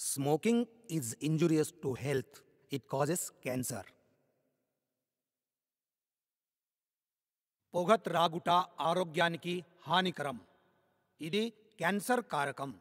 Smoking is injurious to health. It causes cancer. పొగ త్రాగుట ఆరోగ్యానికి హానికరం ఇది క్యాన్సర్ కారకం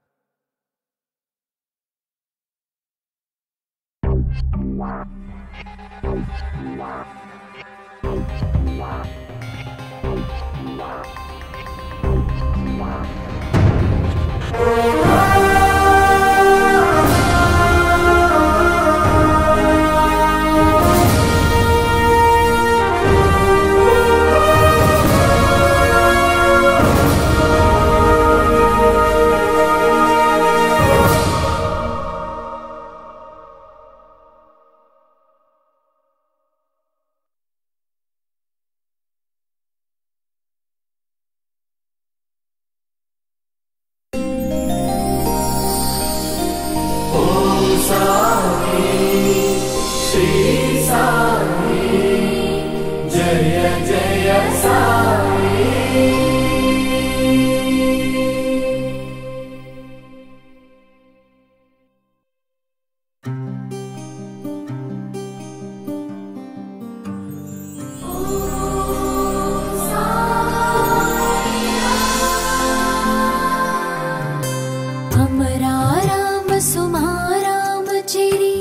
అమరారామ సుమారామ చిరి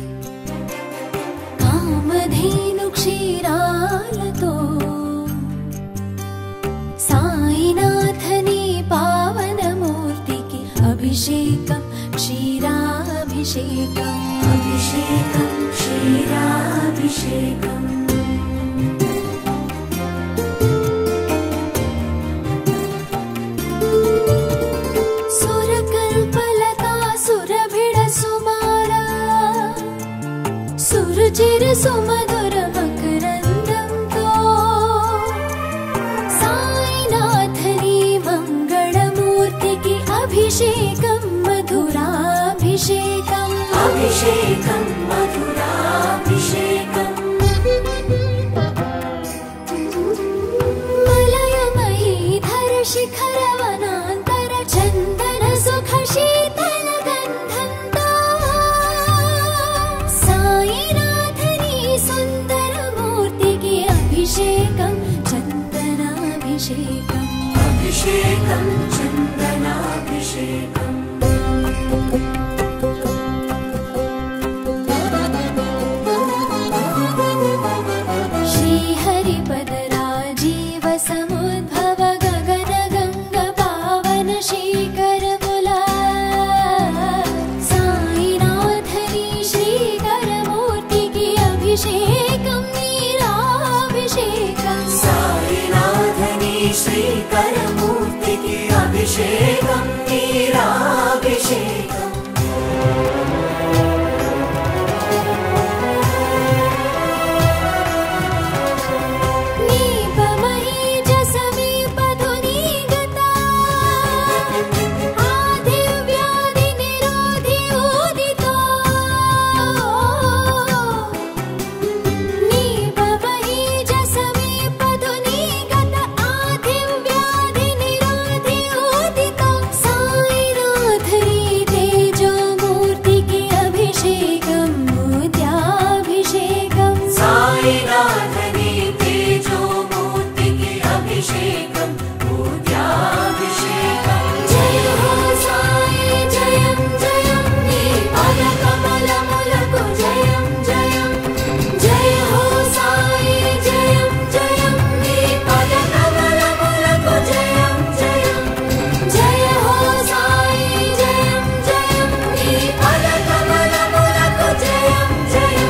కామధేను క్షీరాలతో సాయినాథని పావనమూర్తికి అభిషేకం క్షీరాభిషేకం అభిషేకం క్షీరాభిషేకం సురకల్పలతా సురభిడ సుమారా సురుచిర సుమధుర మకరందంతో సాయినాథని మంగళమూర్తికి అభిషేకం మధురాభిషేకం అభిషేకం మధురాభిషేకం మలయమయీధర శిఖర వనాంతర చందన సుఖ శీతల గంధంతో సాయినాథని సుందర మూర్తికి అభిషేకం చందనాభిషేకం అభిషేకం చందనాభిషేకం श्रीहरिपदराजीव समुद्भव गगन गङ्ग पावन श्रीकरमुला साईनाथनी श्रीकरमूर्तिకి అభిషేకం నీరాభిషేకం సాయినాథని శ్రీకరమూర్తికి అభిషేకం నీరాభిషేకం నీపమహీజసమీపధునీగతా ఆదివ్యాధి నిరోధి ఊదితో నీపమహీజసమీపధునీగత ఆదివ్యాధి నిరోధి ఊదితో సాయినాథని తేజోమూర్తికి అభిషేకం మూర్త్యాభిషేకం సాయినాథని తేజోమూర్తికి అభిషేకం పూజాభిషేకం జయ హో సాయి జయం జయం నీ పద కమలములకు జయం జయం జయ హో సాయి జయం జయం నీ పద కమలములకు జయం జయం జయ హో సాయి జయం జయం నీ పద కమలములకు జయం జయం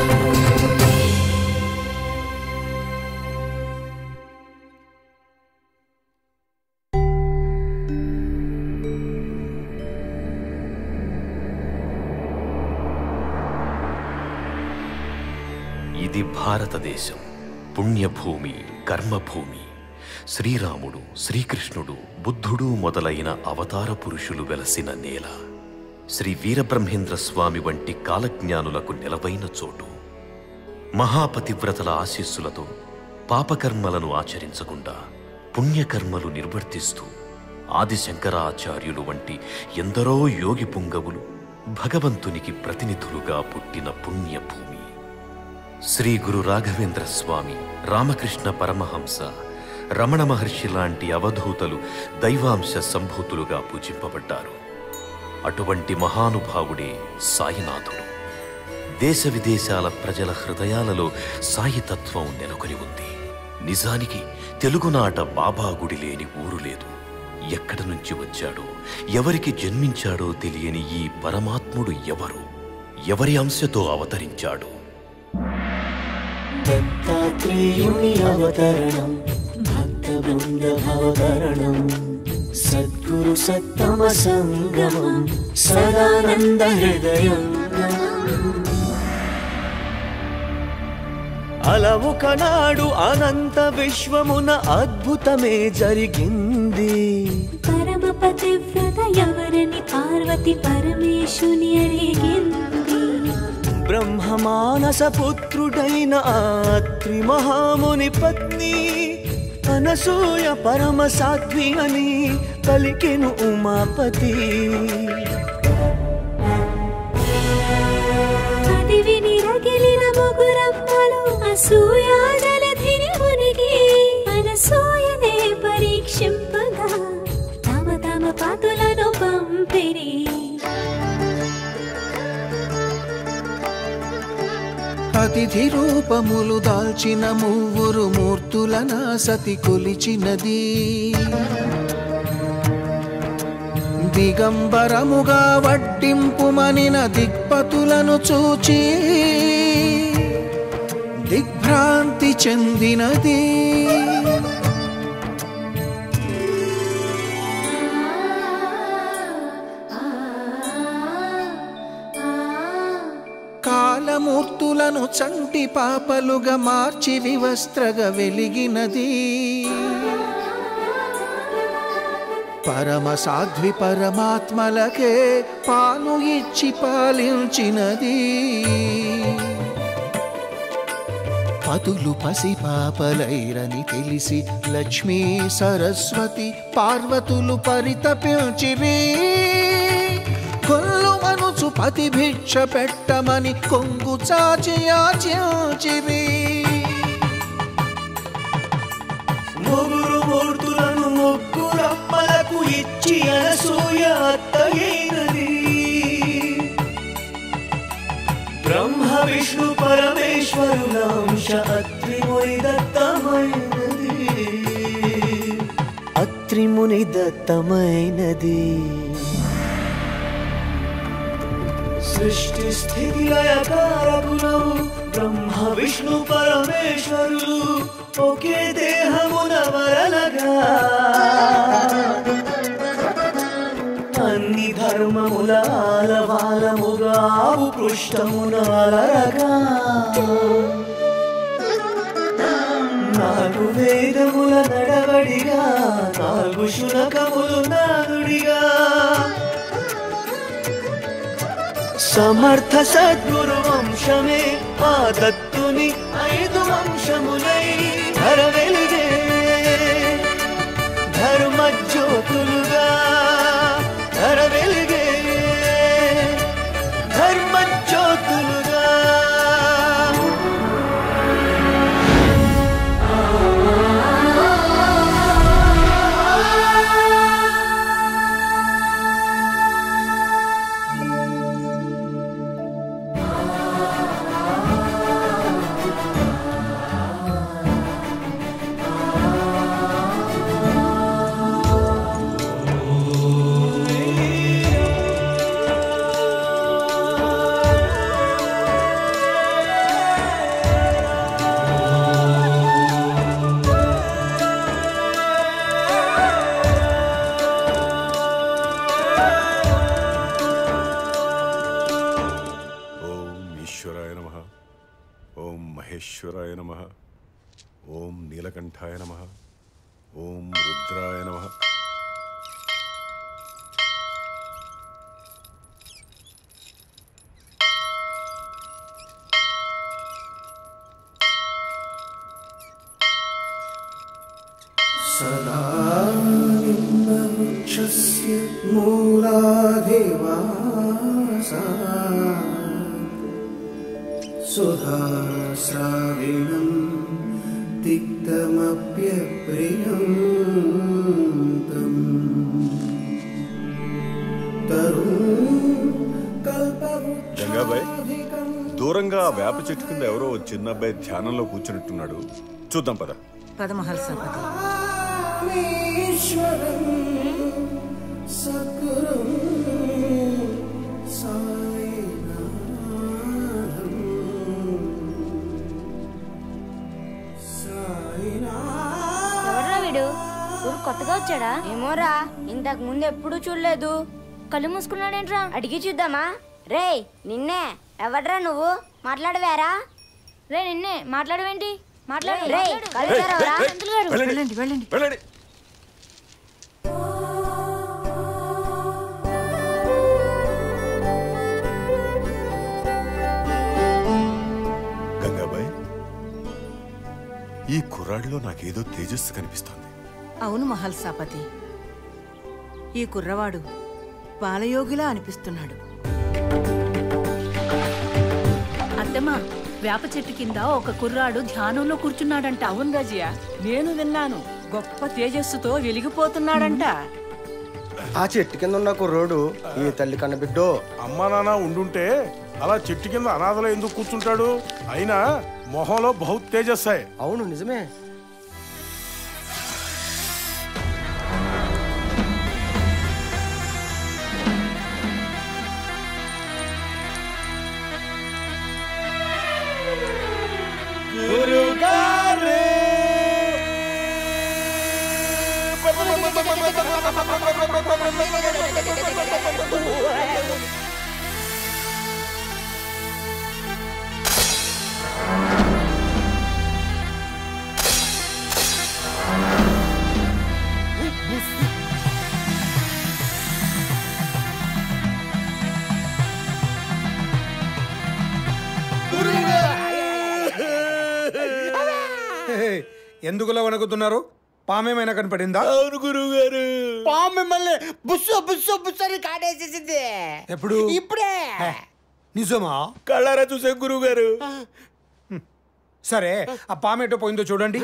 ఇది భారతదేశం పుణ్యభూమి కర్మభూమి శ్రీరాముడు శ్రీకృష్ణుడు బుద్ధుడు మొదలైన అవతార పురుషులు వెలసిన నేల శ్రీ వీరబ్రహ్మేంద్ర స్వామి వంటి కాలజ్ఞానులకు నెలవైన చోటు మహాపతివ్రతల ఆశీస్సులతో పాపకర్మలను ఆచరించకుండా పుణ్యకర్మలు నిర్వర్తిస్తూ ఆదిశంకరాచార్యులు వంటి ఎందరో యోగి పుంగవులు భగవంతునికి ప్రతినిధులుగా పుట్టిన పుణ్యభూమి శ్రీ గురు రాఘవేంద్ర స్వామి రామకృష్ణ పరమహంస రమణ మహర్షి లాంటి అవధూతలు దైవాంశ సంభూతులుగా పూజింపబడ్డారు అటువంటి మహానుభావుడే సాయినాథుడు దేశ విదేశాల ప్రజల హృదయాలలో సాయితత్వం నెలకొని ఉంది నిజానికి తెలుగునాట బాబా గుడి లేని ఊరు లేదు ఎక్కడి నుంచి వచ్చాడో ఎవరికి జన్మించాడో తెలియని ఈ పరమాత్ముడు ఎవరు ఎవరి అంశతో అవతరించాడు దత్తాత్రేయుని అవతరణం భక్త బృంద భవతరణం సద్గురు సత్తమ సంగమం సదానంద హృదయం అలవు కనాడు అనంత విశ్వమున అద్భుతమే జరిగింది పరమ పతివ్రత ఎవరని పార్వతి పరమేశుని అడిగింది బ్రహ్మమానస పుత్రుడైన ఆత్రి మహాముని పత్ని అనసూయ పరమ సాధ్వి అని పలికెను ఉమాపతి అది విని రగిలిన ముగురమ్మలు అసూయా జలధిని మునిగి అనసూయనే పరీక్షింపగా తమ తమ పాతులను పంపిరి అతిథి రూపములు దాల్చిన మూవురు మూర్తులన సతి కొలిచినది దిగంబరముగా వడ్డింపుమనిన దిక్పతులను చూచి దిగ్భ్రాంతి చెందినది కాలమూర్తులను చంటి పాపలుగా మార్చి వివస్త్రగా వెలిగినది పరమ సాధ్వి పరమాత్మలకే పాలు ఇచ్చి పాలించినది పతులు పసి పాపలైరని తెలిసి లక్ష్మీ సరస్వతి పార్వతులు పరితపించిరి కొల్లు మనుచు పతి భిక్ష పెట్టమని కొంగు చాచి యాచించిరి ముగ్గురు మూర్తులను ముగ్గురమ్మలకు ఇచ్చి అనసూయ అత్తగైనది బ్రహ్మ విష్ణు పరమేశ్వరుల అంశ అత్రిముని దత్తమైనది అత్రిముని దత్తమైనది సృష్టి స్థితి లయకారకులవు బ్రహ్మ విష్ణు పరమేశ్వరులు ఒకే దేహమున వరలగా అన్ని ధర్మముల ఆలవాలముగా ఆవు పృష్ఠమున అలరగా నాలుగు వేదముల నడవడిగా నాలుగు శునకములు నాదుడిగా సమర్థ సద్గురు వంశమే ఆ దత్తుని ఐదు వంశములై ధర వెలుగే ధర్మ జ్యోతులుగా ధర వెలుగే ధర్మ జ్యోతులుగా ఓం ఈశ్వరాయ నమ ఓం మహేశ్వరాయ నమ ఓం నీలకంఠాయ నమ ఓం రుద్రాయ నమ సదా నిమ్మవృక్షస్య మూలాదేవా సుధాశ్రావిణం తిక్తమప్యప్రియం తం తరుణ్ గంగాబాయ్ కల్పవృక్షాధికం దూరంగా ఆ వేప చెట్టు కింద ఎవరో ఓ చిన్న అబ్బాయి ధ్యానంలో కూర్చున్నట్టున్నాడు చూద్దాం పద పదమహర్షపతి ఈశ్వరం సద్గురం సాయినాథం సాయినాథం ఎవర్రా వీడు ఊరు కొత్తగా వచ్చాడా ఏమోరా ఇంతకు ముందు ఎప్పుడు చూడలేదు కళ్ళు మూసుకున్నాడేంట్రా అడిగి చూద్దామా రేయ్ నిన్నే ఎవడ్రా నువ్వు మాట్లాడవేరా రే నిన్నే మాట్లాడవేంటి మాట్లాడు రే కళ్ళు తెరవరా? పంతులు గారు. వెళ్ళండి వెళ్ళండి వెళ్ళండి గంగాబాయ్ ఈ కుర్రాడిలో నాకేదో తేజస్సు కనిపిస్తోంది అవును మహల్సాపతి ఈ కుర్రవాడు బాలయోగిలా అనిపిస్తున్నాడు అత్తమ్మా వేప చెట్టు కింద ఒక కుర్రాడు ధ్యానంలో కూర్చున్నాడంట అవును రాజయ్య నేను విన్నాను గొప్ప తేజస్సుతో వెలిగిపోతున్నాడంట ఆ చెట్టు కింద ఉన్న కుర్రోడు ఈ తల్లి కన్న బిడ్డో అమ్మా నాన్న ఉండుంటే అలా చెట్టు కింద అనాథలో ఎందుకు కూర్చుంటాడు అయినా మొహంలో బహుత్ తేజస్సాయ్ అవును నిజమే ఎందుకులా వణుకుతున్నారు పామేమైనా కనపడిందా అవును గురువు గారు పాము మిమ్మల్ని బుస్సు బుస్సు బుస్సు కాటేసేసింది ఎప్పుడు ఇప్పుడే నిజమా కళ్ళారా చూసే గురువు గారు సరే ఆ పామేటో పోయిందో చూడండి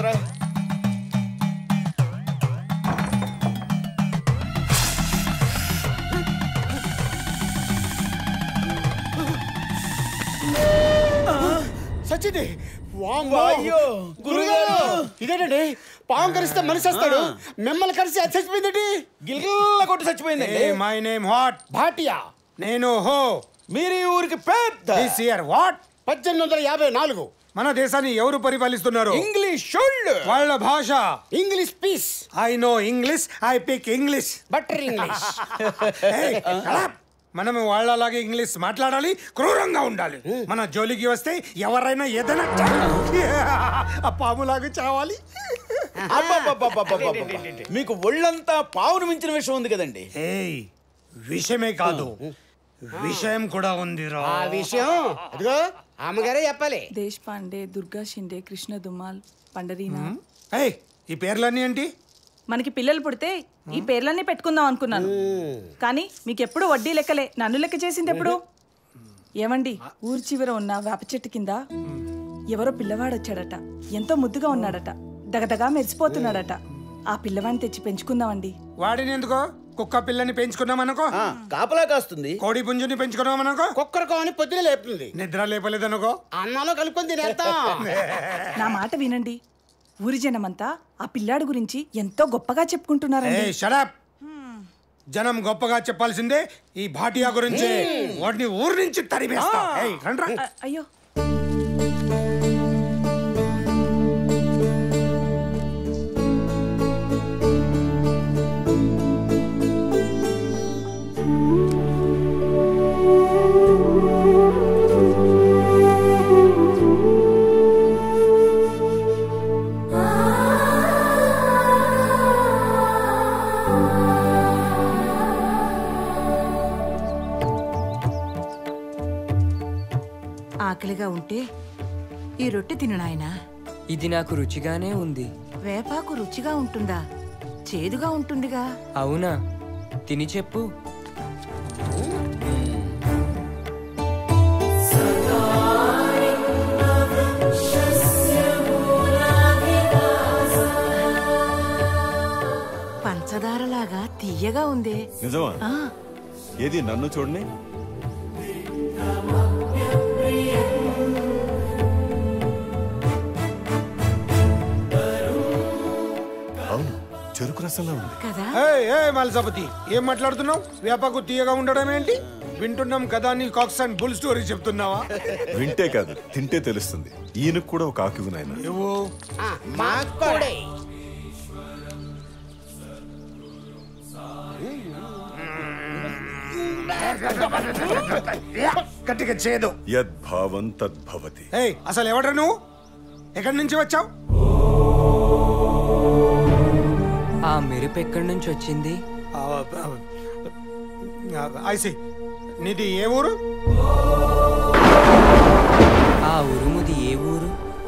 సచ్చిది అయ్యో గురుగారు ఇదేంటండి పాము కరిస్తే మనిషి వస్తాడు మిమ్మల్ని కలిసి అది చచ్చిపోయిందండి గిల్ల కొట్టి చచ్చిపోయిందండి మై నేమ్ వాట్ భాటియా నేను హో మీరు ఈ ఊరికి పెద్ద దిస్ ఇయర్ వాట్ పద్దెనిమిది వందల యాభై నాలుగు మన దేశాన్ని ఎవరు పరిపాలిస్తున్నారు ఇంగ్లీష్ షోల్డ్ వాళ్ళ భాష English peace I know English I pick English butter English మనం వాళ్ళలాగే ఇంగ్లీష్ మాట్లాడాలి క్రూరంగా ఉండాలి మన జోలికి వస్తే ఎవరైనా ఏదైనా చేయాలి. ఆ పాములాగా చావాలి అబ్బబ్బబ్బబ్బబ్బబ్బబ్బ. మీకు ఒళ్ళంతా పావును మించిన విషయం ఉంది కదండి ఏయ్ విషయమే కాదు విషయం కూడా ఉంది రా ఆ విషయం అదిగో అమ్మగారే చెప్పాలి దేశ్ పాండే దుర్గా షిండే కృష్ణ దుమాల్ పండరీనా ఏయ్ ఈ పేర్లన్నీ ఏంటి మనకి పిల్లలు పుడితే ఈ పేర్లన్నీ పెట్టుకుందాం అనుకున్నాను కానీ మీకెప్పుడు వడ్డీ లెక్కలే నన్ను లెక్క చేసింది ఎప్పుడు ఏమండి ఊరి చివర ఉన్న వేప చెట్టు కింద ఎవరో పిల్లవాడు వచ్చాడట ఎంతో ముద్దుగా ఉన్నాడట దగదగా మెరిసిపోతున్నాడట ఆ పిల్లవాడిని తెచ్చి పెంచుకుందామండి వాడిని ఎందుకో కుక్క పిల్లని పెంచుకున్నామనుకో కాపలా కాస్తుంది కోడి పుంజుని పెంచుకున్నామనుకో కుక్కర్ అని పొద్దున లేపుతుంది నిద్ర లేపలేదనుకో అన్నంలో కలుపుకొని తినేస్తాం నా మాట వినండి ఊరి జనమంతా ఆ పిల్లాడి గురించి ఎంతో గొప్పగా చెప్పుకుంటున్నారండి ఏయ్ షడప్ జనం గొప్పగా చెప్పాల్సిందే ఈ భాటియా గురించి వాడిని ఊరి నుంచి తరిమేస్తా ఏయ్, రండ్రా. అ- అయ్యో ఆకలిగా ఉంటే ఈ రొట్టె తిను నాయనా ఇది నాకు రుచిగానే ఉంది వేపాకు రుచిగా ఉంటుందా చేదుగా ఉంటుందిగా అవునా తిని చెప్పు తియ్యగా ఉందే నిజమా ఆ, ఏది నన్ను చూడండి అవును చెరుకు రసంలా ఉంది కదా ఏయ్, ఏయ్, మల్సపతి ఏం మాట్లాడుతున్నావు వేపకు తీయగా ఉండడం ఏంటి వింటున్నాం కదా నీ కాక్స్ అండ్ బుల్ స్టోరీ చెప్తున్నావా వింటే కాదు తింటే తెలుస్తుంది ఈయనకు కూడా ఒక ఆకి నాయన ఇవ్వు గట్టిగా చేదు యద్భావం తద్భవతి ఏయ్ అసలు ఎవడ్రా నువ్వు ఎక్కడి నుంచి వచ్చావు ఆ మెరుపు ఎక్కడి నుంచి వచ్చింది ఐసి నీది ఏ ఊరు ఆ ఉరుముది ఏ ఊరు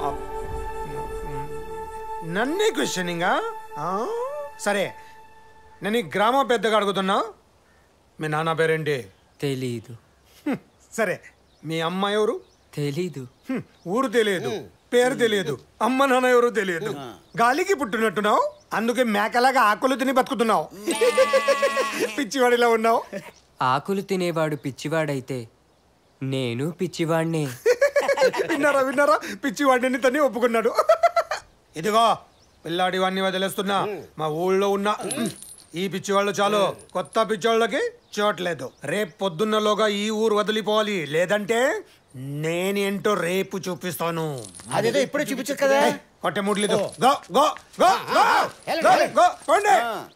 నన్నే క్వశ్చనింగా సరే నేను ఈ గ్రామ పెద్దగా అడుగుతున్నా మీ నాన్న పేరేంటి తెలీదు హ్మ్, సరే మీ అమ్మ ఎవరు తెలీదు హ్మ్, ఊరు తెలియదు పేరు తెలియదు అమ్మ నాన్న ఎవరు తెలియదు గాలికి పుట్టినట్టున్నావు అందుకే మేకలాగా ఆకులు తిని బతుకుతున్నావు పిచ్చివాడిలా ఉన్నావు ఆకులు తినేవాడు పిచ్చివాడైతే నేను పిచ్చివాడినే విన్నారా విన్నారా పిచ్చివాడిని తని ఒప్పుకున్నాడు ఇదిగో పిల్లాడి వాడిని వదిలేస్తున్నా మా ఊళ్ళో ఉన్న ఈ పిచ్చివాళ్ళు చాలు కొత్త పిచ్చివాళ్ళకి చోట్లేదు రేపు పొద్దున్నలోగా ఈ ఊరు వదిలిపోవాలి లేదంటే నేనేంటో రేపు చూపిస్తాను అదేదో ఇప్పుడే చూపించదు కదా ఏయ్, కొట్టే ముడ్లేదు go go go go go, go పోండి.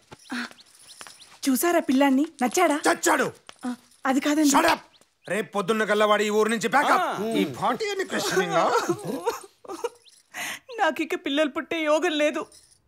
చూసారా పిల్లాన్ని నచ్చాడా చచ్చాడు ఆ, అది కాదండి Shut up! రేపు పొద్దున్న కల్లా ఈ ఊరు నుంచి ప్యాకప్ ఈ పార్టీ అని క్వశ్చనింగ్ నాకు ఇక పిల్లలు పుట్టే యోగం లేదు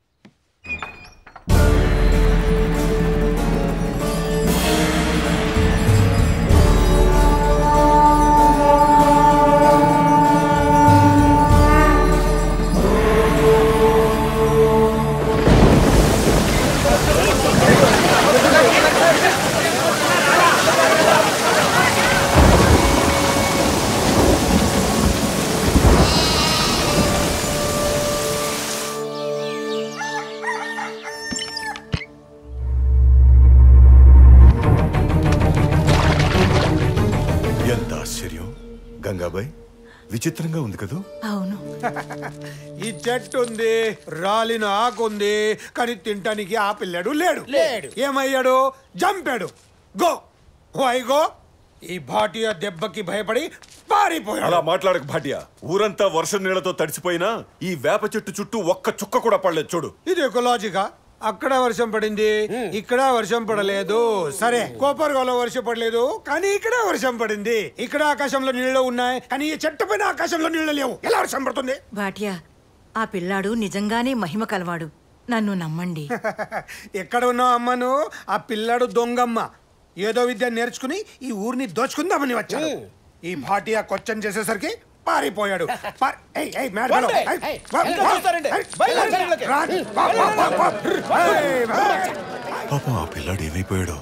ఎంత ఆశ్చర్యం గంగాబాయ్ విచిత్రంగా ఉంది కదూ అవును ఈ చెట్టు ఉంది రాలిన ఆకు ఉంది కానీ తింటానికి ఆ పిల్లడు లేడు లేడు. ఏమయ్యాడు జంపాడు గో వై గో ఈ భాటియా దెబ్బకి భయపడి పారిపోయాడు అలా మాట్లాడక భాట్యా ఊరంతా వర్షం నీళ్లతో తడిసిపోయినా ఈ వేప చెట్టు చుట్టూ ఒక్క చుక్క కూడా పడలేదు చూడు ఇది ఒక లాజికా అక్కడ వర్షం పడింది ఇక్కడ వర్షం పడలేదు సరే కోపర్గాలో వర్షం పడలేదు కానీ ఇక్కడ వర్షం పడింది ఇక్కడ ఆకాశంలో నీళ్లు ఉన్నాయి కానీ ఈ చెట్టు పైన ఆకాశంలో నీళ్లు లేవు ఎలా వర్షం పడుతుంది భాటియా ఆ పిల్లాడు నిజంగానే మహిమ కలవాడు నన్ను నమ్మండి ఎక్కడ ఉన్నావు అమ్మను ఆ పిల్లాడు దొంగమ్మ ఏదో విద్య నేర్చుకుని ఈ ఊరిని దోచుకుందామని వచ్చాడు ఈ భాటియా క్వశ్చన్ చేసేసరికి పారిపోయాడు పారి- ఏయ్, ఏయ్, మేడం, వండి. ఏయ్, ఏయ్, వా, ఇంకా వా, చూస్తారండి? ఏయ్, బయలుదేరు జనంలోకి. రా, వా, వా, వా, వా. ఏయ్, వా. పాపం ఆ పిల్లాడు ఏమైపోయాడో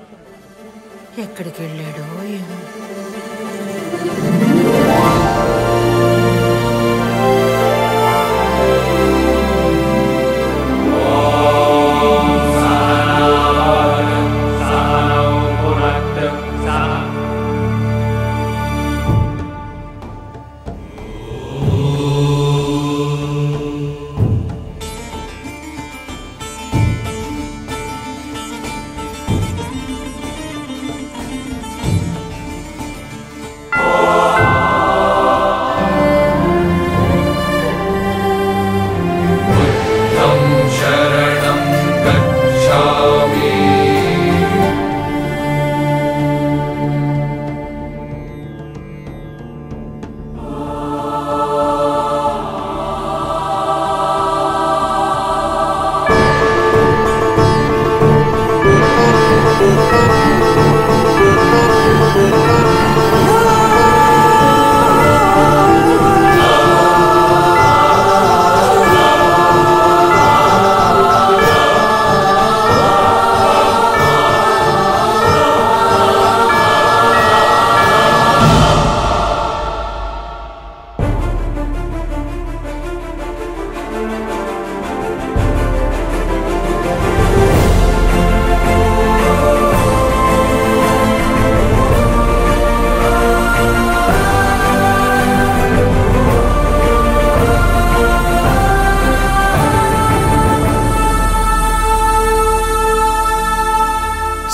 ఎక్కడికి వెళ్ళాడో ఏమో ఆ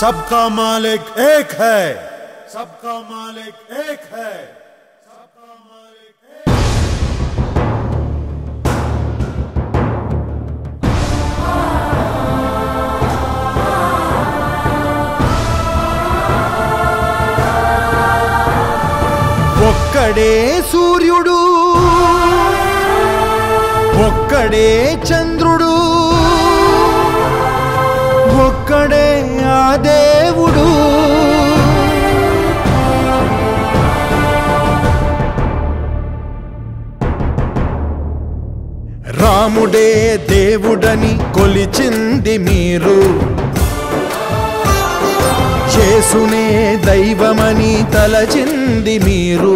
सबका मालिक एक है सबका मालिक एक है ఒక్కడే సూర్యుడు ఒక్కడే చంద్రుడు ఒక్కడే ఆ దేవుడు రాముడే దేవుడని కొలిచింది మీరు చేసునే దైవమని తలచింది మీరు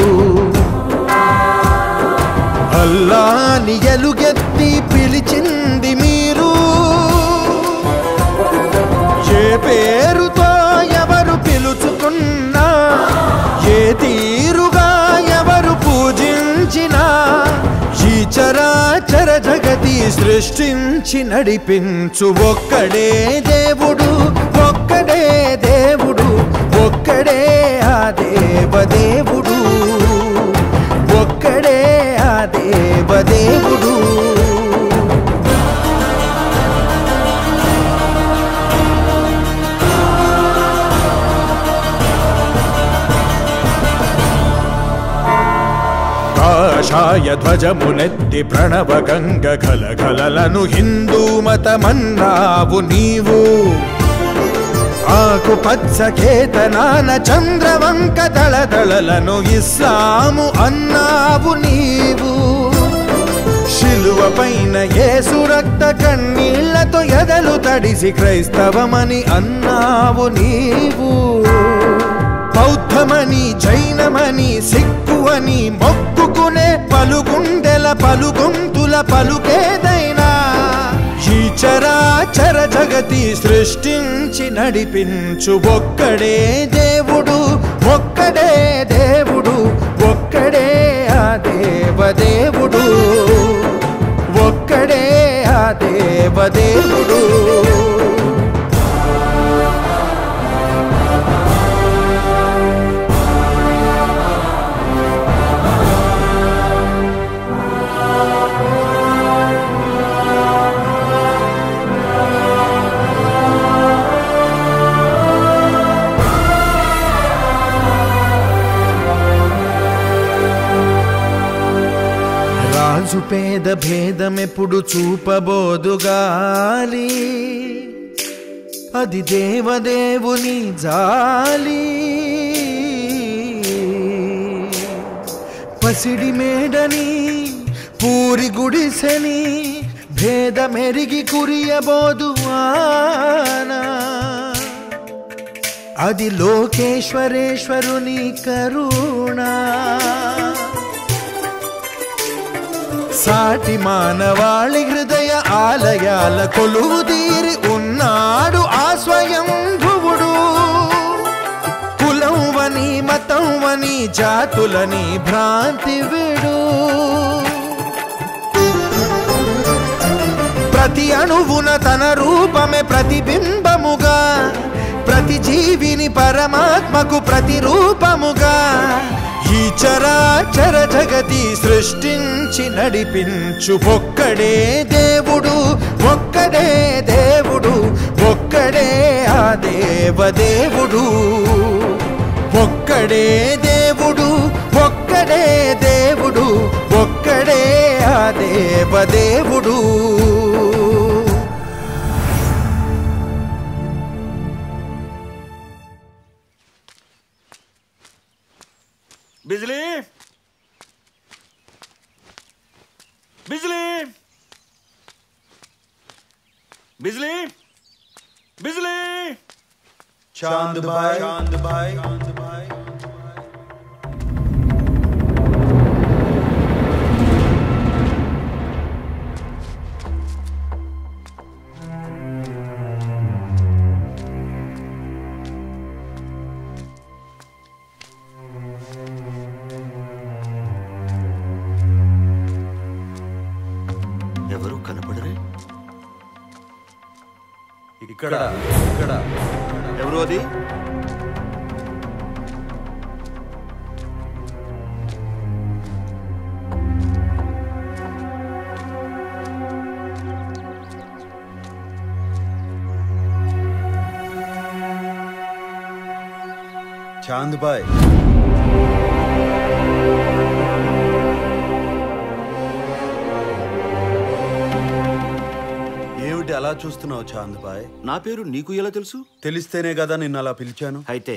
అల్లాని ఎలుగెత్తి పిలిచింది మీరు ఏ పేరుతో ఎవరు పిలుచుకున్నా ఏ తీరుగా ఎవరు పూజించినా ఈ చరాచర జగతి సృష్టించి నడిపించు ఒక్కడే దేవుడు ఒక్కడే దేవుడు ఒక్కడే ఆ దేవదేవుడు ఒక్కడే ఆ దేవదేవుడు కాషాయ ధ్వజమునెత్తి ప్రణవ గంగ గలగలలను హిందూ మతమన్నావు నీవు ఆకు పచ్చ కేతనాన చంద్రవంక దళదళలను ఇస్లాము అన్నావు నీవు శిలువ పైన యేసు రక్త కన్నీళ్లతో ఎదలు తడిసి క్రైస్తవమని అన్నావు నీవు బౌద్ధమని జైనమని సిక్కు అని మొక్కుకునే పలుగుండెల పలుగొంతుల పలుకేదైనా ఈ చరాచర జగతి సృష్టించి నడిపించు ఒక్కడే దేవుడు ఒక్కడే దేవుడు ఒక్కడే ఆ దేవదేవుడు ఒక్కడే ఆ దేవదేవుడు రాజు పేద భేదమెప్పుడు చూపబోదుగాలి అది దేవదేవుని జాలి పసిడి మేడని పూరి గుడిసెని భేదమెరిగి కురియబోదు ఆనా అది లోకేశ్వరేశ్వరుని కరుణా సాటి మానవాళి హృదయ ఆలయాల కొలువు తీరి ఉన్నాడు ఆ స్వయం భువుడు కులం వని మతం వని జాతులని భ్రాంతి విడు ప్రతి అణువున తన రూపమే ప్రతిబింబముగా ప్రతి జీవిని పరమాత్మకు ప్రతిరూపముగా ఈ చరాచర జగతి సృష్టించి నడిపించు ఒక్కడే దేవుడు ఒక్కడే దేవుడు ఒక్కడే ఆ దేవదేవుడు ఒక్కడే దేవుడు ఒక్కడే దేవుడు ఒక్కడే ఆ దేవదేవుడు బిజిలీ బిజిలీ బిజిలీ బిజిలీ चांद भाई चांद भाई चांद भाई ఎవరు కనపడరే ఇక్కడ ఇక్కడ ఎవరు అది చాంద్ బాయ్ ఏమిటి అలా చూస్తున్నావు చాంద్ బాయ్ నా పేరు నీకు ఎలా తెలుసు తెలిస్తేనే కదా నిన్ను అలా పిలిచాను అయితే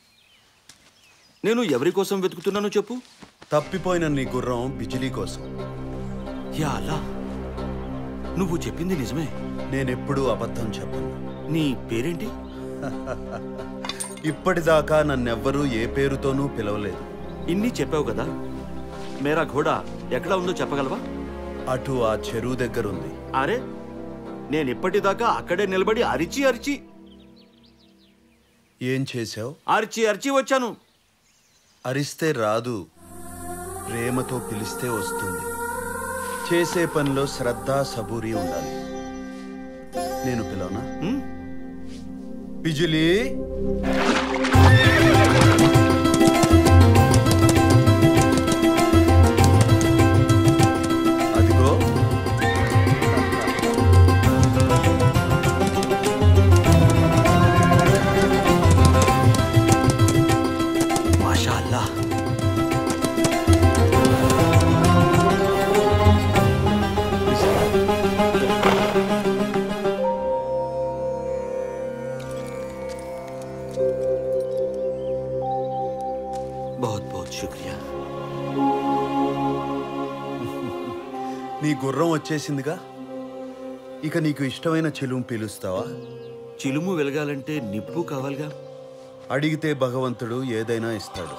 నేను ఎవరి కోసం వెతుకుతున్నానో చెప్పు తప్పిపోయిన నీ గుర్రం బిజిలీ కోసం యా అలా నువ్వు చెప్పింది నిజమే నేనెప్పుడూ అబద్ధం చెప్పను నీ పేరేంటి ఇప్పటిదాకా నన్నెవ్వరూ ఏ పేరుతోనూ పిలవలేదు ఇన్ని చెప్పావు కదా మేరా ఘోడా ఎక్కడ ఉందో చెప్పగలవా అటు ఆ చెరువు దగ్గరుంది అరే నేను ఇప్పటిదాకా అక్కడే నిలబడి అరిచి అరిచి ఏం చేశావు అరిచి అరిచి వచ్చాను అరిస్తే రాదు ప్రేమతో పిలిస్తే వస్తుంది చేసే పనిలో శ్రద్ధ సబూరి ఉండాలి నేను పిలవనా బిజులీ అదిగో మాషా అల్లా बहुत बहुत शुक्रिया నీ గుర్రం వచ్చేసిందిగా ఇక నీకు ఇష్టమైన చెలుం పిలుస్తావా చిలుము వెలగాలంటే నిప్పు కావాలిగా అడిగితే భగవంతుడు ఏదైనా ఇస్తాడు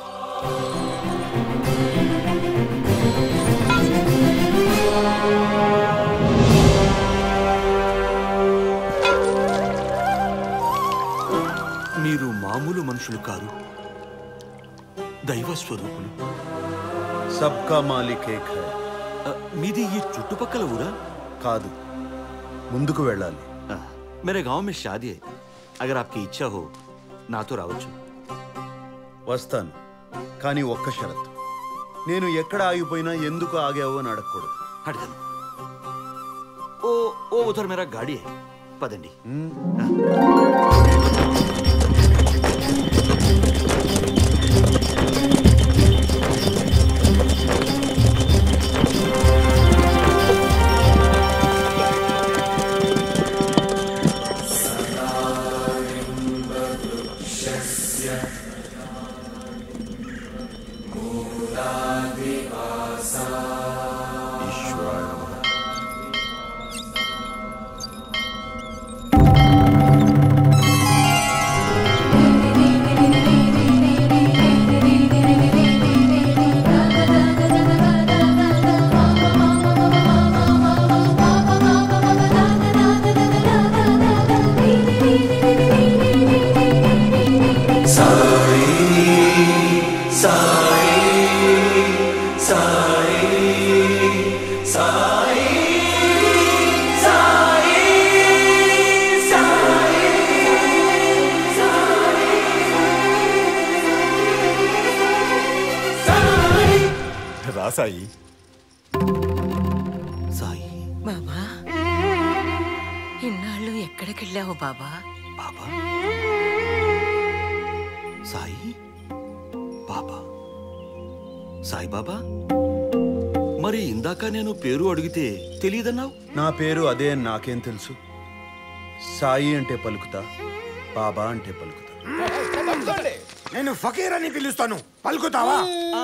మీరు మామూలు మనుషులు కారు దైవ స్వరూపులు సబ్కా మాలిక్ ఏక్ హై ఆ, మీది ఈ చుట్టుపక్కల ఊరా కాదు ముందుకు వెళ్ళాలి मेरे गांव में शादी है अगर आपकी इच्छा हो నాతో రావచ్చు వస్తాను కానీ ఒక్క షరతు నేను ఎక్కడ ఆగిపోయినా ఎందుకు ఆగావు అని అడగకూడదు అడగను ఓ ఓ ఉధర్ మేరా గాడి హై పదండి రాసాయి సాయి బాబా ఇన్నాళ్ళు ఎక్కడికెళ్ళావు బాబా బాబా సాయి బాబా సాయి బాబా మరి ఇందాక నేను పేరు అడిగితే తెలియదన్నావు నా పేరు అదే అని నాకేం తెలుసు సాయి అంటే పలుకుతా బాబా అంటే పలుకుతా నేను ఫకీర్ అని పిలుస్తాను పలుకుతావా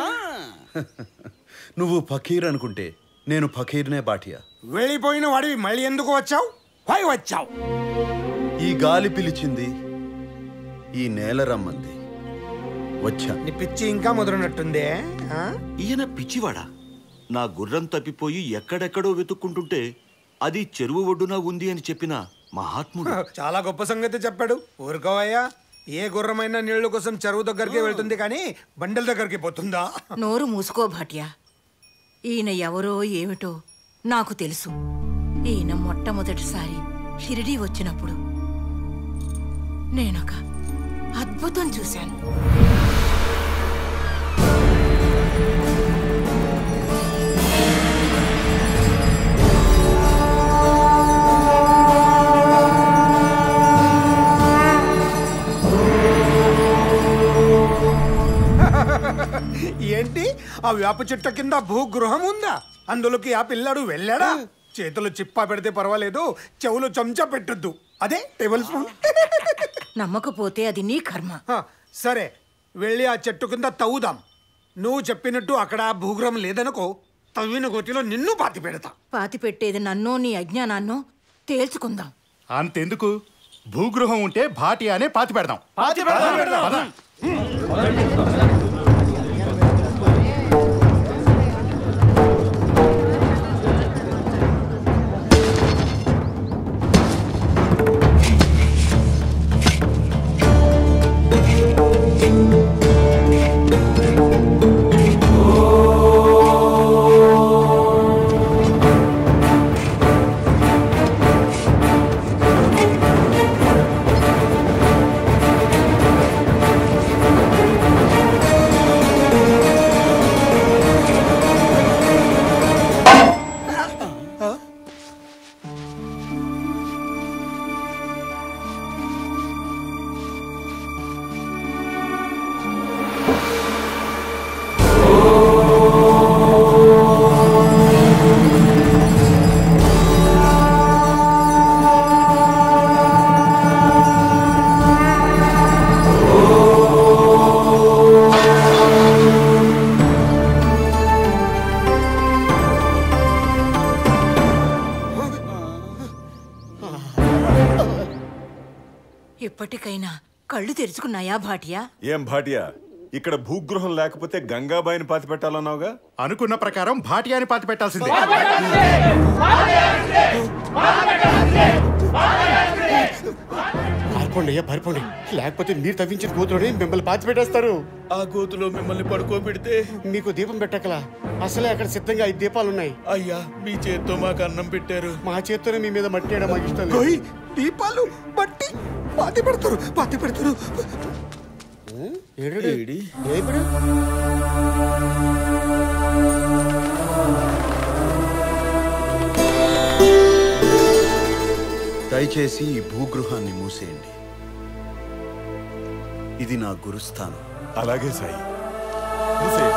నువ్వు ఫకీర్ అనుకుంటే నేను ఫకీర్నే బాటియా వెళ్ళిపోయిన వాడివి మళ్ళీ ఎందుకు వచ్చావు పై వచ్చావు ఈ గాలి పిలిచింది ఈ నేల రమ్మంది వచ్చా నీ పిచ్చి ఇంకా ముదరనట్టుందే ఆ? ఈయన పిచ్చివాడా నా గుర్రం తప్పిపోయి ఎక్కడెక్కడో వెతుక్కుంటుంటే అది చెరువు ఒడ్డున ఉంది అని చెప్పిన మహాత్ముడు చాలా గొప్ప సంగతి చెప్పాడు ఊరుకోవయ్యా ఏ గుర్రమైనా నీళ్ల కోసం చెరువు దగ్గరికి వెళ్తుంది కానీ బండల దగ్గరికి పోతుందా నోరు మూసుకో భాట్యా ఈయన ఎవరో ఏమిటో నాకు తెలుసు ఈయన మొట్టమొదటిసారి షిరిడీ వచ్చినప్పుడు నేనొక అద్భుతం చూశాను ఏంటి ఆ వేప చెట్టు కింద భూగృహం ఉందా అందులోకి ఆ పిల్లాడు వెళ్ళాడా చేతులు చిప్పా పెడితే పర్వాలేదు చెవులు చెంచా పెట్టొద్దు అదే టేబుల్ స్పూన్ నమ్మకపోతే అది నీ కర్మ హ, సరే వెళ్ళి ఆ చెట్టు కింద తవ్వుదాం నువ్వు చెప్పినట్టు అక్కడ ఆ భూగృహం లేదనుకో తవ్విన గోతిలో నిన్ను పాతి పెడతా పాతి పెట్టేది నన్నో నీ అజ్ఞానాన్నో తేల్చుకుందాం అంతెందుకు భూగృహం ఉంటే భాటియానే పాతి పెడదాం పాతి పెడదాం. పద. ఇప్పటికైనా కళ్ళు తెరుచుకున్నాయా భాటియా ఏం భాటియా ఇక్కడ భూగృహం లేకపోతే గంగాబాయిని పాతి పెట్టాలన్నావుగా అనుకున్న ప్రకారం భాటియాని పాతి పెట్టాల్సిందే పారిపోండి అయ్యా పారిపోండి లేకపోతే మీరు తవ్వించిన కూతురుని మిమ్మల్ని పాతి పెట్టేస్తారు ఆ గోతులో మిమ్మల్ని పడుకోబెడితే మీకు దీపం పెట్టకలా అసలే అక్కడ సిద్ధంగా ఐదు దీపాలు ఉన్నాయి అయ్యా మీ చేత్తో మాకు అన్నం పెట్టారు మా చేత్తోనే మీ మీద మట్టి వేయడం మాకు ఇష్టం గోయ్, లేదు దీపాలు బట్టి పాతి పెడతారు పాతి పెడతారు ఏడు ఇప్పుడు దయచేసి ఈ భూగృహాన్ని మూసేయండి ఇది నా గురుస్థానం అలాగే సాయి మూసేయ్.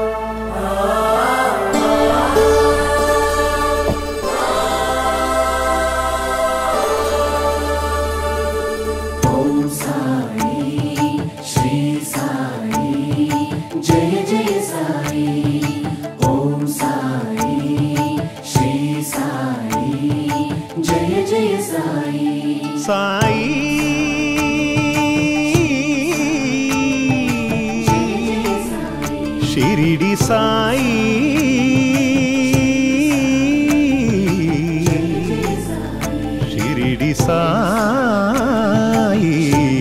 ఓం సాయి శ్రీ సాయి జయ జయ సాయి ఓం సాయి శ్రీ సాయి జయ జయ సాయి సాయి షిరిడి సాయి షిరిడి సాయి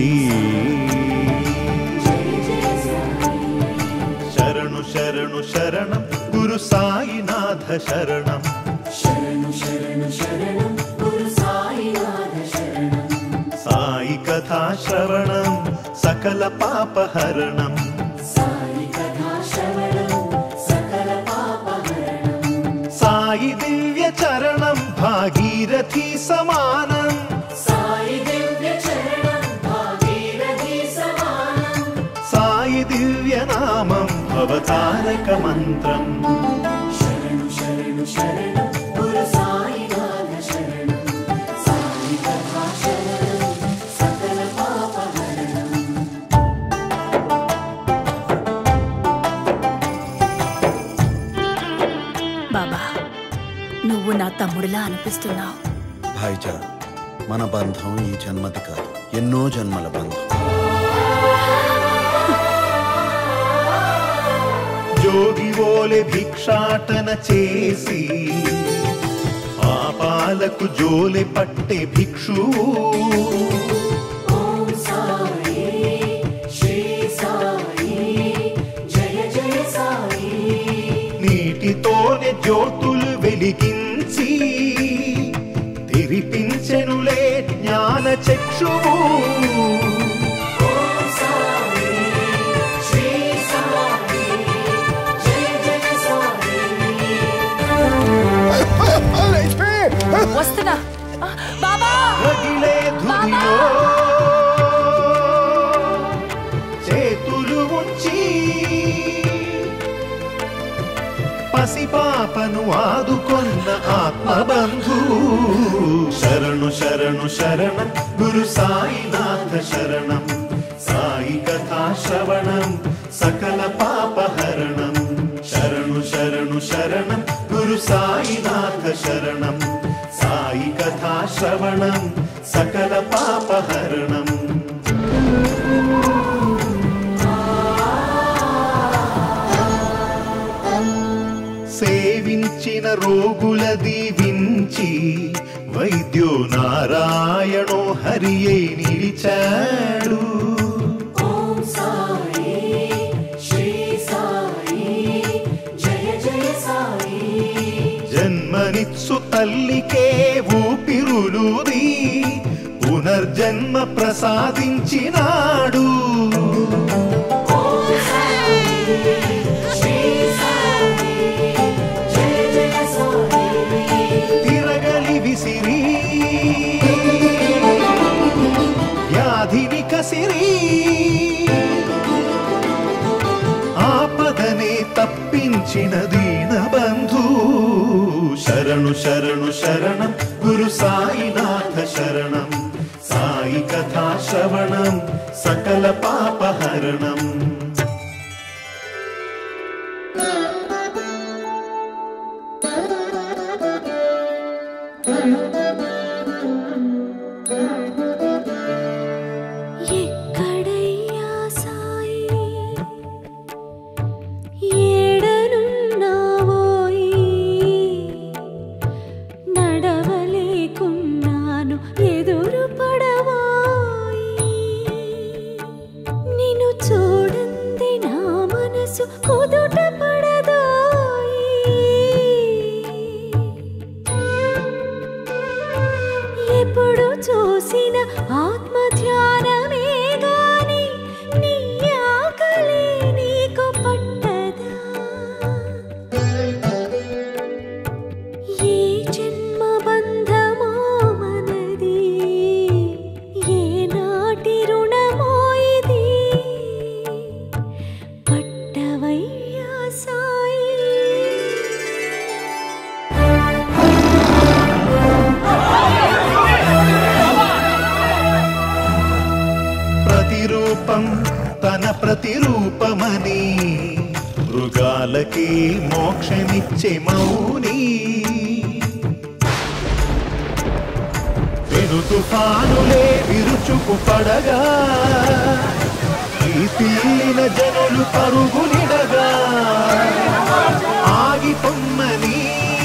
శరణు శరణు శరణం గురు సాయినాథ శరణం శరణు శరణు శరణం గురు సాయినాథ శరణం సాయి కథా శ్రవణం సకల పాపహరణం సాయి కథా శ్రవణం సకల పాపహరణం సాయి దివ్య చరణం భాగీరథి సమానం సాయి దివ్య చరణం భాగీరథి సమానం సాయి దివ్య నామం అవతారక మంత్రం శరణు శరణు శరణం గురు సాయినాథ శరణం సాయి కథా శరణం సకల పాపహరణం బాబా నువ్వు నా తమ్ముడిలా అనిపిస్తున్నావు భాయిజా మన బంధం ఈ జన్మది కాదు ఎన్నో జన్మల బంధం జోగి ఓలె భిక్షాటన చేసి పాపాలకు జోలె పట్టే భిక్షు ఓం సాయి శ్రీ సాయి జయ జయ సాయి నీటితోనే జ్యోతులు వెలిగించి తెరిపించెనులే జ్ఞాన చక్షువు ఓం పసిపాపను ఆదుకొన్న ఆత్మబంధు శరణు శరణు శరణం గురు సాయినాథ శరణం సాయి కథా శ్రవణం సకల పాపహరణం శరణు శరణు శరణం గురు సాయినాథ శరణం సాయి కథా శ్రవణం సకల పాపహరణం సేవించిన రోగుల దీవించి వైద్యో నారాయణో హరియే నిలిచాడు ఓం సాయి శ్రీ సాయి జయ జయ సాయి జన్మనిత్సు తల్లికే ఊపిరులుది పునర్జన్మ ప్రసాదించినాడు ఓం సాయి శ్రీ సాయి జయ జయ సాయి తిరగలి విసిరి వ్యాధిని కసిరి ఆపదనే తప్పించిన దీన బంధు శరణు శరణు శరణం గురు సాయినాథ శరణం సాయి కథా శ్రవణం సకల పాపహరణం ఎక్కడయ్యా సాయి ఏడనున్నావోయి నడవలేకున్నాను ఎదురు పడవోయి నిన్ను చూడంది నా మనసు కుదుట పడదోయి ఎప్పుడు చూసిన ఆత్మ ధ్యానమే గాని నీ ఆకలి నీకు పట్టదా ఏ జన్మ బంధమో మనది ఏ నాటి రుణమో ఇది పట్టవయ్యా సాయి ప్రతిరూపం తన ప్రతిరూపమని మృగాలకి మోక్షమిచ్చే మౌని పెను తుఫానులే విరుచుకు పడగా ఈ తీలిన జనులు పరుగునిడగా ఆగిపొమ్మని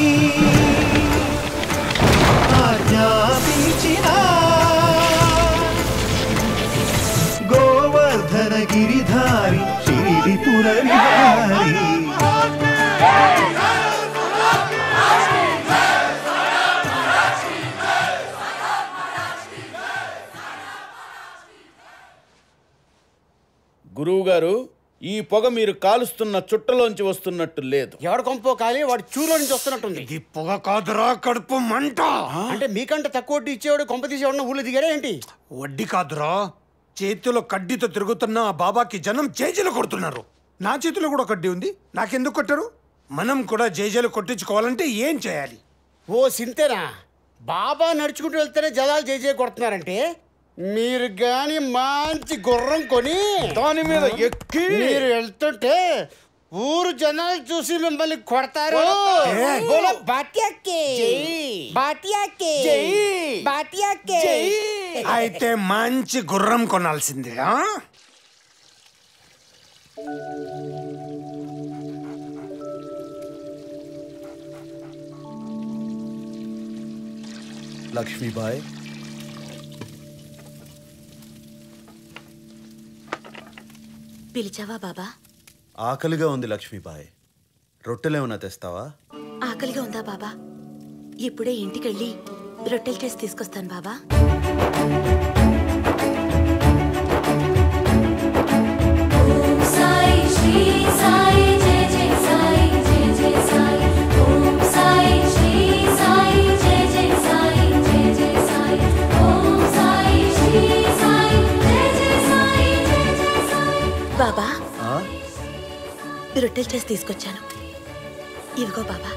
ఆజ్ఞాపించిన గోవర్ధన గిరిధారి శిరిపుర విహారి గురువు గారు ఈ పొగ మీరు కాలుస్తున్న చుట్టలోంచి వస్తున్నట్టు లేదు ఎవడ కొంపో కాలి వాడు చూరులో నుంచి వస్తున్నట్టుంది ఇది పొగ కాదురా కడుపు మంట అంటే మీకంటే తక్కువ వడ్డీ ఇచ్చేవాడు కొంప తీసేవాడు ఊళ్ళో దిగారా ఏంటి వడ్డీ కాదురా చేతిలో కడ్డీతో తిరుగుతున్న ఆ బాబాకి జనం జేజేలు కొడుతున్నారు నా చేతిలో కూడా కడ్డీ ఉంది నాకెందుకు కొట్టారు మనం కూడా జేజేలు కొట్టించుకోవాలంటే ఏం చేయాలి ఓ సింతేనా బాబా నడుచుకుంటూ వెళ్తేనే జలాలు చేసే కొడుతున్నారంటే మీరు గాని మంచి గుర్రం కొని దాని మీద ఎక్కి మీరు వెళ్తుంటే ఊరు జనాలు చూసి మిమ్మల్ని కొడతారు ఏయ్. బోలో బాట్యాకి బాట్యాకి బాట్యాకి అయితే మంచి గుర్రం కొనాల్సిందే ఆ? లక్ష్మీబాయ్ పిలిచావా బాబా ఆకలిగా ఉంది లక్ష్మీబాయ్ రొట్టెలేమన్నా తెస్తావా ఆకలిగా ఉందా బాబా ఇప్పుడే ఇంటికెళ్ళి రొట్టెలు చేసి తీసుకొస్తాను బాబా ఓం సాయి శ్రీ సాయి జయ జయ సాయి జయ జయ సాయి ఓం సాయి శ్రీ సాయి జయ జయ సాయి జయ జయ సాయి ఓం సాయి శ్రీ సాయి జయ జయ సాయి జయ జయ సాయి బాబా ఆ? రొట్టెలు చేసి తీసుకొచ్చాను ఇదిగో బాబా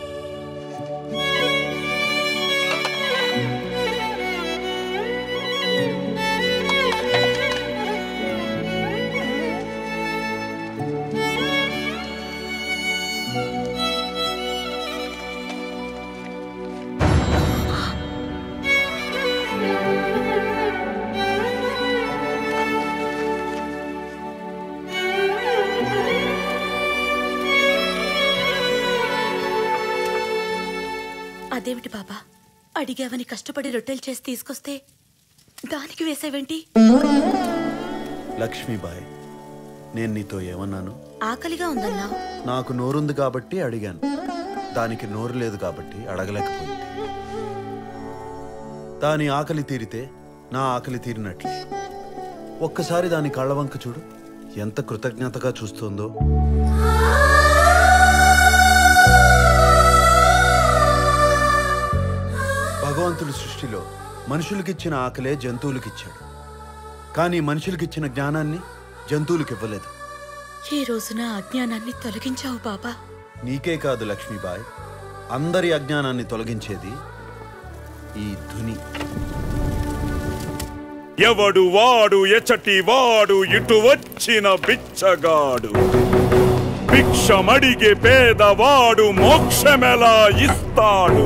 అదేమిటి బాబా అడిగావని కష్టపడి రొట్టెలు చేసి తీసుకొస్తే దానికి వేసావేంటి లక్ష్మీబాయ్ నేను నీతో ఏమన్నాను ఆకలిగా ఉందన్నావు నాకు నోరుంది కాబట్టి అడిగాను దానికి నోరు లేదు కాబట్టి అడగలేకపోయింది దాని ఆకలి తీరితే నా ఆకలి తీరినట్లే ఒక్కసారి దాని కళ్ళ వంక చూడు ఎంత కృతజ్ఞతగా చూస్తుందో భగవంతుడి సృష్టిలో మనుషులకిచ్చిన ఆకలే జంతువులకిచ్చాడు కానీ మనుషులకిచ్చిన జ్ఞానాన్ని జంతువులకు ఇవ్వలేదు ఈ రోజున అజ్ఞానాన్ని తొలగించావు బాబా నీకే కాదు లక్ష్మీబాయ్ అందరి అజ్ఞానాన్ని తొలగించేది ఈ ధుని ఎవడు వాడు ఎచటి వాడు ఇటు వచ్చిన బిచ్చగాడు భిక్షమడిగే పేదవాడు మోక్షమెలా ఇస్తాడు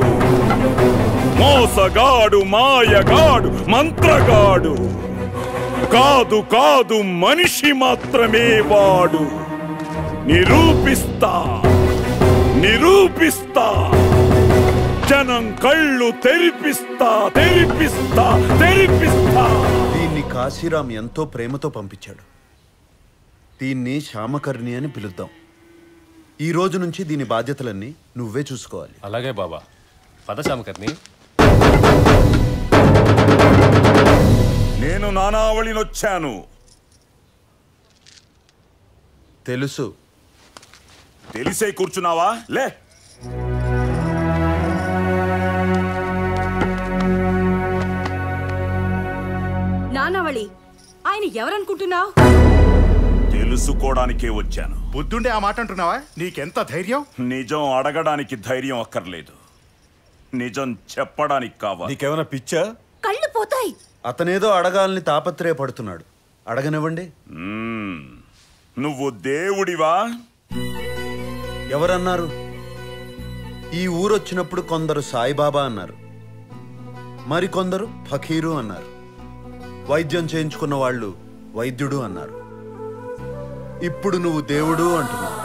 మోసగాడు మాయగాడు మంత్రగాడు కాదు కాదు మనిషి మాత్రమే వాడు నిరూపిస్తా నిరూపిస్తా జనం కళ్ళు తెరిపిస్తా తెరిపిస్తా తెరిపిస్తా దీన్ని కాశీరాం ఎంతో ప్రేమతో పంపించాడు దీన్ని శ్యామకర్ణి అని పిలుద్దాం ఈ రోజు నుంచి దీని బాధ్యతలన్నీ నువ్వే చూసుకోవాలి అలాగే బాబా పదశామకర్ని నేను నానావళినొచ్చాను తెలుసు తెలిసే కూర్చున్నావా లే నానావళి ఆయన ఎవరనుకుంటున్నావు తెలుసుకోవడానికే వచ్చాను బుద్ధుండే ఆ మాట అంటున్నావా నీకెంత ధైర్యం నిజం అడగడానికి ధైర్యం అక్కర్లేదు నిజం చెప్పడానికి కావాలి నీకేమైనా పిచ్చా కళ్ళు పోతాయి అతనేదో అడగాలని తాపత్రయపడుతున్నాడు అడగనివ్వండి నువ్వు దేవుడివా ఎవరన్నారు ఈ ఊరొచ్చినప్పుడు కొందరు సాయిబాబా అన్నారు మరికొందరు ఫకీరు అన్నారు వైద్యం చేయించుకున్న వాళ్ళు వైద్యుడు అన్నారు ఇప్పుడు నువ్వు దేవుడు అంటున్నావు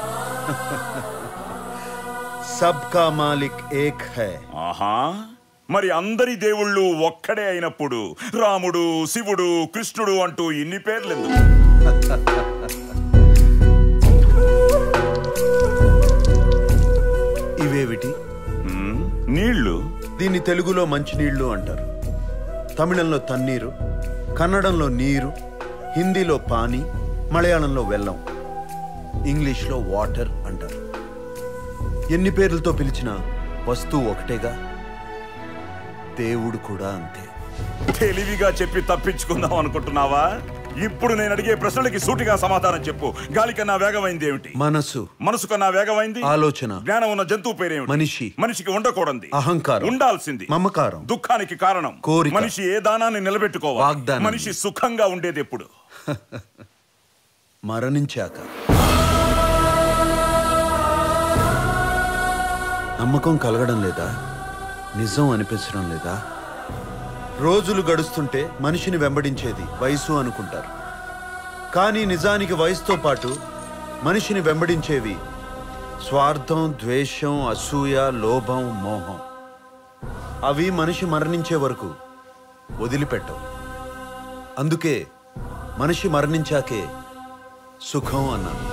సబ్కా మాలిక్ ఏక్ హై ఆహా మరి అందరి దేవుళ్ళు ఒక్కడే అయినప్పుడు రాముడు శివుడు కృష్ణుడు అంటూ ఇన్ని పేర్లెందుకు ఇవేమిటి నీళ్లు దీన్ని తెలుగులో మంచినీళ్లు అంటారు తమిళంలో తన్నీరు కన్నడంలో నీరు హిందీలో పానీ మలయాళంలో వెల్లం ఇంగ్లీష్లో వాటర్ అంటారు ఎన్ని పేర్లతో పిలిచినా వస్తువు ఒకటేగా దేవుడు కూడా అంతే తెలివిగా చెప్పి తప్పించుకుందాం అనుకుంటున్నావా ఇప్పుడు నేను అడిగే ప్రశ్నలకి సూటిగా సమాధానం చెప్పు గాలి కన్నా వేగమైంది ఏమిటి మనసు మనసు కన్నా వేగమైంది ఆలోచన జ్ఞానం ఉన్న జంతువు పేరేమిటి మనిషి మనిషికి ఉండకూడదు అహంకారం ఉండాల్సింది మమకారం దుఃఖానికి కారణం కోరిక. మనిషి ఏ దానాన్ని నిలబెట్టుకోవాలి వాగ్దానం. మనిషి సుఖంగా ఉండేది ఎప్పుడు మరణించాక నమ్మకం కలగడం లేదా నిజం అనిపించడం లేదా రోజులు గడుస్తుంటే మనిషిని వెంబడించేది వయసు అనుకుంటారు కానీ నిజానికి వయసుతో పాటు మనిషిని వెంబడించేవి స్వార్థం ద్వేషం అసూయ లోభం మోహం అవి మనిషి మరణించే వరకు వదిలిపెట్టవు అందుకే మనిషి మరణించాకే సుఖం అన్నాను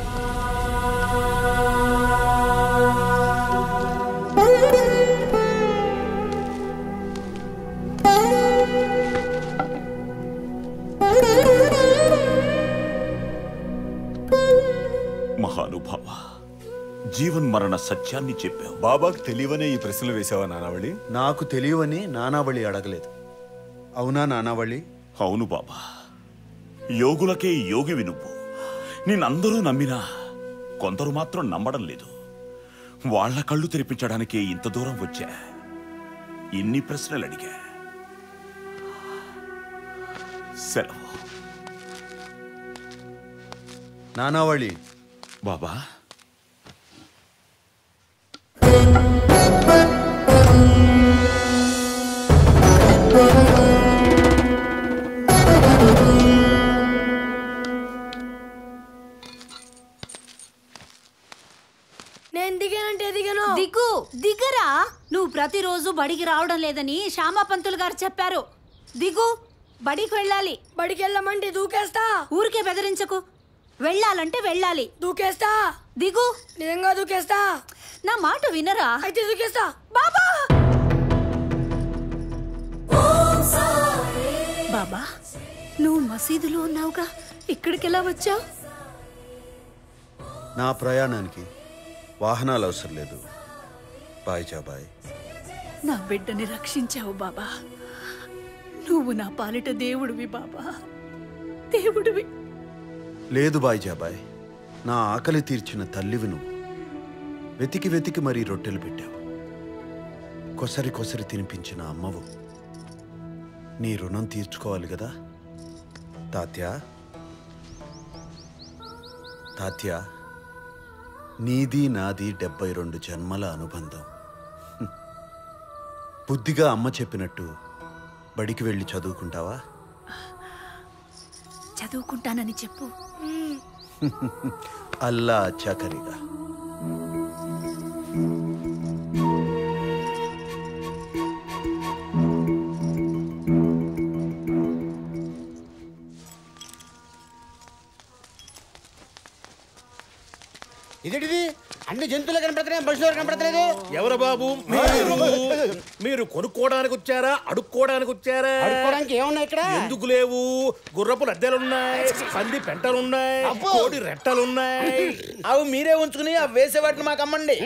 మహానుభావ జీవన్ మరణ సత్యాన్ని చెప్పావు బాబాకు తెలియవనే ఈ ప్రశ్నలు వేసావా నానావళి నాకు తెలియవని నానావళి అడగలేదు అవునా నానావళి అవును బాబా యోగులకే యోగివి నువ్వు నిన్నందరూ నమ్మినా కొందరు మాత్రం నమ్మడం లేదు వాళ్ళ కళ్ళు తెరిపించడానికి ఇంత దూరం వచ్చా ఇన్ని ప్రశ్నలు అడిగా సెలవు నానావళి బాబా నేను దిగానంటే దిగను దిగు దిగరా నువ్వు ప్రతిరోజు బడికి రావడం లేదని శ్యామా పంతులు గారు చెప్పారు దిగు బడికి వెళ్ళాలి బడికి వెళ్ళమంటే దూకేస్తా ఊరికే బెదిరించకు వెళ్ళాలంటే వెళ్ళాలి దూకేస్తా దిగు నిజంగా దూకేస్తా నా మాట వినరా అయితే దూకేస్తా బాబా బాబా నువ్వు మసీదులో ఉన్నావుగా ఇక్కడికి ఎలా వచ్చావు నా ప్రయాణానికి వాహనాలు అవసరం లేదు బాయ్ జాబాయ్ నా బిడ్డని రక్షించావు బాబా నువ్వు నా పాలిట దేవుడివి బాబా దేవుడివి లేదు బాయ్ జాబాయ్ నా ఆకలి తీర్చిన తల్లివి నువ్వు వెతికి వెతికి మరీ రొట్టెలు పెట్టావు కొసరి కొసరి తినిపించిన అమ్మవు నీ రుణం తీర్చుకోవాలి కదా తాత్య తాత్య నీది నాది డెబ్బై రెండు జన్మల అనుబంధం హ్మ్. బుద్ధిగా అమ్మ చెప్పినట్టు బడికి వెళ్ళి చదువుకుంటావా చదువుకుంటానని చెప్పు అల్లా చకరిగా ఇదేంటిది అన్ని జంతువులు కనపడుతున్నాయి మనుషులు కనపడతలేదు ఎవరు బాబు మీరు మీరు కొనుక్కోవడానికి వచ్చారా అడుక్కోవడానికి వచ్చారా అడుక్కోవడానికి ఏమున్నాయి ఇక్కడ? ఎందుకు లేవు గుర్రపు లద్దెలున్నాయి పంది పెంటలున్నాయి కోడి రెట్టలున్నాయి అవి మీరే ఉంచుకుని ఆ వేసే వాటిని మాకు అమ్మండి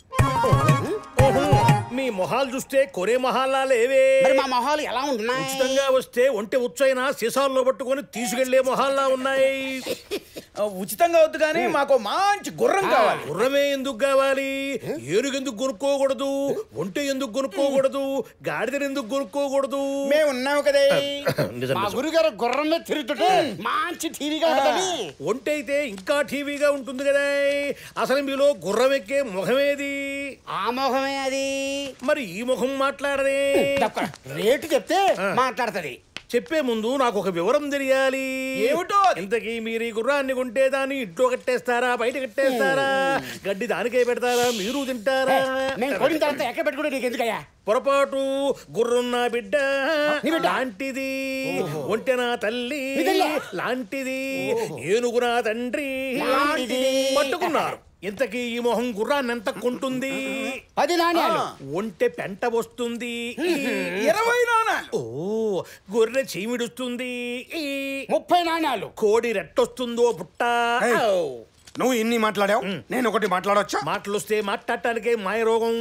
మీ మొహాలు చూస్తే కొరే మొహాలా లేవే మరి మా మొహాలు ఎలా ఉంటున్నాయి ఉచితంగా వస్తే ఒంటె ఉచ్చైనా సీసాల్లో పట్టుకొని తీసుకెళ్లే మొహాల్లా ఉన్నాయి ఉచితంగా వద్దు కానీ మాకు మంచి గుర్రం కావాలి గుర్రమే ఎందుకు కావాలి ఏనుగు ఎందుకు కొనుక్కోకూడదు ఒంటె ఎందుకు కొనుక్కోకూడదు గాడిదను ఎందుకు కొనుక్కోకూడదు మేము ఉన్నాము కదే నిజం, మా నిజం. గురుగారు గుర్రం మీద తిరుగుతుంటే మంచి టీవీగా ఉంటుందని ఒంటె అయితే ఇంకా టీవీగా ఉంటుంది కదా అసలు మీలో గుర్రం ఎక్కే ముఖమేది ఆ ముఖమే అది మరి ఈ ముఖం మాట్లాడదే రేటు చెప్తే మాట్లాడుతుంది చెప్పే ముందు నాకు ఒక వివరం తెలియాలి ఏమిటో ఇంతకీ మీరు ఈ గుర్రాన్ని కొంటే దాన్ని ఇంట్లో కట్టేస్తారా బయట కట్టేస్తారా గడ్డి దానికే పెడతారా మీరు తింటారా నేను కొడిన తర్వాత ఎక్కడ పెట్టుకుంటే నీకు ఎందుకయ్యా పొరపాటు గుర్రున్న బిడ్డ లాంటిది ఒంటె నా తల్లి లాంటిది ఏనుగు నా తండ్రి లాంటిది. పట్టుకున్నారు ఇంతకీ ఈ మొహం గుర్రాన్ని ఎంత కొంటుంది పది నాణ్యాలు. ఒంటె పెంట వస్తుంది ఇరవై నాణాలు ఓ గొర్రె చీమిడుస్తుంది ముప్పై నాణ్యాలు కోడి రెట్టొస్తుందో బుట్ట నువ్వు ఇన్ని మాట్లాడావు నేను ఒకటి మాట్లాడొచ్చా మాటలు వస్తే మాట్లాడటానికే మాయ రోగం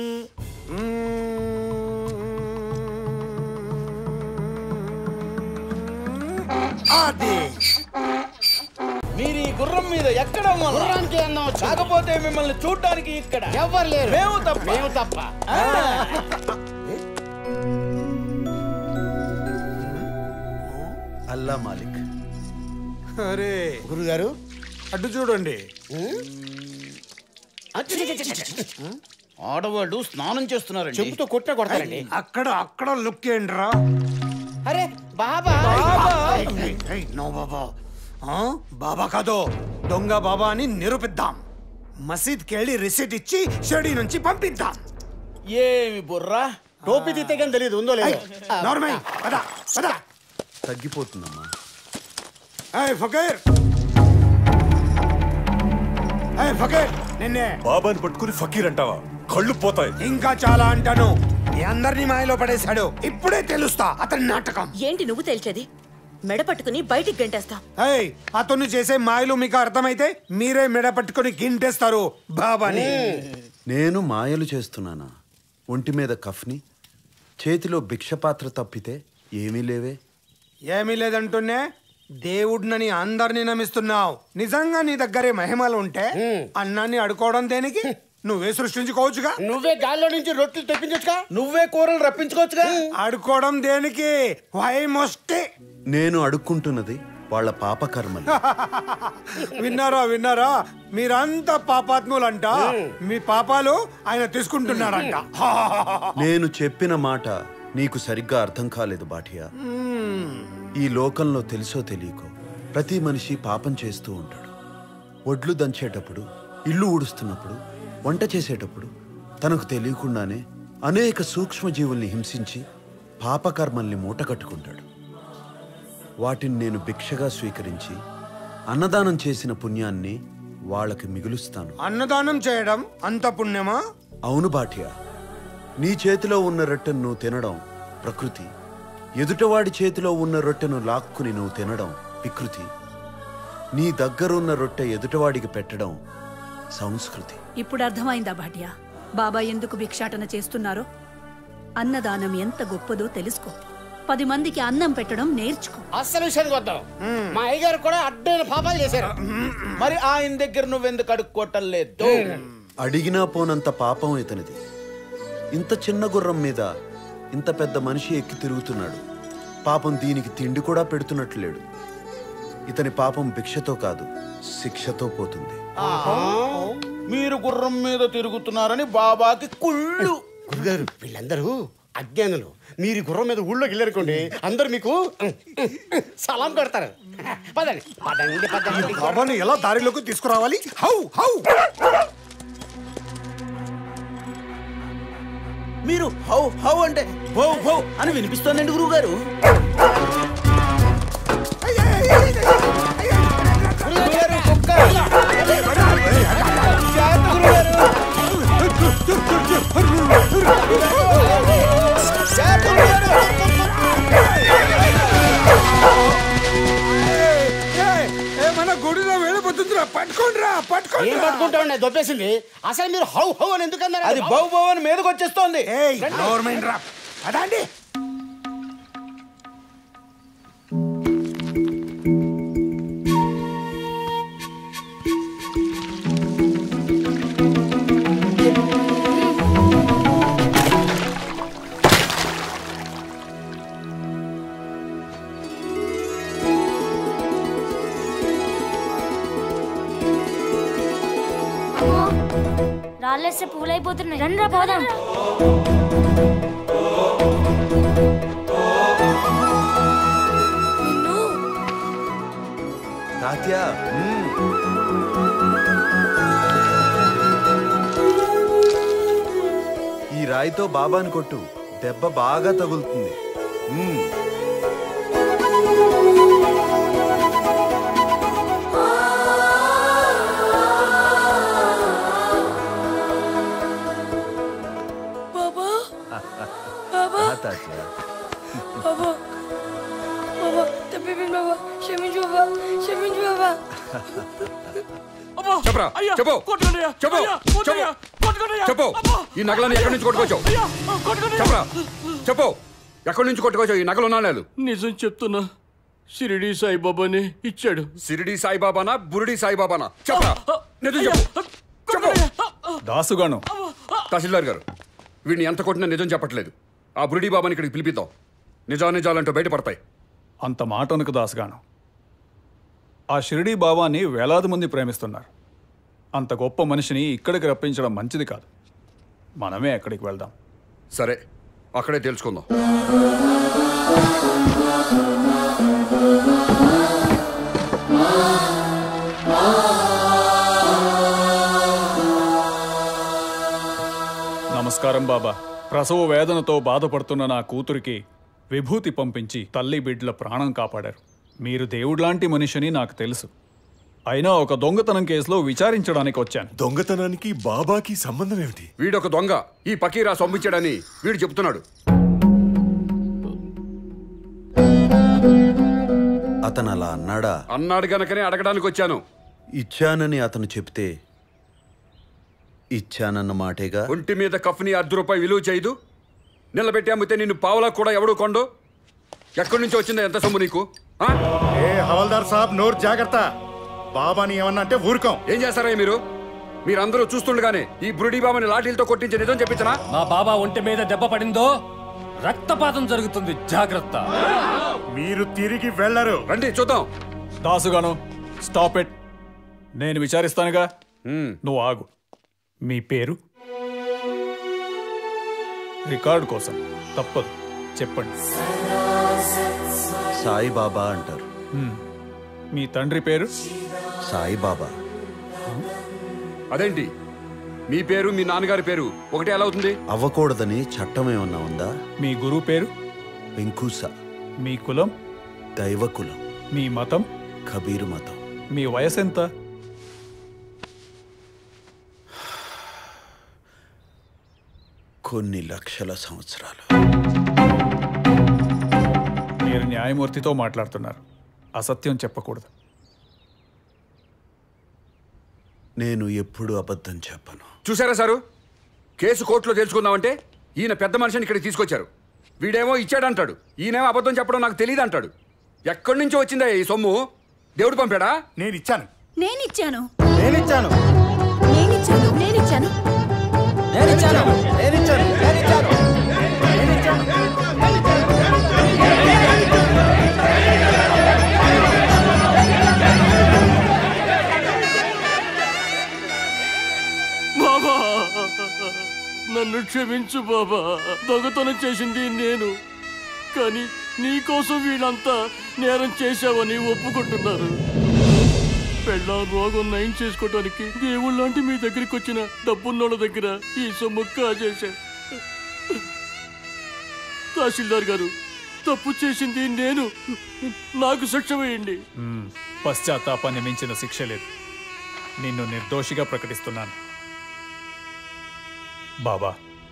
అది మీరు ఈ గుర్రం మీద ఎక్కడ గుర్రానికి అందం వచ్చింది. కాకపోతే మిమ్మల్ని చూడడానికి ఇక్కడ ఎవ్వరు లేరు మేము తప్ప మేము తప్ప అల్లా మాలిక్ అరే గురుగారు అడ్డు చూడండి ఆడవాళ్ళు స్నానం చేస్తున్నారండి చెప్పుతో కొట్ట కొడతారండి అక్కడ అక్కడ లుక్ ఏంట్రా అరే బాబా నో బాబా ఆ? బాబా కాదు దొంగ బాబా అని నిరూపిద్దాం మసీద్కి వెళ్ళి రిసీట్ ఇచ్చి షెడీ నుంచి పంపిద్దాం ఏమి బుర్రా టోపీ తీతే కానీ తెలియదు ఉందో లేదో నార్మల్ పద పద తగ్గిపోతుందమ్మా ఏయ్ ఫకీర్ ఏయ్ ఫకీర్ నిన్నే బాబాని పట్టుకుని ఫకీర్ అంటావా కళ్ళు పోతాయి ఇంకా చాలా అంటాను మీ అందరినీ మాయలో పడేశాడు ఇప్పుడే తెలుస్తా అతని నాటకం ఏంటి నువ్వు తేల్చేది మెడ పట్టుకుని బయటికి గంటేస్తాం ఏయ్ అతను చేసే మాయలు మీకు అర్థమైతే మీరే మెడ పట్టుకొని గింటేస్తారు బాబాని నేను మాయలు చేస్తున్నానా ఒంటి మీద కఫ్ని చేతిలో భిక్షపాత్ర తప్పితే ఏమీ లేవే ఏమీ లేదంటున్నే దేవుడినని అందరినీ నమ్మిస్తున్నావు నిజంగా నీ దగ్గరే మహిమలు ఉంటే అన్నాన్ని అడుకోవడం దేనికి నువ్వే సృష్టించుకోవచ్చుగా నువ్వే గాల్లో నుంచి రొట్టెలు తెప్పించొచ్చుగా నువ్వే కూరలు రప్పించుకోవచ్చుగా ఆడుకోవడం దేనికి వై మొస్తే నేను అడుక్కుంటున్నది వాళ్ళ పాపకర్మలు విన్నారా విన్నారా మీరంతా పాపాత్ములంట మీ పాపాలు ఆయన తీసుకుంటున్నారంట నేను చెప్పిన మాట నీకు సరిగ్గా అర్థం కాలేదు బాటియా ఈ లోకంలో తెలుసో తెలియకో ప్రతి మనిషి పాపం చేస్తూ ఉంటాడు ఒడ్లు దంచేటప్పుడు ఇల్లు ఊడుస్తున్నప్పుడు వంట చేసేటప్పుడు తనకు తెలియకుండానే అనేక సూక్ష్మజీవుల్ని హింసించి పాపకర్మల్ని మూటగట్టుకుంటాడు వాటిని నేను భిక్షగా స్వీకరించి అన్నదానం చేసిన పుణ్యాన్ని వాళ్ళకి మిగులుస్తాను అన్నదానం చేయడం అంత పుణ్యమా అవును బాటియా నీ చేతిలో ఉన్న రొట్టెను నువ్వు తినడం ప్రకృతి ఎదుటవాడి చేతిలో ఉన్న రొట్టెను లాక్కుని నువ్వు తినడం వికృతి నీ దగ్గరున్న రొట్టె ఎదుటవాడికి పెట్టడం సంస్కృతి ఇప్పుడు అర్థమైందా భాటియా బాబా ఎందుకు భిక్షాటన చేస్తున్నారో అన్నదానం ఎంత గొప్పదో తెలుసుకో పది మందికి అన్నం పెట్టడం నేర్చుకో అస్సలు విషయానికి వద్దాం మా అయ్యగారు కూడా అడ్డైన పాపాలు చేశారు మరి ఆయన దగ్గర నువ్వెందుకు అడుక్కోవటం లేదు అడిగినా పోనంత పాపం ఇతనిది ఇంత చిన్న గుర్రం మీద ఇంత పెద్ద మనిషి ఎక్కి తిరుగుతున్నాడు పాపం దీనికి తిండి కూడా పెడుతున్నట్లు లేడు ఇతని పాపం భిక్షతో కాదు శిక్షతో పోతుంది మీరు గుర్రం మీద తిరుగుతున్నారని బాబాకి కుళ్ళు గురుగారు వీళ్ళందరూ అజ్ఞానులు మీరు ఈ గుర్రం మీద ఊళ్ళోకి వెళ్ళారుకోండి అందరూ మీకు సలాం కొడతారు పదండి పదండి పదండి బాబాని ఎలా దారిలోకి తీసుకురావాలి హౌ హౌ మీరు హౌ హౌ అంటే భౌ భౌ అని వినిపిస్తోందండి గురువు గారు మన గుడిలో వెళ్ళిపోతుందిరా పట్టుకోండిరా పట్టుకోండి ఏం పట్టుకుంటా దొబ్బేసింది అసలు మీరు హౌ హౌ అని ఎందుకు అన్నారు అది బౌ బౌ అని మీదకి వచ్చేస్తోంది గవర్నమెంట్ రా అదండి రాళ్ళేస్తే పూలైపోతున్నాయి రండి రా పోదాం తాత్యా మ్మ్. ఈ రాయితో బాబాని కొట్టు దెబ్బ బాగా తగులుతుంది మ్మ్. బాబా బాబా ఆ, తాత్యా బాబా బాబా తప్పిపోయింది బాబా క్షమించు బాబా క్షమించు బాబా చెప్పరా చెప్పు చెప్పు చెప్పు చెప్పు ఈ నగలను ఎక్కడి నుంచి కొట్టుకోవచ్చు చెప్పరా చెప్పు ఎక్కడి నుంచి కొట్టుకోవచ్చు ఈ నగలు నాణేలు నిజం చెప్తున్నా షిరిడి సాయిబాబానే ఇచ్చాడు సిరిడి సాయిబాబానా బురిడి సాయిబాబానా చెప్పరా నిజం చెప్పు చెప్పు దాసుగాను తహసీల్దార్ గారు వీడిని ఎంత కొట్టినా నిజం చెప్పట్లేదు ఆ బురిడి బాబాని ఇక్కడికి పిలిపిద్దాం నిజా నిజాలంటూ బయటపడతాయి అంత మాట అనుకు దాసుగాను ఆ షిరిడి బాబాని వేలాది మంది ప్రేమిస్తున్నారు అంత గొప్ప మనిషిని ఇక్కడికి రప్పించడం మంచిది కాదు మనమే అక్కడికి వెళ్దాం సరే అక్కడే తెలుసుకుందాం నమస్కారం బాబా ప్రసవ వేదనతో బాధపడుతున్న నా కూతురికి విభూతి పంపించి తల్లి బిడ్డల ప్రాణం కాపాడారు మీరు దేవుడిలాంటి మనిషిని నాకు తెలుసు అయినా ఒక దొంగతనం కేసులో విచారించడానికి వచ్చాను దొంగతనానికి బాబాకి సంబంధం ఏమిటి వీడొక దొంగ ఈ పకీరా సొమ్మిచ్చాడని వీడు చెప్తున్నాడు అతను అలా అన్నాడా అన్నాడు గనకనే అడగడానికి వచ్చాను ఇచ్చానని అతను చెప్తే ఇచ్చానన్న మాటేగా ఒంటి మీద కఫ్ని అర్ధ రూపాయి విలువ చేయదు నిలబెట్టి అమ్మితే నిన్ను పావలా కూడా ఎవడు కొండు ఎక్కడి నుంచి వచ్చిందో ఎంత సొమ్ము నీకు ఆ? ఏ హవల్దార్ సాబ్ నోరు జాగ్రత్త బాబాని ఏమన్నా అంటే ఊరుకోం ఏం చేస్తారా మీరు మీరందరూ చూస్తుండగానే ఈ బురుడి బాబాని లాఠీలతో కొట్టించి నిజం చెప్పించనా మా బాబా ఒంటి మీద దెబ్బ పడిందో రక్తపాతం జరుగుతుంది జాగ్రత్త మీరు తిరిగి వెళ్ళరు రండి చూద్దాం దాసుగాను స్టాప్ ఇట్ నేను విచారిస్తానుగా నువ్వు ఆగు మీ పేరు రికార్డు కోసం తప్పదు చెప్పండి సాయిబాబా అంటారు హ్మ్. మీ తండ్రి పేరు సాయిబాబా అదేంటి మీ పేరు మీ నాన్నగారి పేరు ఒకటే ఎలా అవుతుంది అవ్వకూడదని చట్టం ఏమన్నా ఉందా మీ గురువు పేరు వెంకూస మీ కులం దైవకులం మీ మతం కబీరు మతం మీ వయసు ఎంత కొన్ని లక్షల సంవత్సరాలు మీరు న్యాయమూర్తితో మాట్లాడుతున్నారు అసత్యం చెప్పకూడదు నేను ఎప్పుడు అబద్ధం చెప్పను చూసారా సారు కేసు కోర్టులో తెలుసుకుందామంటే ఈయన పెద్ద మనిషిని ఇక్కడికి తీసుకొచ్చారు వీడేమో ఇచ్చాడంటాడు ఈయనేమో అబద్ధం చెప్పడం నాకు తెలియదు అంటాడు ఎక్కడి నుంచి వచ్చిందా ఈ సొమ్ము దేవుడు పంపాడా నేను ఇచ్చాను నేనిచ్చాను నేనిచ్చాను నేనిచ్చాను నేనిచ్చాను నేనిచ్చాను నేనిచ్చాను నేనిచ్చాను బాబా నన్ను క్షమించు బాబా దొంగతనం చేసింది నేను కానీ నీకోసం వీళ్ళంతా నేరం చేశావని ఒప్పుకుంటున్నారు పెళ్ళ రోగం నయం చేసుకోవటానికి దేవుళ్ళంటి మీ దగ్గరికి వచ్చిన డబ్బున్నోళ్ళ దగ్గర ఈ సొమ్ము కాజేశా తహసీల్దార్ గారు తప్పు చేసింది నేను నాకు శిక్ష వేయండి మ్మ్. పశ్చాత్తాపాన్ని మించిన శిక్ష లేదు నిన్ను నిర్దోషిగా ప్రకటిస్తున్నాను బాబా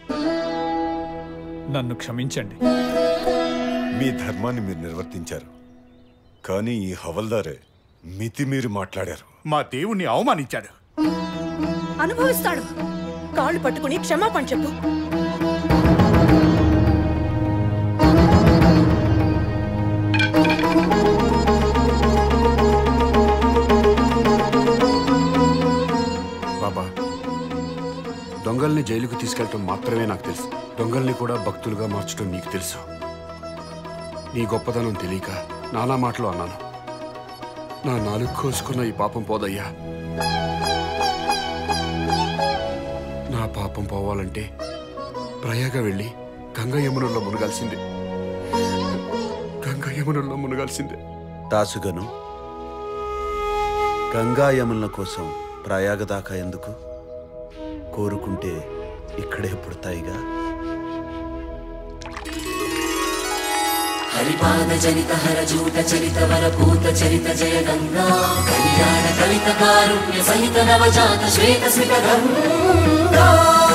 నన్ను క్షమించండి మీ ధర్మాన్ని మీరు నిర్వర్తించారు కానీ ఈ హవల్దారే మితిమీరి మాట్లాడారు మా దేవుణ్ణి అవమానించాడు అనుభవిస్తాడు కాళ్ళు పట్టుకుని క్షమాపణ చెప్పు బాబా దొంగల్ని జైలుకు తీసుకెళ్ళటం మాత్రమే నాకు తెలుసు దొంగల్ని కూడా భక్తులుగా మార్చడం నీకు తెలుసు నీ గొప్పతనం తెలియక నానా మాటలు అన్నాను నా నాలుగు కోసుకున్న ఈ పాపం పోదయ్యా నా పాపం పోవాలంటే ప్రయాగ వెళ్ళి గంగ యమునల్లో మునగాల్సిందే గంగ యమునల్లో మునగాల్సిందే దాసుగను గంగా యముల కోసం ప్రయాగ దాకా ఎందుకు కోరుకుంటే ఇక్కడే పుడతాయిగా హరిపాద జనిత హర జూట చరిత వర భూత చరిత జయ గంగా కళ్యాణ కవిత కారుణ్య సహిత నవజాత శ్వేత స్మిత గంగా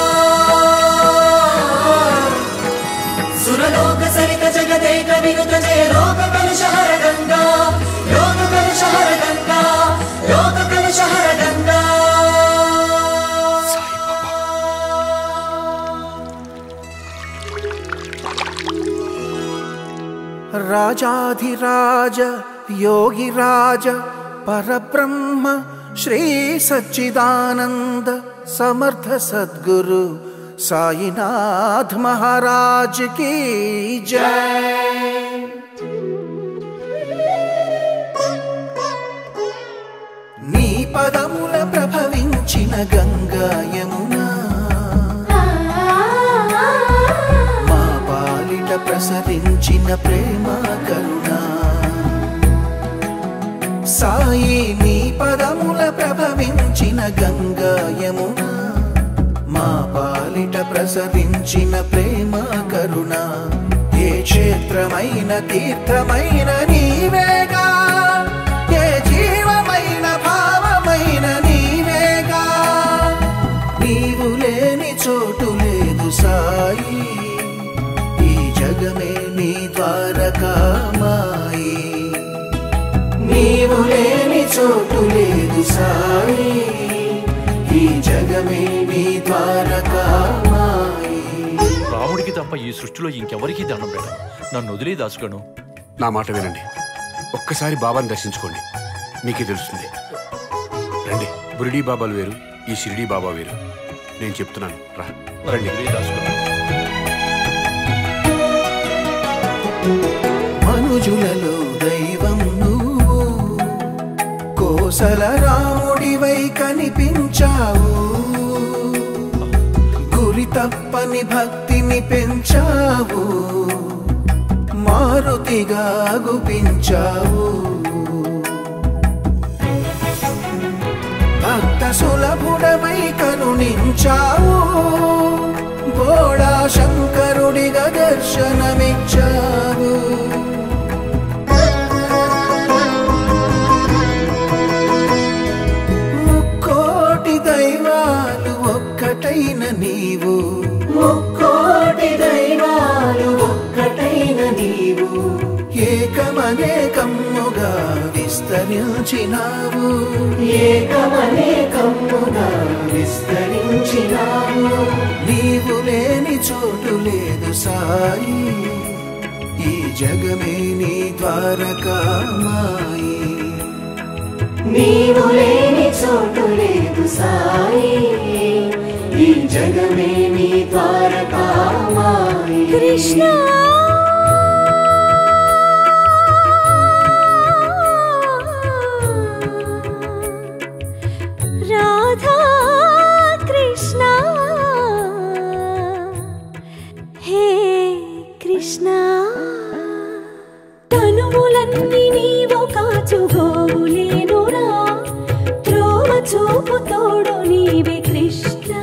సురలోక సరిత జగదేక వినుత జయ లోక కలుష హర గంగా లోక కలుష హర గంగా లోక కలుష హర గంగా రాజాధిరాజ యోగిరాజ పరబ్రహ్మ శ్రీ సచ్చిదానంద సమర్థ సద్గురు సాయినాథ్ మహారాజ్ की जय నీ పదముల ప్రభవించిన గంగా యమున మా పాలిట ప్రసరించిన ప్రేమ కరుణ సాయి నీ పదముల ప్రభవించిన గంగా యమున మా పాలిట ప్రసరించిన ప్రేమ కరుణ ఏ క్షేత్రమైన తీర్థమైన నీవేగా ఏ జీవమైన భావమైన నీవేగా నీవు లేని చోటు లేదు సాయి ఈ జగమే నీ ద్వారకామాయి నీవు లేని చోటు లేదు సాయి ఈ జగమే నీ ద్వారకామాయి రాముడికి తప్ప ఈ సృష్టిలో ఇంకెవరికీ దండం పెట్ట నన్ను వదిలే దాసుగను నా మాట వినండి ఒక్కసారి బాబాని దర్శించుకోండి మీకే తెలుస్తుంది రండి బురిడీ బాబాలు వేరు ఈ ఈ షిరిడి బాబా వీరు నేను చెప్తున్నాను రా రండి మనుజులలో దైవం నువ్వు కోసల రాముడివై కనిపించావు గురి తప్పని భక్తిని పెంచావు మారుతిగా గుపించావు భక్త సులభుడమై కరుణించావు బోడా శంకరుడిగా దర్శనమిచ్చావు ముక్కోటి దైవాలు ఒక్కటైన నీవు ముక్కోటి దైవాలు ఒక్కటైన నీవు ఏకమనేకమ్ముగా విస్తరించినావు ఏకమనేకమ్ముగా విస్తరించినావు నీవు లేని చోటు లేదు సాయి ఈ జగమే నీ ద్వారకామాయి నీవు లేని చోటు లేదు సాయి ఈ జగమే నీ ద్వారకామాయి కృష్ణ రాధా కృష్ణ హే కృష్ణ తనువులన్నీ నీవు కాచుగోవులేనురా త్రోవ చూపు తోడు నీవే కృష్ణ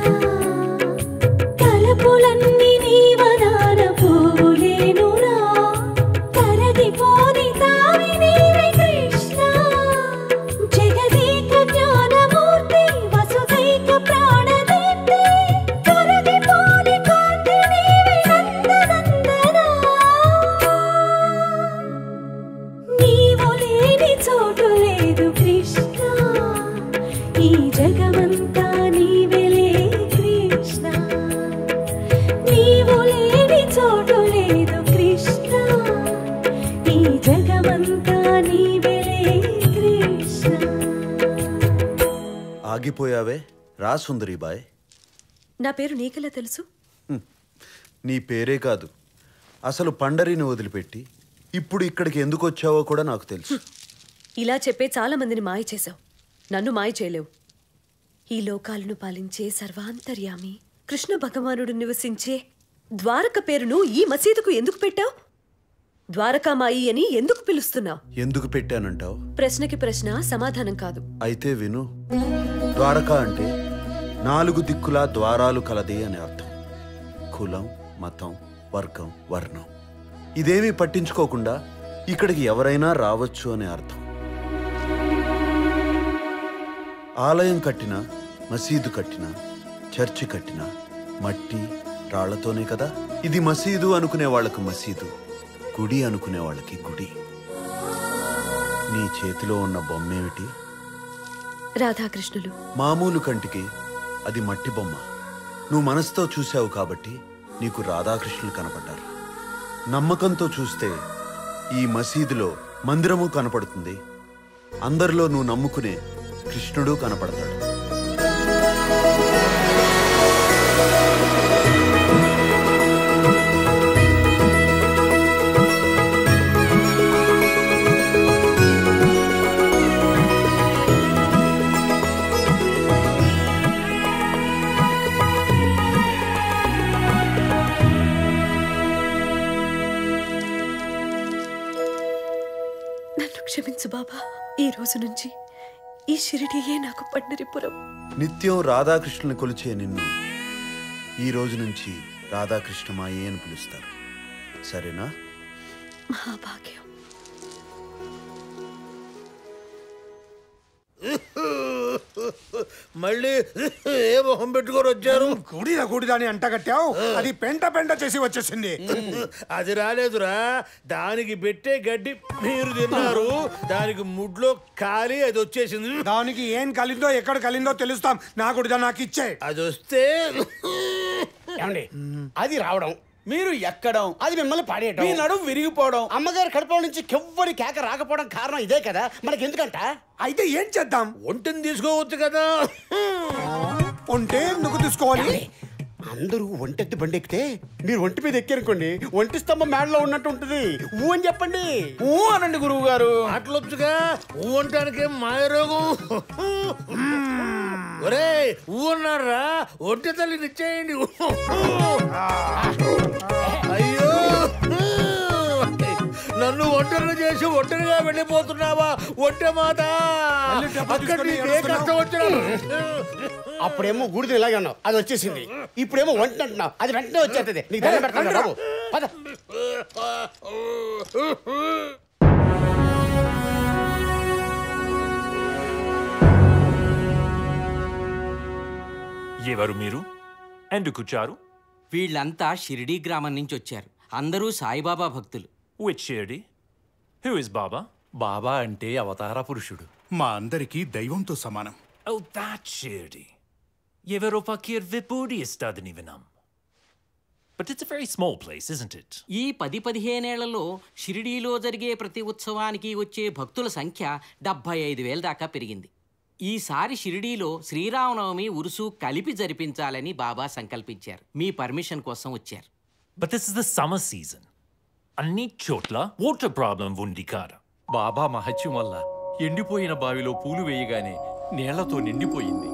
తలపులన్నీ నీవనాన పోలేనురా తరగిపోని తావి నీవే కృష్ణ జగదేక జ్ఞానమూర్తి వసుదైక ప్రాణదీప్తి తరగిపోని కాంతి నీవే నందనందనా నీవు లేని చోటు లేదు కృష్ణ ఈ జగమంతా నీవెలే కృష్ణ నీవు లేని చోటు లేదు కృష్ణ ఈ జగమంతా నీవెలే కృష్ణ ఆగిపోయావే రా సుందరి బాయ్ నా పేరు నీకెలా తెలుసు నీ పేరే కాదు అసలు పండరిని వదిలిపెట్టి ఇప్పుడు ఇక్కడికి ఎందుకు వచ్చావో కూడా నాకు తెలుసు ఇలా చెప్పే చాలా మందిని మాయ చేశావు నన్ను మాయ చేయలేవు ఈ లోకాలను పాలించే సర్వాంతర్యామి కృష్ణ భగవానుడు నివసించే ద్వారక పేరును ఈ మసీదుకు ఎందుకు పెట్టావు ద్వారకామాయి అని ఎందుకు పిలుస్తున్నావు ఎందుకు పెట్టానంటావు ప్రశ్నకి ప్రశ్న సమాధానం కాదు అయితే విను ద్వారక అంటే నాలుగు దిక్కుల ద్వారాలు కలది అని అర్థం కులం మతం వర్గం వర్ణం ఇదేమీ పట్టించుకోకుండా ఇక్కడికి ఎవరైనా రావచ్చు అనే అర్థం ఆలయం కట్టినా మసీదు కట్టినా చర్చి కట్టినా మట్టి రాళ్లతోనే కదా ఇది మసీదు అనుకునే వాళ్ళకు మసీదు గుడి అనుకునే వాళ్ళకి గుడి నీ చేతిలో ఉన్న బొమ్మేమిటి రాధాకృష్ణులు మామూలు కంటికి అది మట్టి బొమ్మ నువ్వు మనసుతో చూశావు కాబట్టి నీకు రాధాకృష్ణులు కనపడ్డారు నమ్మకంతో చూస్తే ఈ మసీదులో మందిరము కనపడుతుంది అందరిలో నువ్వు నమ్ముకునే కృష్ణుడు కనపడతాడు నన్ను క్షమించు బాబా ఈ రోజు నుంచి ఈ షిరిడియే నాకు పండరిపురం నిత్యం రాధాకృష్ణుని కొలిచే నిన్ను ఈ రోజు నుంచి రాధాకృష్ణమాయే అని పిలుస్తారు సరేనా మహాభాగ్యం మళ్ళీ ఏ మొహం పెట్టుకొని వచ్చారు కూడిదా కూడిదా అని అంట కట్టావు అది పెంట పెంట చేసి వచ్చేసింది అది రాలేదురా దానికి పెట్టే గడ్డి మీరు తిన్నారు దానికి ముడ్లో ఖాళీ అది వచ్చేసింది దానికి ఏం కలిందో ఎక్కడ కలిందో తెలుస్తాం నా కూడిదా నాకు ఇచ్చే అది వస్తే ఏమండి అది రావడం మీరు ఎక్కడం అది మిమ్మల్ని పాడేయటం మీ నడుము విరిగిపోవడం అమ్మగారి కడుపులో నుంచి కెవ్వడి కేక రాకపోవడం కారణం ఇదే కదా మనకి ఎందుకంట అయితే ఏం చేద్దాం ఒంటిని తీసుకోవచ్చు కదా ఉంటే ఎందుకు తీసుకోవాలి అందరూ ఒంటెత్తి బండి ఎక్కితే మీరు ఒంటి మీద ఎక్కారనుకోండి ఒంటి స్తంభం మేడలో ఉన్నట్టు ఉంటుంది ఊ అని చెప్పండి ఊ అనండి గురువు గారు అట్లొచ్చుగా ఊ అంటానికి మాయరోగం ఒరే ఊ అన్నారా ఒంటి తల్లిని ఇచ్చేయండి అయ్యో నన్ను ఒంటరిని చేసి ఒంటరిగా వెళ్ళిపోతున్నావా ఒంటె మాట అక్కడ నీకు ఏ కష్టం వచ్చినా అప్పుడేమో గుడిది ఇలాగే అన్నావు అది వచ్చేసింది ఇప్పుడేమో వంట అంటున్నావు అది వెంటనే వచ్చేస్తుంది నీకు దండం పెడతాను బాబు పద ఎవరు మీరు ఎందుకొచ్చారు వీళ్ళంతా షిరిడీ గ్రామం నుంచి వచ్చారు అందరూ సాయిబాబా భక్తులు which Shirdi who is Baba Baba అంటే అవతార పురుషుడు మా అందరికీ దైవంతో సమానం ఓ దాట్ షిరిడి ఎవరో ఫకీర్ విపూడి ఇస్తాదని విన్నాం but it's very small place isn't it ఈ పది పదిహేనేళ్లలో షిరిడీలో జరిగే ప్రతి ఉత్సవానికి వచ్చే భక్తుల సంఖ్య డెబ్బై ఐదు వేల దాకా పెరిగింది ఈసారి షిరిడీలో శ్రీరామనవమి ఉరుసు కలిపి జరిపించాలని బాబా సంకల్పించారు మీ పర్మిషన్ కోసం వచ్చారు but this is the summer season అన్ని చోట్ల వాటర్ ప్రాబ్లం ఉంది కాదు బాబా మహత్యం వల్ల ఎండిపోయిన బావిలో పూలు వేయగానే నీళ్లతో నిండిపోయింది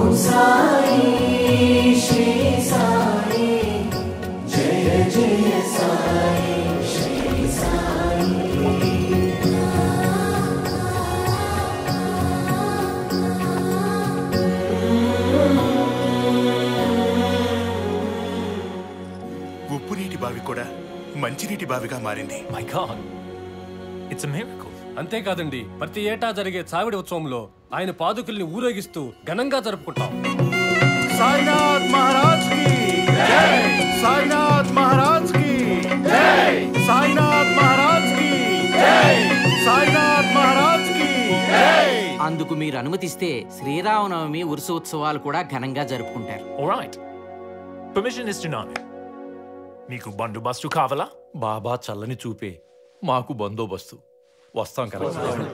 ఉప్పు నీటి బావి కూడా మంచినీటి బావిగా మారింది మై గాడ్ ఇట్స్ మిరకల్ అంతేకాదండి ప్రతి ఏటా జరిగే చావిడి ఉత్సవంలో ఆయన పాదుకుల్ని ఊరేగిస్తూ ఘనంగా జరుపుకుంటాం సాయినాథ్ మహారాజ్ కి సాయినాథ్ మహారాజ్ కి సాయినాథ్ మహారాజ్ కి సాయినాథ్ మహారాజ్ కి అందుకు మీరు అనుమతిస్తే శ్రీరామనవమి ఉత్సవాలు కూడా ఘనంగా జరుపుకుంటారు ఆల్రైట్ పర్మిషన్ ఇస్తున్నాను మీకు బందోబస్తు కావాలా బాబా చల్లని చూపే మాకు బందోబస్తు వస్తాం కదా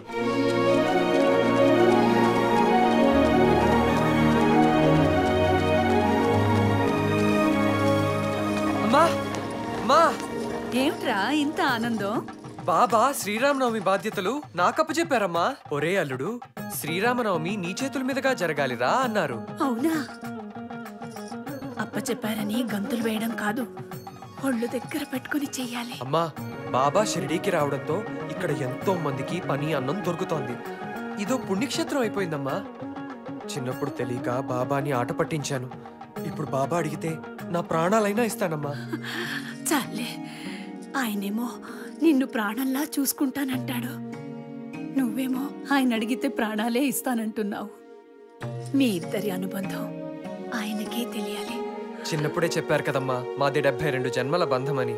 అమ్మా అమ్మా ఏమిట్రా ఇంత ఆనందం బాబా శ్రీరామనవమి బాధ్యతలు నాకప్పు చెప్పారమ్మా ఒరే అల్లుడు శ్రీరామనవమి నీ చేతుల మీదుగా జరగాలిరా అన్నారు అవునా అప్ప చెప్పారని గంతులు వేయడం కాదు ఒళ్ళు దగ్గర పెట్టుకుని చెయ్యాలి అమ్మా బాబా షిరిడీకి రావడంతో ఇక్కడ ఎంతో మందికి పని అన్నం దొరుకుతోంది ఇదో పుణ్యక్షేత్రం అయిపోయిందమ్మా చిన్నప్పుడు తెలియక బాబాని ఆట పట్టించాను ఇప్పుడు బాబా అడిగితే నా ప్రాణాలైనా ఇస్తానమ్మా చాలే ఆయనేమో నిన్ను ప్రాణంలా చూసుకుంటానంటాడు నువ్వేమో ఆయన అడిగితే ప్రాణాలే ఇస్తానంటున్నావు మీ ఇద్దరి అనుబంధం ఆయనకే తెలియాలి చిన్నప్పుడే చెప్పారు కదమ్మా మాది డెబ్బై రెండు జన్మల బంధమని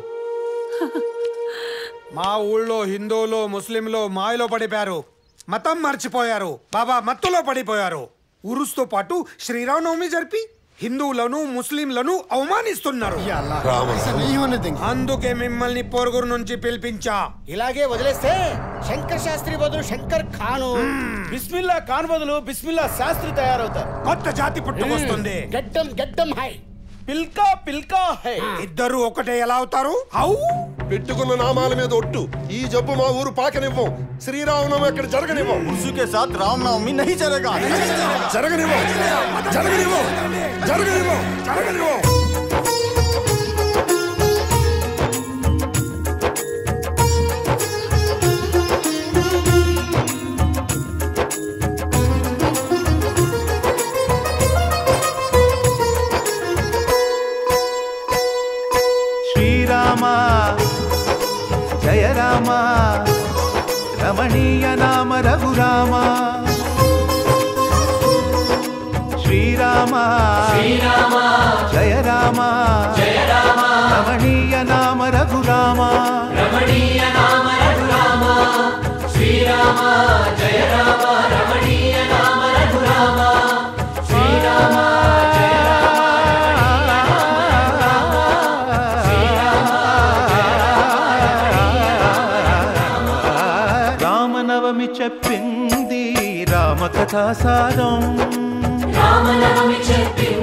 మా ఊళ్ళో హిందువులు ముస్లింలు మాయలో పడిపోయారు మతం మర్చిపోయారు బాబా మత్తులో పడిపోయారు ఉరుస్తో పాటు శ్రీరామనవమి జరిపి హిందువులను ముస్లింలను అవమానిస్తున్నారు అందుకే మిమ్మల్ని పొరుగురు నుంచి పిలిపించా ఇలాగే వదిలేస్తే శంకర్ శాస్త్రి బదులు శంకర్ ఖాను బిస్మిల్లా ఖాన్ బదులు బిస్మిల్లా శాస్త్రి తయారవుతారు కొత్త జాతి పుట్టుకొస్తుంది గడ్డం గడ్డం హై పిల్కా పిల్కా హై ఇద్దరు ఒకటే ఎలా అవుతారు హౌ పెట్టుకున్న నామాల మీద ఒట్టు ఈ జబ్బు మా ఊరు పాకనివ్వం శ్రీరామనవమి అక్కడ జరగనివ్వం के साथ रामनवमी नहीं चलेगा జరగనివ్వం జరగనివ్వం జరగనివ్వం జరగనివ్వం శ్రీరామ జయ రామ రమణీయ నామ రఘురామ శ్రీరామ శ్రీరామ జయ రామ జయ రామ రమణీయ నామ రఘురామ రమణీయ నామ రఘురామ శ్రీరామ జయ రామ రమణీయ నామ రఘురామ శ్రీరామ జయ రామనవమి చెప్పింది రామకథా సారం రామనవమి చెప్పింది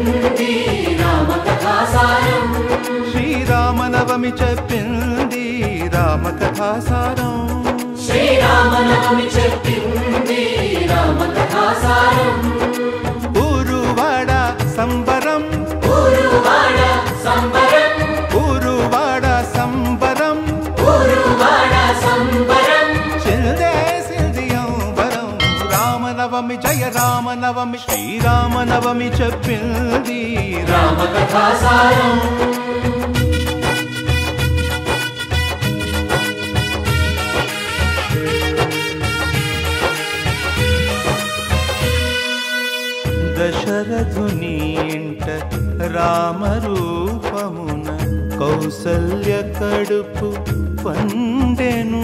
రామకథాసారం శ్రీరామనవమి చెప్పింది రామకథాసారం శ్రీరామనవమి చెప్పింది రామకథాసారం ఊరువాడ సంబరం ఊరువాడ సంబరం ఊరువాడ సంబరం ఊరువాడ సంబరం చిల్దే సిల్దియంబరం రామనవమి జయ రామనవమి శ్రీరామనవమి చెప్పింది రామకథాసారం దశరథుని ఇంట రామరూపమున కౌసల్య కడుపు పండెను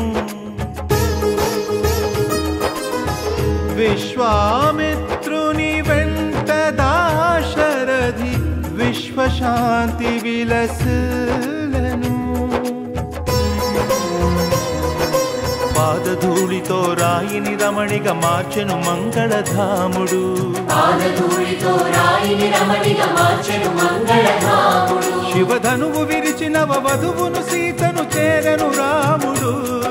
విశ్వామిత్రుని వెంట దాశరథి విశ్వశాంతి విలసలను పాదధూళితో రాయిని రమణిగా మార్చెను మంగళధాముడు పాదధూళితో రాయిని రమణిగా మార్చెను మంగళధాముడు శివధనువు విరిచిన వధువును సీతను చేరను రాముడు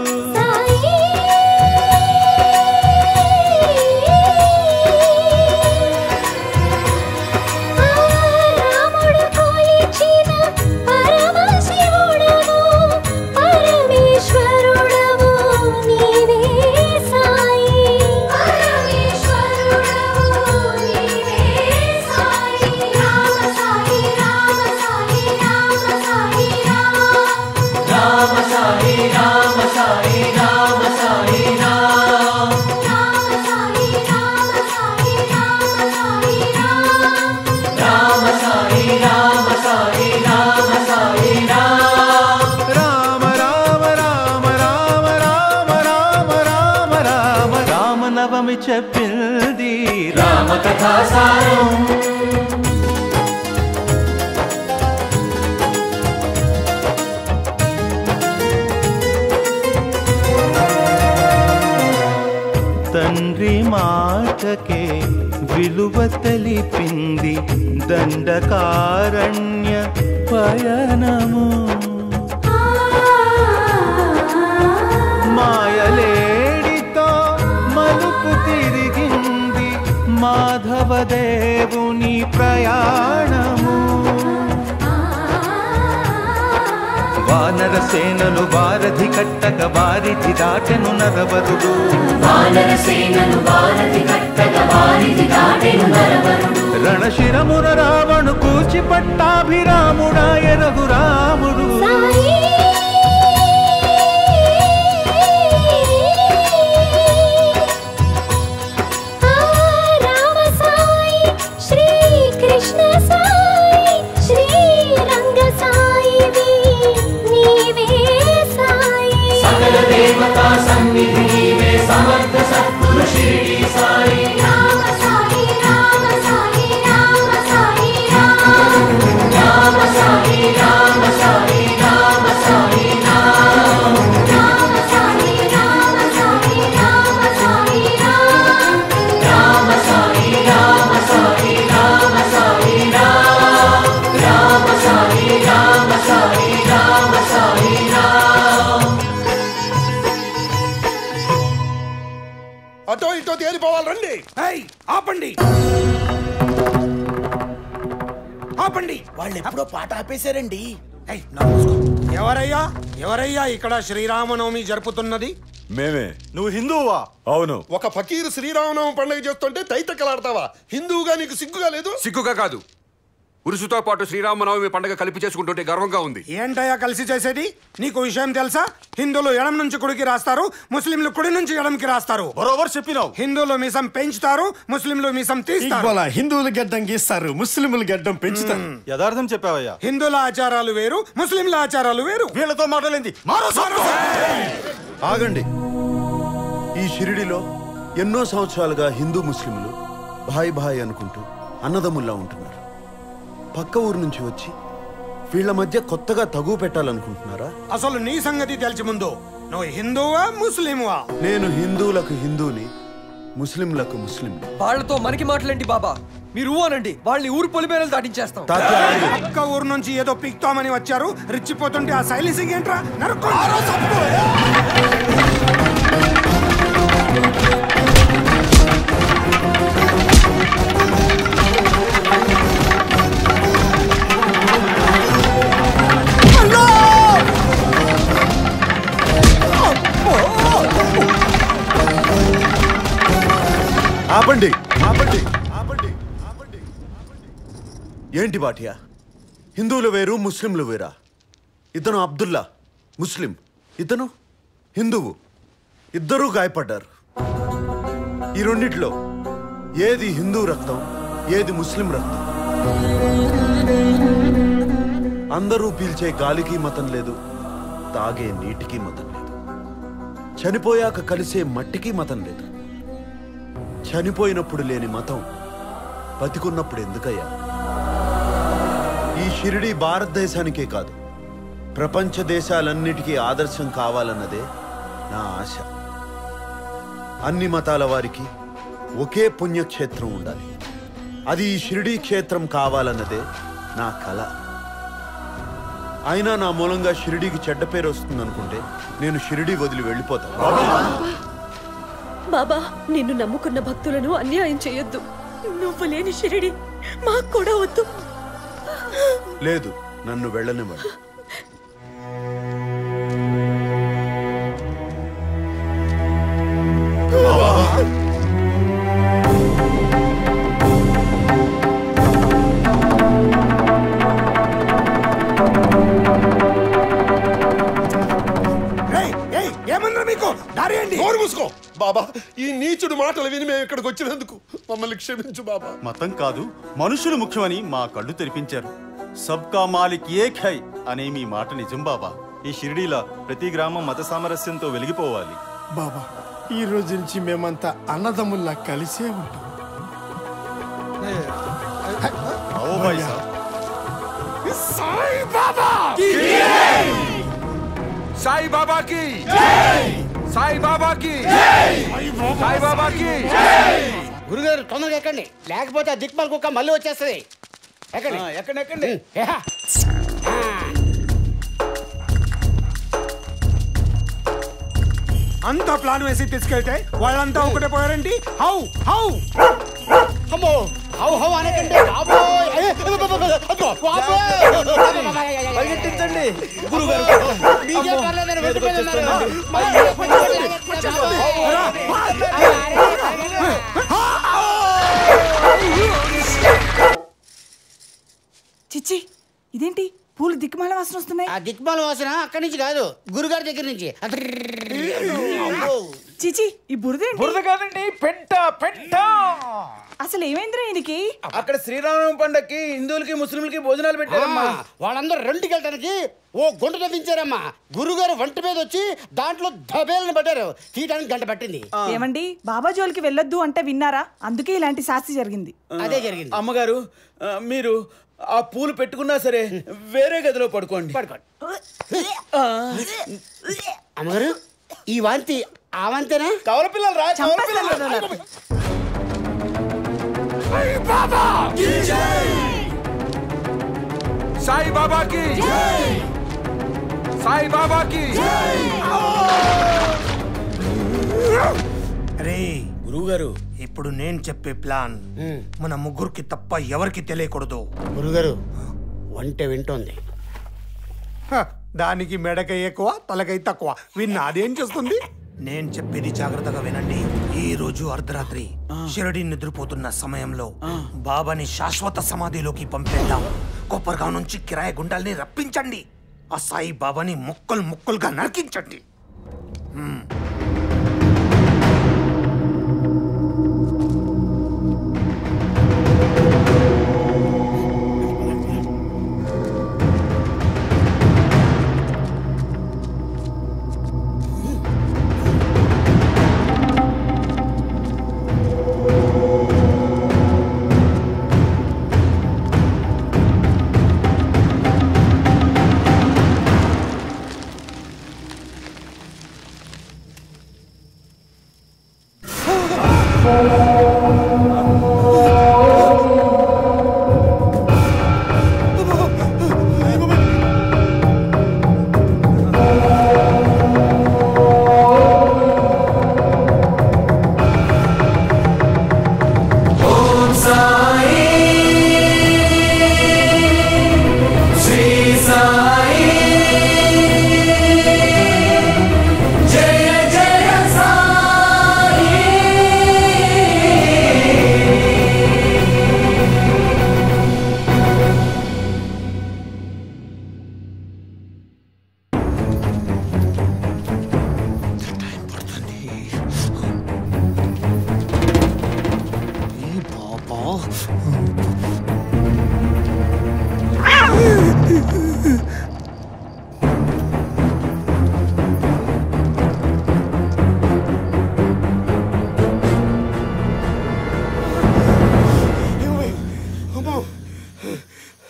రాముడు కొలిచిన పరమశివుడవు పరమేశ్వరుడవు నీవే సాయి పరమేశ్వరుడవు నీవే సాయి రామ సాయి రామ సాయి రామ సాయి రామ సాయి రామ సాయి రామ సాయి రామ రామ సాయి రామ సాయి రామ సాయి రామ రామ సాయి రామ సాయి రామ సాయి రామ రామ రామ రామ రామ రామ రామ రామ రామ రామ నవమి చెప్పింది రామ కథాసారం తండ్రి మాటకే విలువ తెలిపింది దండకారణ్య పయనము మాయలేడితో మలుపు తిరిగింది మాధవదేవుని ప్రయాణము వానర సేనలు వారధి కట్టక వారిధి దాటెను నరవరుడు వానర సేనను వారధి కట్టగ వారిధి దాటెను నరవరుడు రణశిరమున రావణు కూచి పట్టాభిరాముడాయ రఘురాముడు రామ సాయి శ్రీ కృష్ణ సాయి శ్రీ రంగ సాయివి నీవే సాయి సకల దేవతా సన్నిధి నీవే సమర్థ సద్గురు షిరిడి సాయి రామ సాయి రామ సాయి రామ సాయి రామ సాయి రామ సాయి రామ సాయి రామ రామ సాయి రామ సాయి రామ సాయి రామ రామ సాయి రామ సాయి రామ సాయి రామ రామ సాయి రామ సాయి రామ సాయి రామ అటో ఇటో తేలిపోవాలి రండి ఆపండి ఆపండి వాళ్ళు ఎప్పుడో పాట ఆపేశారండి ఎవరయ్యా ఎవరయ్యా ఇక్కడ శ్రీరామనవమి జరుపుతున్నది మేమే నువ్వు హిందువా అవును ఒక ఫకీరు శ్రీరామనవమి పండుగ చేస్తుంటే తైతక్కలాడతావా హిందువుగా నీకు సిగ్గుగా లేదు సిగ్గుగా కాదు ఉరుసుతో పాటు శ్రీరామనవమి పండుగ కలిపి చేసుకుంటుంటే గర్వంగా ఉంది ఏంటయ్యా కలిసి చేసేది నీకు విషయం తెలుసా హిందువులు ఎడం నుంచి కుడికి రాస్తారు ముస్లింలు కుడి నుంచి ఎడంకి రాస్తారు బరోబర్ చెప్పినావు హిందువులు మీసం పెంచుతారు ముస్లింలు మీసం తీస్తారు ఇక్బాలా హిందువులు గడ్డం గీస్తారు ముస్లింలు గడ్డం పెంచుతారు యథార్థం చెప్పావయ్యా హిందువుల ఆచారాలు వేరు ముస్లింల ఆచారాలు వేరు వీళ్ళతో మాట్లాడింది ఆగండి ఈ షిరిడిలో ఎన్నో సంవత్సరాలుగా హిందూ ముస్లింలు భాయ్ భాయ్ అనుకుంటూ అన్నదమ్ముల్లా ఉంటున్నారు పక్క ఊరు నుంచి వచ్చి వీళ్ళ మధ్య కొత్తగా తగువ పెట్టాలనుకుంటున్నారా అసలు నీ సంగతి తెలిసి ముందు నువ్వు హిందువా ముస్లింవా నేను హిందువులకు హిందూని ముస్లింలకు ముస్లిం వాళ్ళతో మనకి మాటలేంటి బాబా మీరు ఊ అనండి వాళ్ళని ఊరు పొలిమేరలు దాటించేస్తాం ఒక్క ఊరు నుంచి ఏదో పీక్తామని వచ్చారు రిచ్చిపోతుంటే ఆ సైలెన్సింగ్ ఏంట్రా నరుక్కో ఆపండి ఆపండి ఆపండి ఏంటి బాటియా హిందువులు వేరు ముస్లింలు వేరా ఇతను అబ్దుల్లా ముస్లిం ఇతను హిందువు ఇద్దరూ గాయపడ్డారు ఈ రెండిట్లో ఏది హిందూ రక్తం ఏది ముస్లిం రక్తం అందరూ పీల్చే గాలికి మతం లేదు తాగే నీటికి మతం లేదు చనిపోయాక కలిసే మట్టికి మతం లేదు చనిపోయినప్పుడు లేని మతం బతికున్నప్పుడు ఎందుకయ్యా ఈ షిరిడి భారతదేశానికే కాదు ప్రపంచ దేశాలన్నిటికీ ఆదర్శం కావాలన్నదే నా ఆశ అన్ని మతాల వారికి ఒకే పుణ్యక్షేత్రం ఉండాలి అది ఈ షిరిడి క్షేత్రం కావాలన్నదే నా కళ అయినా నా మూలంగా షిరిడీకి చెడ్డ పేరు వస్తుందనుకుంటే నేను షిరిడి వదిలి వెళ్ళిపోతాను బాబా నిన్ను నమ్ముకున్న భక్తులను అన్యాయం చేయొద్దు నువ్వు లేని షిరిడి మాకు కూడా వద్దు లేదు నన్ను వెళ్ళనివ్వండి ఏయ్, ఏయ్, ఏమన్నా మీకు దారి ఏంటి నోరు మూసుకో బాబా ఈ నీచుడు మాటలు విని మేము ఇక్కడికి వచ్చినందుకు మమ్మల్ని క్షమించు బాబా మతం కాదు మనుషులు ముఖ్యమని మా కళ్ళు తెరిపించారు సబ్కా మాలిక్ ఏక్ హై అనే మీ మాట నిజం బాబా ఈ షిరిడీలా ప్రతి గ్రామం మత సామరస్యంతో వెలిగిపోవాలి బాబా ఈ రోజు నుంచి మేమంతా అన్నదమ్ముల్లా కలిసే ఉంటాం आओ भाई साहब సాయి బాబా సాయి బాబా కి సాయి బాబా కి సాయి బాబా కి గురుగారు తొందరగా ఎక్కండి లేకపోతే ఆ దిక్మాల కుక్క మళ్ళీ వచ్చేస్తుంది ఎక్కండి ఎక్కండి ఎక్కండి అంత ప్లాన్ వేసి తీసుకెళ్తే వాళ్ళంతా ఒకటే పోయారండి హౌ హౌ అమ్మో హౌ హౌ అనకండి బాబోయ్ అయ్యే, అబ్బో, బాబోయ్. పరిగెట్టించండి మీకే పర్లేదని వెళ్ళిపోయినారు. చిచ్చి ఇదేంటి పూలు దిక్కుమాల వాసన వస్తున్నాయి ఆ దిక్మాల వాసన అక్కడి నుంచి కాదు గురుగారి దగ్గర నుంచి చిచి ఈ బురదేంటి బురద కాదండి పెంట పెంట అసలు ఏమైందిరా ఈయనకి అక్కడ శ్రీరామనవమి పండక్కి హిందువులకి ముస్లింలకి భోజనాలు పెట్టారమ్మా వాళ్ళందరూ రెండుకి వెళ్ళడానికి ఓ గుంట తవ్వించారమ్మా గురుగారు వంట మీద వచ్చి దాంట్లో దబేలను పడ్డారు తీయడానికి గంట పట్టింది ఏమండి బాబా జోలికి వెళ్ళొద్దు అంటే విన్నారా అందుకే ఇలాంటి శాస్తి జరిగింది అదే జరిగింది అమ్మగారు ఆ, మీరు ఆ పూలు పెట్టుకున్నా సరే వేరే గదిలో పడుకోండి అమ్మగారు ఈ వాంతి ఆ వాంతేనా కవల పిల్లలు రా కవల పిల్లలు సాయి బాబా కి సాయి బాబా కి రే గురువు గారు ఇప్పుడు నేను చెప్పే ప్లాన్ మన ముగ్గురికి తప్ప ఎవరికి తెలియకూడదు గురుగారు వంట వింటోంది హ, దానికి మెడకై ఎక్కువ తలకై తక్కువ విన్నా అదేం చేస్తుంది నేను చెప్పేది జాగ్రత్తగా వినండి ఈ రోజు అర్ధరాత్రి షిరడి నిద్రపోతున్న సమయంలో బాబాని శాశ్వత సమాధిలోకి పంపేద్దాం కొప్పర్గావ్ నుంచి కిరాయి గుండాల్ని రప్పించండి ఆ సాయి బాబాని ముక్కలు ముక్కలుగా నరికించండి హ్మ్.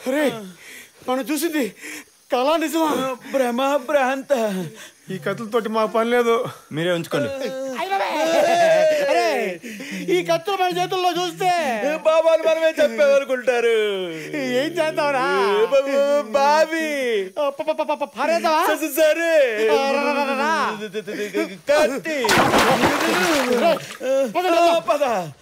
రే మనం చూసింది కళా నిజమా భ్రమ భ్రాంత ఈ కథలతోటి మా పని లేదు మీరే ఉంచుకోండి అరే ఈ కత్తులు మన చేతుల్లో చూస్తే బాబాని మనమే చెప్పేవనుకుంటారు ఏం చేద్దాంరా బాబీ పారేద్దామా సరే కత్తి పద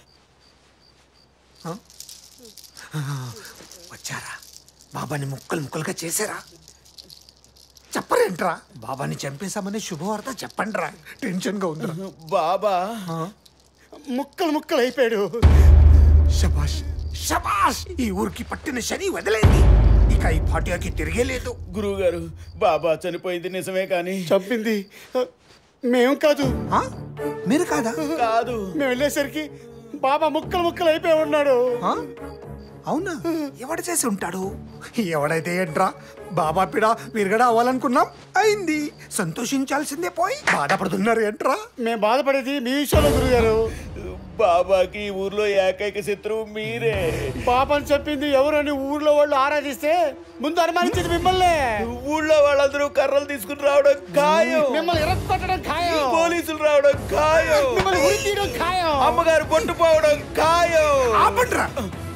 వచ్చారా బాబాని ముక్కలు ముక్కలుగా చేశారా చెప్పరేంట్రా బాబాని చంపేశామని శుభవార్త చెప్పండిరా టెన్షన్ గా ఉందిరా బాబా ముక్కలు ముక్కలు అయిపోయాడు శబాష్ శబాష్ ఈ ఊరికి పట్టిన శని వదిలేండి ఇక ఈ పాటియాకి తిరిగే లేదు గురువు గారు బాబా చనిపోయింది నిజమే కానీ చంపింది మేము కాదు మీరు కాదా కాదు మేము వెళ్ళేసరికి బాబా ముక్కలు ముక్కలు అయిపోయి ఉన్నాడు అవునా ఎవడు చేసి ఉంటాడు ఎవడైతే ఏంట్రా బాబా పిడ విరగడ అవ్వాలనుకున్నాం అయింది సంతోషించాల్సిందే పోయి బాధపడుతున్నారు ఏంట్రా మేము బాధపడేది మీ విషయంలో గురుగారు బాబాకి ఈ ఊర్లో ఏకైక శత్రువు మీరే బాబాని చెప్పింది ఎవరని ఊర్లో వాళ్ళు ఆరాధిస్తే ముందు అనుమానించేది మిమ్మల్ని ఊళ్ళో వాళ్ళందరూ కర్రలు తీసుకుని రావడం ఖాయం మిమ్మల్ని ఎరగొట్టడం ఖాయం పోలీసులు రావడం ఖాయం మిమ్మల్ని ఉరి తీయడం ఖాయం అమ్మగారు కొట్టుపోవడం ఖాయం ఆపండ్రా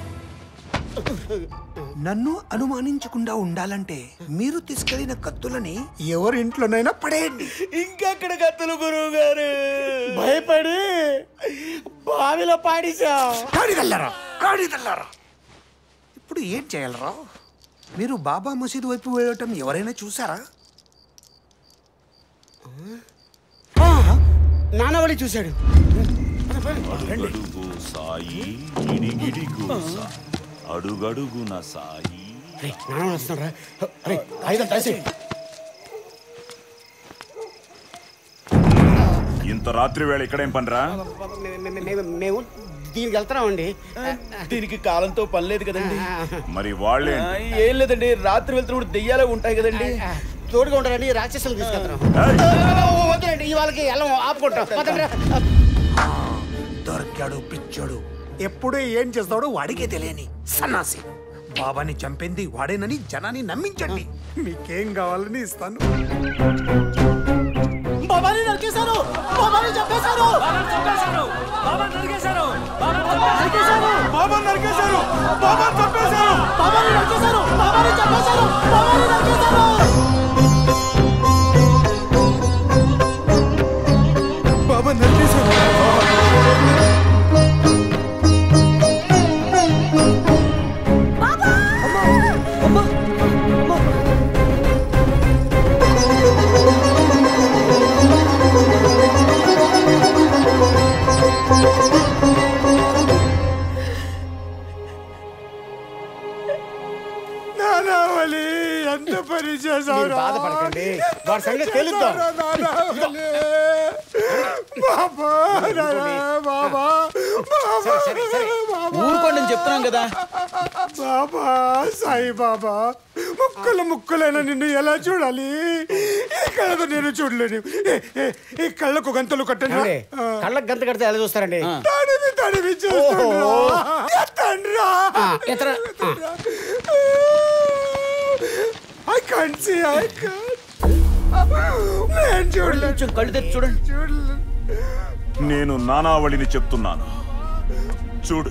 నన్ను అనుమానించకుండా ఉండాలంటే మీరు తీసుకెళ్లిన కత్తులని ఎవరి ఇంట్లోనైనా పడేయండి ఇంకెక్కడ కత్తులు గురువు గారు భయపడి బావిలో పాడేశా కాడిదల్లారా కాడిదల్లారా ఇప్పుడు ఏం చేయాలరా మీరు బాబా మసీదు వైపు వెళ్ళటం ఎవరైనా చూసారా నానవళి చూశాడు అడుగడుగు సాయి గిడిగిడి గోస అడుగడుగున సాయి నానవళి వస్తున్నారా అరే ఐదు తాసి ఇంత రాత్రి వేళ ఇక్కడేం పనిరా మేము దీనికి వెళ్తున్నామండి దీనికి కాలంతో పని లేదు కదండి మరి వాళ్ళే ఆ, ఏం లేదండి రాత్రి వెళ్తున్నప్పుడు దెయ్యాలే ఉంటాయి కదండి తోడుగా ఉంటారండి రాక్షసులు తీసుకెళ్తున్నాం వద్దండి ఇవాళకి వెళ్ళం ఆపుకుంటాం పదండి రా. దొరికాడు పిచ్చోడు ఎప్పుడు ఏం చేస్తాడో వాడికే తెలియని సన్నాసి బాబాని చంపింది వాడేనని జనాన్ని నమ్మించండి మీకేం కావాలని ఇస్తాను బాబాని నరికేశారు బాబాని చంపేశారు బాబాని నరికేశారు బాబాని నరికేశారు బాబాని చంపేశారు బాబాని నరికేశారు బాబాని చంపేశారు బాబాని నరికేశారు బాబా నరికేశారు నానావళి ఎంత పని చేసావు మీరు బాధపడకండి. వాడి సంగతి తెలుద్దాం. బాబా నానా, బాబా బాబా ఊరుకోండి అని చెప్తున్నాం కదా బాబా సాయి బాబా ముక్కలు ముక్కలైన నిన్ను ఎలా చూడాలి ఈ కళ్ళతో నేను చూడలేను ఏ, ఏ, ఈ కళ్ళకు గంతలు కట్టండి ఏమండి? కళ్ళకు గంత కడితే ఎలా చూస్తారండి తడివి తడివి చేస్తుండ్రా. ఎత్తండ్రా. ఎత్తరా. I can't see, I can't. నేను చూడలేదు కళ్ళు తెచ్చి చూడండి చూడలేదు నేను నానావళిని చెప్తున్నాను చూడు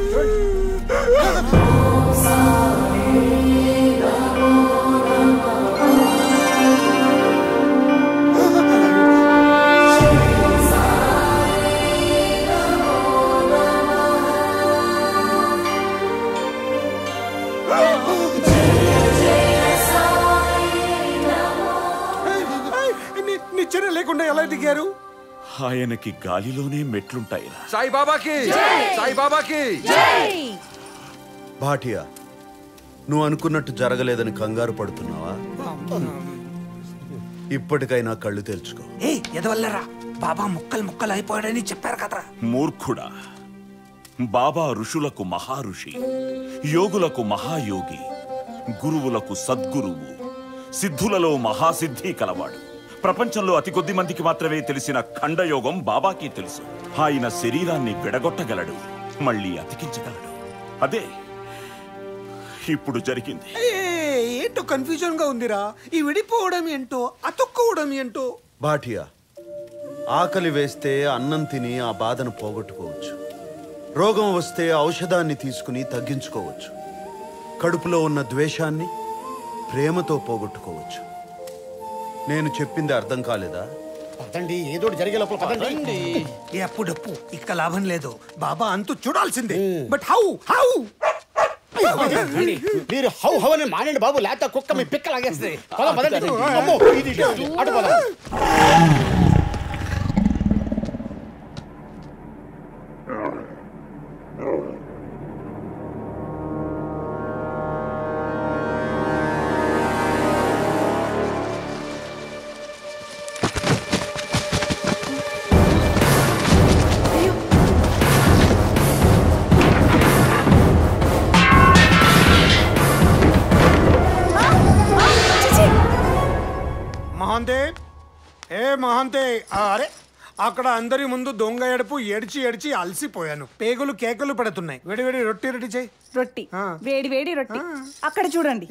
ని- నిచ్చెన లేకుండా ఎలా దిగారు ఆయనకి గాలిలోనే మెట్లుంటాయిరా సాయి బాబాకి సాయి బాబాకి భాటియా నువ్వు అనుకున్నట్టు జరగలేదని కంగారు పడుతున్నావా ఇప్పటికైనా కళ్ళు తెరుచుకో ఏ ఎదవల్లరా బాబా ముక్కలు ముక్కలు అయిపోయాడని చెప్పారు కదరా మూర్ఖుడా బాబా ఋషులకు మహారుషి యోగులకు మహాయోగి గురువులకు సద్గురువు సిద్ధులలో మహాసిద్ధి కలవాడు ప్రపంచంలో అతి కొద్ది మందికి మాత్రమే తెలిసిన ఖండయోగం బాబాకి తెలుసు ఆయన శరీరాన్ని విడగొట్టగలడు మళ్ళీ అతికించగలడు అదే ఇప్పుడు జరిగింది ఏ, ఏంటో కన్ఫ్యూజన్ గా ఉందిరా ఈ విడిపోవడం ఏంటో అతుక్కోవడం ఏంటో బాటియా ఆకలి వేస్తే అన్నం తిని ఆ బాధను పోగొట్టుకోవచ్చు రోగం వస్తే ఔషధాన్ని తీసుకుని తగ్గించుకోవచ్చు కడుపులో ఉన్న ద్వేషాన్ని ప్రేమతో పోగొట్టుకోవచ్చు నేను చెప్పింది అర్థం కాలేదా పదండి ఏదో జరిగే లోపల పదండి ఏ అప్పుడప్పు ఇక లాభం లేదు బాబా అంతు చూడాల్సిందే బట్ హౌ హౌ మీరు హౌ హౌ అని మానండి బాబు లేకపోతే కుక్క మీ పిక్క లాగేస్తుంది పద పదండి అమ్మో ఇది ఇటు, అటు పద మహాంతే ఏ మహాంతే ఆ, అరే అక్కడ అందరి ముందు దొంగ ఎడుపు ఏడ్చి ఏడ్చి అలసిపోయాను పేగులు కేకలు పెడుతున్నాయి వేడి వేడి రొట్టి రొట్టి చేయి రొట్టి వేడి వేడి రొట్టి అక్కడ చూడండి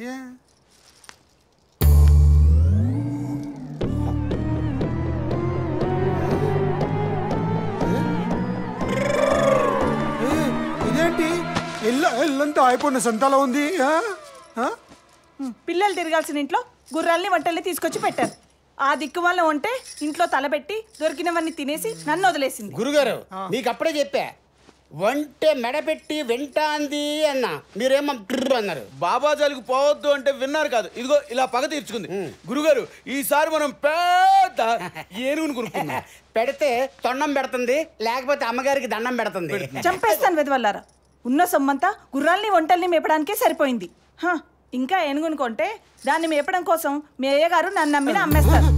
ఇదేంటి ఇల్ల ఇల్లంతా అయిపోయిన సంతాలో ఉంది ఆ? ఆ? ఉమ్, పిల్లలు తిరగాల్సిన ఇంట్లో గుర్రాల్ని వంటల్ని తీసుకొచ్చి పెట్టారు ఆ దిక్కు వల్ల ఉంటే ఇంట్లో తలబెట్టి దొరికినవన్నీ తినేసి నన్ను వదిలేసింది గురుగారు మీకు అప్పుడే చెప్పా వంటే మెడపెట్టి వెంటాంది అన్న మీరేమో ట్రిర్ అన్నారు బాబా జోలికి పోవద్దు అంటే విన్నారు కాదు ఇదిగో ఇలా పగ తీర్చుకుంది గురుగారు ఈసారి మనం పెద్ద ఏనుగును కొనుక్కుందాం పెడితే తొండం పెడుతుంది లేకపోతే అమ్మగారికి దండం పెడుతుంది చంపేస్తాను వెదవల్లారా ఉన్న సొమ్మంతా గుర్రాల్ని వంటల్ని మేపడానికే సరిపోయింది హ, ఇంకా ఏనుగును కొంటే దాన్ని మేపడం కోసం మీ అయ్యగారు నన్ను నమ్మిన అమ్మేస్తారు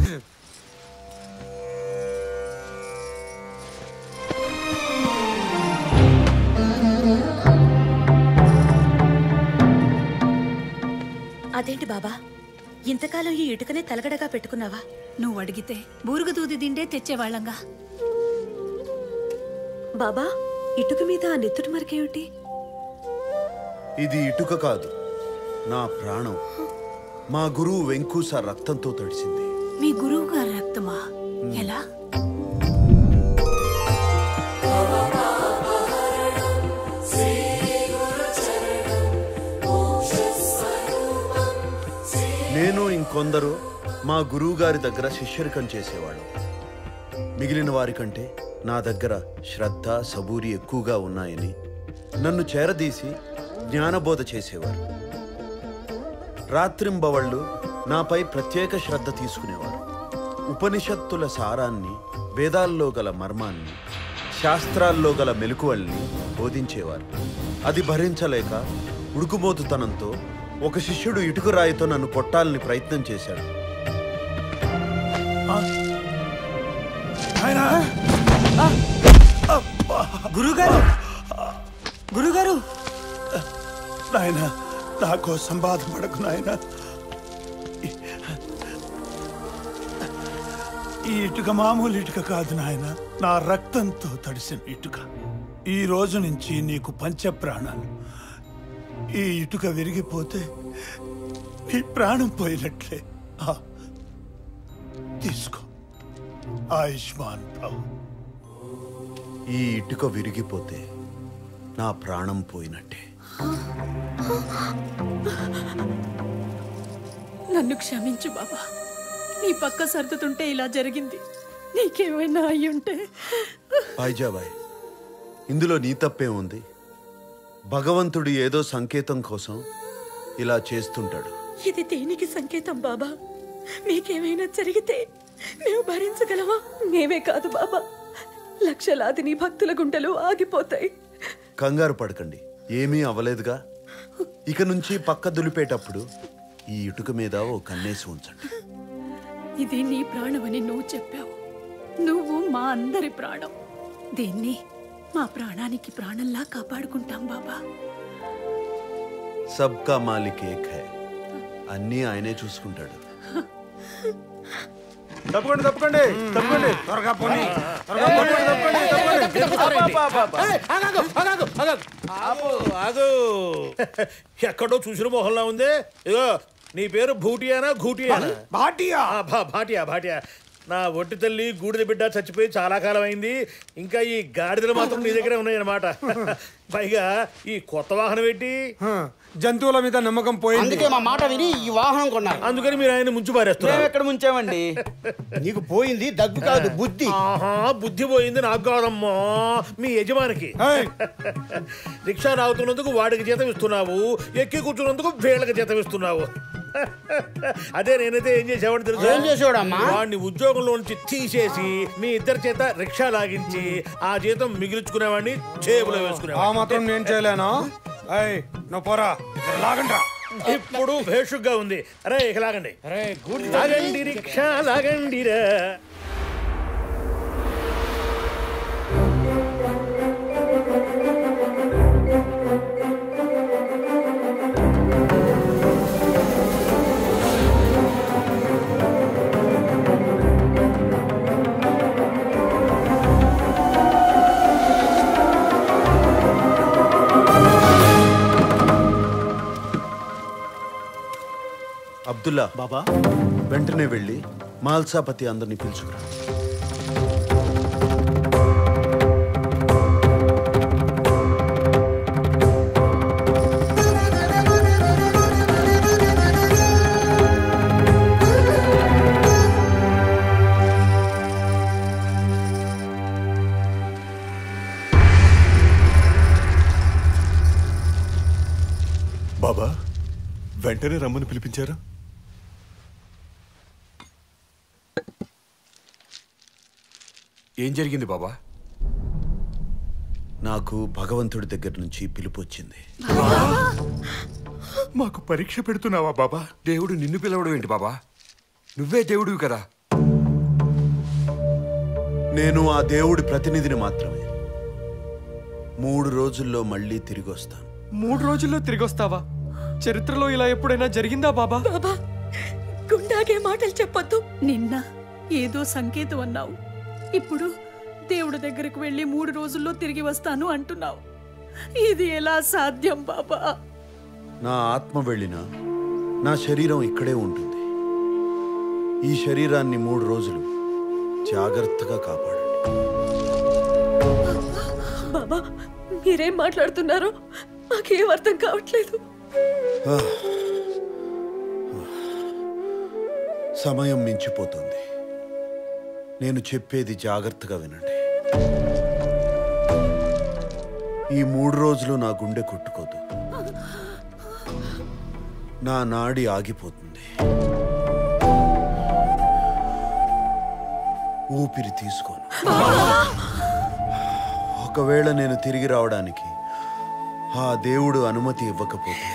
అదేంటి బాబా ఇంతకాలం ఈ ఇటుకనే తలగడగా పెట్టుకున్నావా నువ్వు అడిగితే బూరుగు దూది దిండే తెచ్చేవాళ్ళంగా బాబా ఇటుక మీద ఆ నెత్తుటి మరకేమిటి ఇది ఇటుక కాదు నా ప్రాణం మా గురువు వెంకూస రక్తంతో తడిసింది మీ గురువు గారి రక్తమా ఎలా నేను ఇంకొందరు మా గురువు గారి దగ్గర శిష్యరికం చేసేవాడు మిగిలిన వారికంటే నా దగ్గర శ్రద్ధ సబూరి ఎక్కువగా ఉన్నాయని నన్ను చేరదీసి జ్ఞానబోధ చేసేవారు రాత్రింబవళ్ళు నాపై ప్రత్యేక శ్రద్ధ తీసుకునేవారు ఉపనిషత్తుల సారాన్ని వేదాల్లో గల మర్మాన్ని శాస్త్రాల్లో గల మెలకువల్ని బోధించేవారు అది భరించలేక ఉడుకుమోతుతనంతో ఒక శిష్యుడు ఇటుక రాయితో నన్ను కొట్టాలని ప్రయత్నం చేశాడు గురుగారు గురుగారు నాయన నా కోసం బాధపడకు నాయన ఈ ఇటుక మామూలు ఇటుక కాదు నాయన నా రక్తంతో తడిసిన ఇటుక ఈ రోజు నుంచి నీకు పంచ ప్రాణాలు ఈ ఇటుక విరిగిపోతే నీ ప్రాణం పోయినట్లే ఆ, తీసుకో ఆయుష్మాన్ భవ ఈ ఇటుక విరిగిపోతే నా ప్రాణం పోయినట్టే నన్ను క్షమించు బాబా నీ పక్క సర్దుతుంటే ఇలా జరిగింది నీకేమైనా అయ్యుంటే బాయ్జాబాయ్ ఇందులో నీ తప్పే ఉంది భగవంతుడు ఏదో సంకేతం కోసం ఇలా చేస్తుంటాడు ఇది దేనికి సంకేతం బాబా మీకేమైనా జరిగితే మేము భరించగలమా మేమే కాదు బాబా లక్షలాది నీ భక్తుల గుండెలు ఆగిపోతాయి కంగారు పడకండి ఏమీ అవలేదుగా ఇక నుంచి పక్క దులిపేటప్పుడు ఈ ఇటుక మీద ఓ కన్నేసి ఉంచండి ఇది నీ ప్రాణమని నువ్వు చెప్పావు నువ్వు మా అందరి ప్రాణం దీన్ని మా ప్రాణానికి ప్రాణంలా కాపాడుకుంటాం బాబా సబ్కా మాలిక్ ఏక్ హై అన్నీ ఆయనే చూసుకుంటాడు తప్పకండి తప్పకండి తప్పకండి త్వరగా పోనీ ఆగు ఎక్కడో చూసిన మొహల్లా ఉంది ఇగో నీ పేరు భూటియానా ఘూటియానా భాటియా ఆ, భా- భాటియా భాటియా నా ఒట్టి తల్లి గూడిద బిడ్డ చచ్చిపోయి చాలా కాలం అయింది ఇంకా ఈ గాడిదలు మాత్రం నీ దగ్గరే ఉన్నాయి అన్నమాట పైగా ఈ కొత్త వాహనం ఏంటి జంతువుల మీద నమ్మకం పోయింది అందుకే మా మాట విని ఈ వాహనం కొన్నారు అందుకని మీరు ఆయన ముంచు పారేస్తున్నారు మేము ఎక్కడ ముంచామండి నీకు పోయింది దగ్గు కాదు బుద్ధి ఆహా బుద్ధి పోయింది నాకు కాదమ్మా మీ యజమానికి రిక్షా రావుతున్నందుకు వాడికి జీతం ఇస్తున్నావు ఎక్కి కూర్చున్నందుకు వీళ్ళకి జీతం ఇస్తున్నావు అదే నేనైతే ఏం చేసేవాడిని తెలుసు ఏం చేసేవాడమ్మా? వాడిని ఉద్యోగంలో నుంచి తీసేసి మీ ఇద్దరి చేత రిక్షా లాగించి ఆ జీతం మిగిల్చుకునేవాడిని జేబులో ఆ వేసుకునేవాడిని మాత్రం నేను చేయలేనా అయ్ నువ్వు పోరా లాగండ్రా ఇప్పుడు భేషుగ్గా ఉంది అరే ఇక లాగండి లాగండి రిక్షా లాగండిరా అబ్దుల్లా బాబా వెంటనే వెళ్ళి మాల్సాపతి అందరినీ పిలుచుకురా బాబా వెంటనే రమ్మని పిలిపించారు ఏం జరిగింది బాబా నాకు భగవంతుడి దగ్గర నుంచి పిలుపు వచ్చింది మాకు పరీక్ష పెడుతున్నావా బాబా దేవుడు నిన్ను పిలవడం ఏంటి బాబా నువ్వే దేవుడివి కదా నేను ఆ దేవుడి ప్రతినిధిని మాత్రమే మూడు రోజుల్లో మళ్ళీ తిరిగి వస్తాను మూడు రోజుల్లో తిరిగి వస్తావా చరిత్రలో ఇలా ఎప్పుడైనా జరిగిందా బాబా బాబా గుండాగే మాటలు చెప్పొద్దు నిన్న ఏదో సంకేతం అన్నావు ఇప్పుడు దేవుడి దగ్గరకు వెళ్ళి మూడు రోజుల్లో తిరిగి వస్తాను అంటున్నావు ఇది ఎలా సాధ్యం బాబా నా ఆత్మ వెళ్ళినా నా శరీరం ఇక్కడే ఉంటుంది ఈ శరీరాన్ని మూడు రోజులు జాగ్రత్తగా కాపాడండి బాబా మీరేం మాట్లాడుతున్నారో నాకేం అర్థం కావట్లేదు ఆ. సమయం మించిపోతుంది నేను చెప్పేది జాగ్రత్తగా వినండి ఈ మూడు రోజులు నా గుండె కొట్టుకోదు నా నాడి ఆగిపోతుంది ఊపిరి తీసుకోను ఒకవేళ నేను తిరిగి రావడానికి ఆ దేవుడు అనుమతి ఇవ్వకపోతే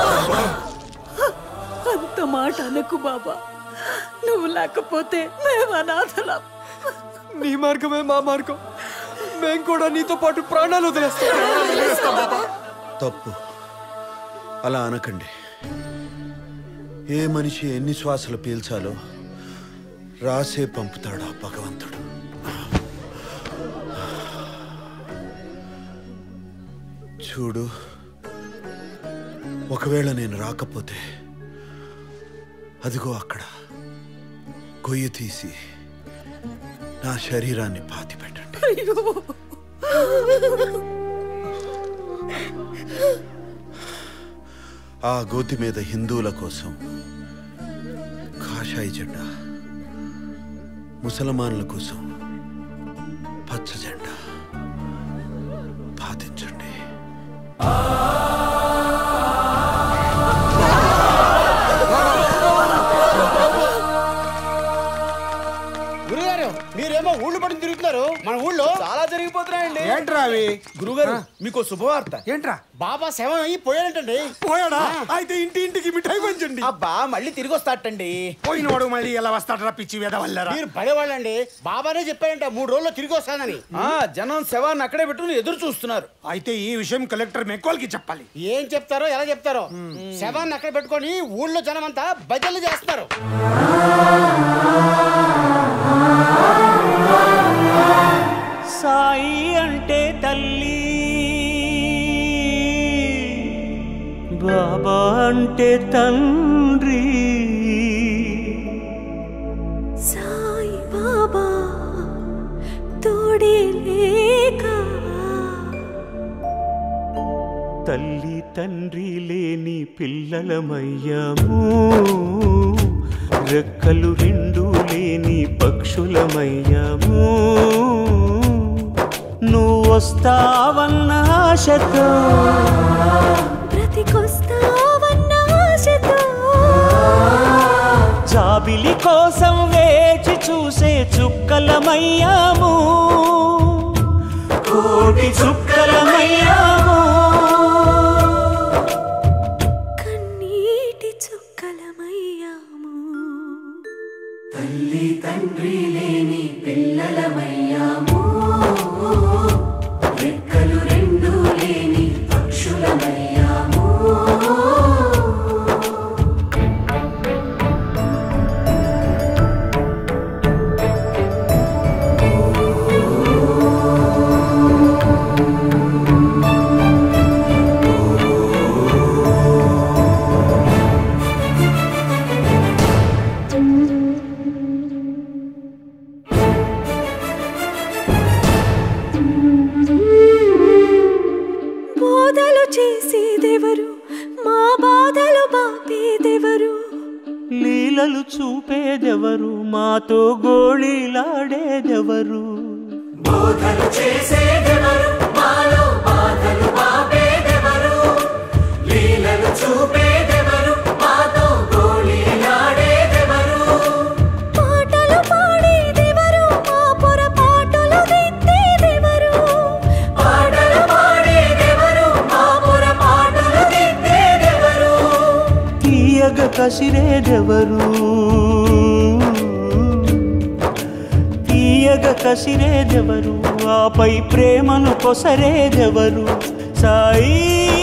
అంత మాట అనకు బాబా నువ్వు లేకపోతే మేము అనాథలం నీ మార్గమే మా మార్గం మేం కూడా నీతో పాటు ప్రాణాలు వదిలేస్తాం తప్పు అలా అనకండి ఏ మనిషి ఎన్ని శ్వాసలు పీల్చాలో రాసే పంపుతాడు ఆ భగవంతుడు చూడు ఒకవేళ నేను రాకపోతే అదిగో అక్కడ గొయ్యి తీసి నా శరీరాన్ని పాతి పెట్టండి అయ్యో ఆ గోతి మీద హిందువుల కోసం కాషాయి జెండా ముసల్మాన్ల కోసం పచ్చ జెండా పాతించండి గురుగారు మీరేమో ఊళ్ళు పడి తిరుగుతున్నారు మన ఊళ్ళో చాలా జరిగిపోతున్నాయండి ఏంట్రా అవి గురుగారు మీకు శుభవార్త ఏంట్రా బాబా శవం అయ్యి పోయాడంటండి పోయాడా అయితే ఇంటి ఇంటికి మిఠాయి పంచండి అబ్బా మళ్ళీ తిరిగి వస్తాటండి పోయిన వాడు మళ్ళీ ఎలా వస్తాడరా పిచ్చి వేదవల్లరా మీరు పడేవాళ్ళండి బాబానే చెప్పారంట మూడు రోజుల్లో తిరిగి వస్తానని ఆ జనం శవాన్ని అక్కడే పెట్టుకుని ఎదురు చూస్తున్నారు అయితే ఈ విషయం కలెక్టర్ మెక్కోల్కి చెప్పాలి ఏం చెప్తారో ఎలా చెప్తారో శవాన్ని అక్కడ పెట్టుకొని ఊళ్ళో జనం అంతా భజనలు చేస్తారు బాబా అంటే తండ్రి సాయి బాబా తోడే లేక తల్లి తండ్రి లేని పిల్లలమయ్యాము రెక్కలు రెండు లేని పక్షులమయ్యాము నువ్వు వస్తావన్న ఆశతో బ్రతికొస్తావన్న ఆశతో జాబిలి కోసం వేచి చూసే చుక్కలమయ్యాము కోటి చుక్కలమయ్యాము కన్నీటి చుక్కలమయ్యాము తల్లి తండ్రి లేని పిల్లలమయ్యాము రెక్కలు రెండు లేని పక్షులమయ్యాము బోధలు చేసేదెవరు మా బాధలు బాపేదెవరు లీలలు చూపేదెవరు మాతో గోళీలాడేదెవరు బోధలు చేసేదెవరు మాలో బాధలు బాపేదెవరు లీలలు చూపేదెవరు మాతో గోళీలాడేదెవరు పాటలు పాడేదెవరు మా పొరపాటులు దిద్దేదెవరు పాటలు పాడేదెవరు మా పొరపాటులు దిద్దేదెవరు తీయగ కసిరేదెవరు తీయగ కసిరేదెవరు ఆపై ప్రేమను కొసరేదెవరు సాయి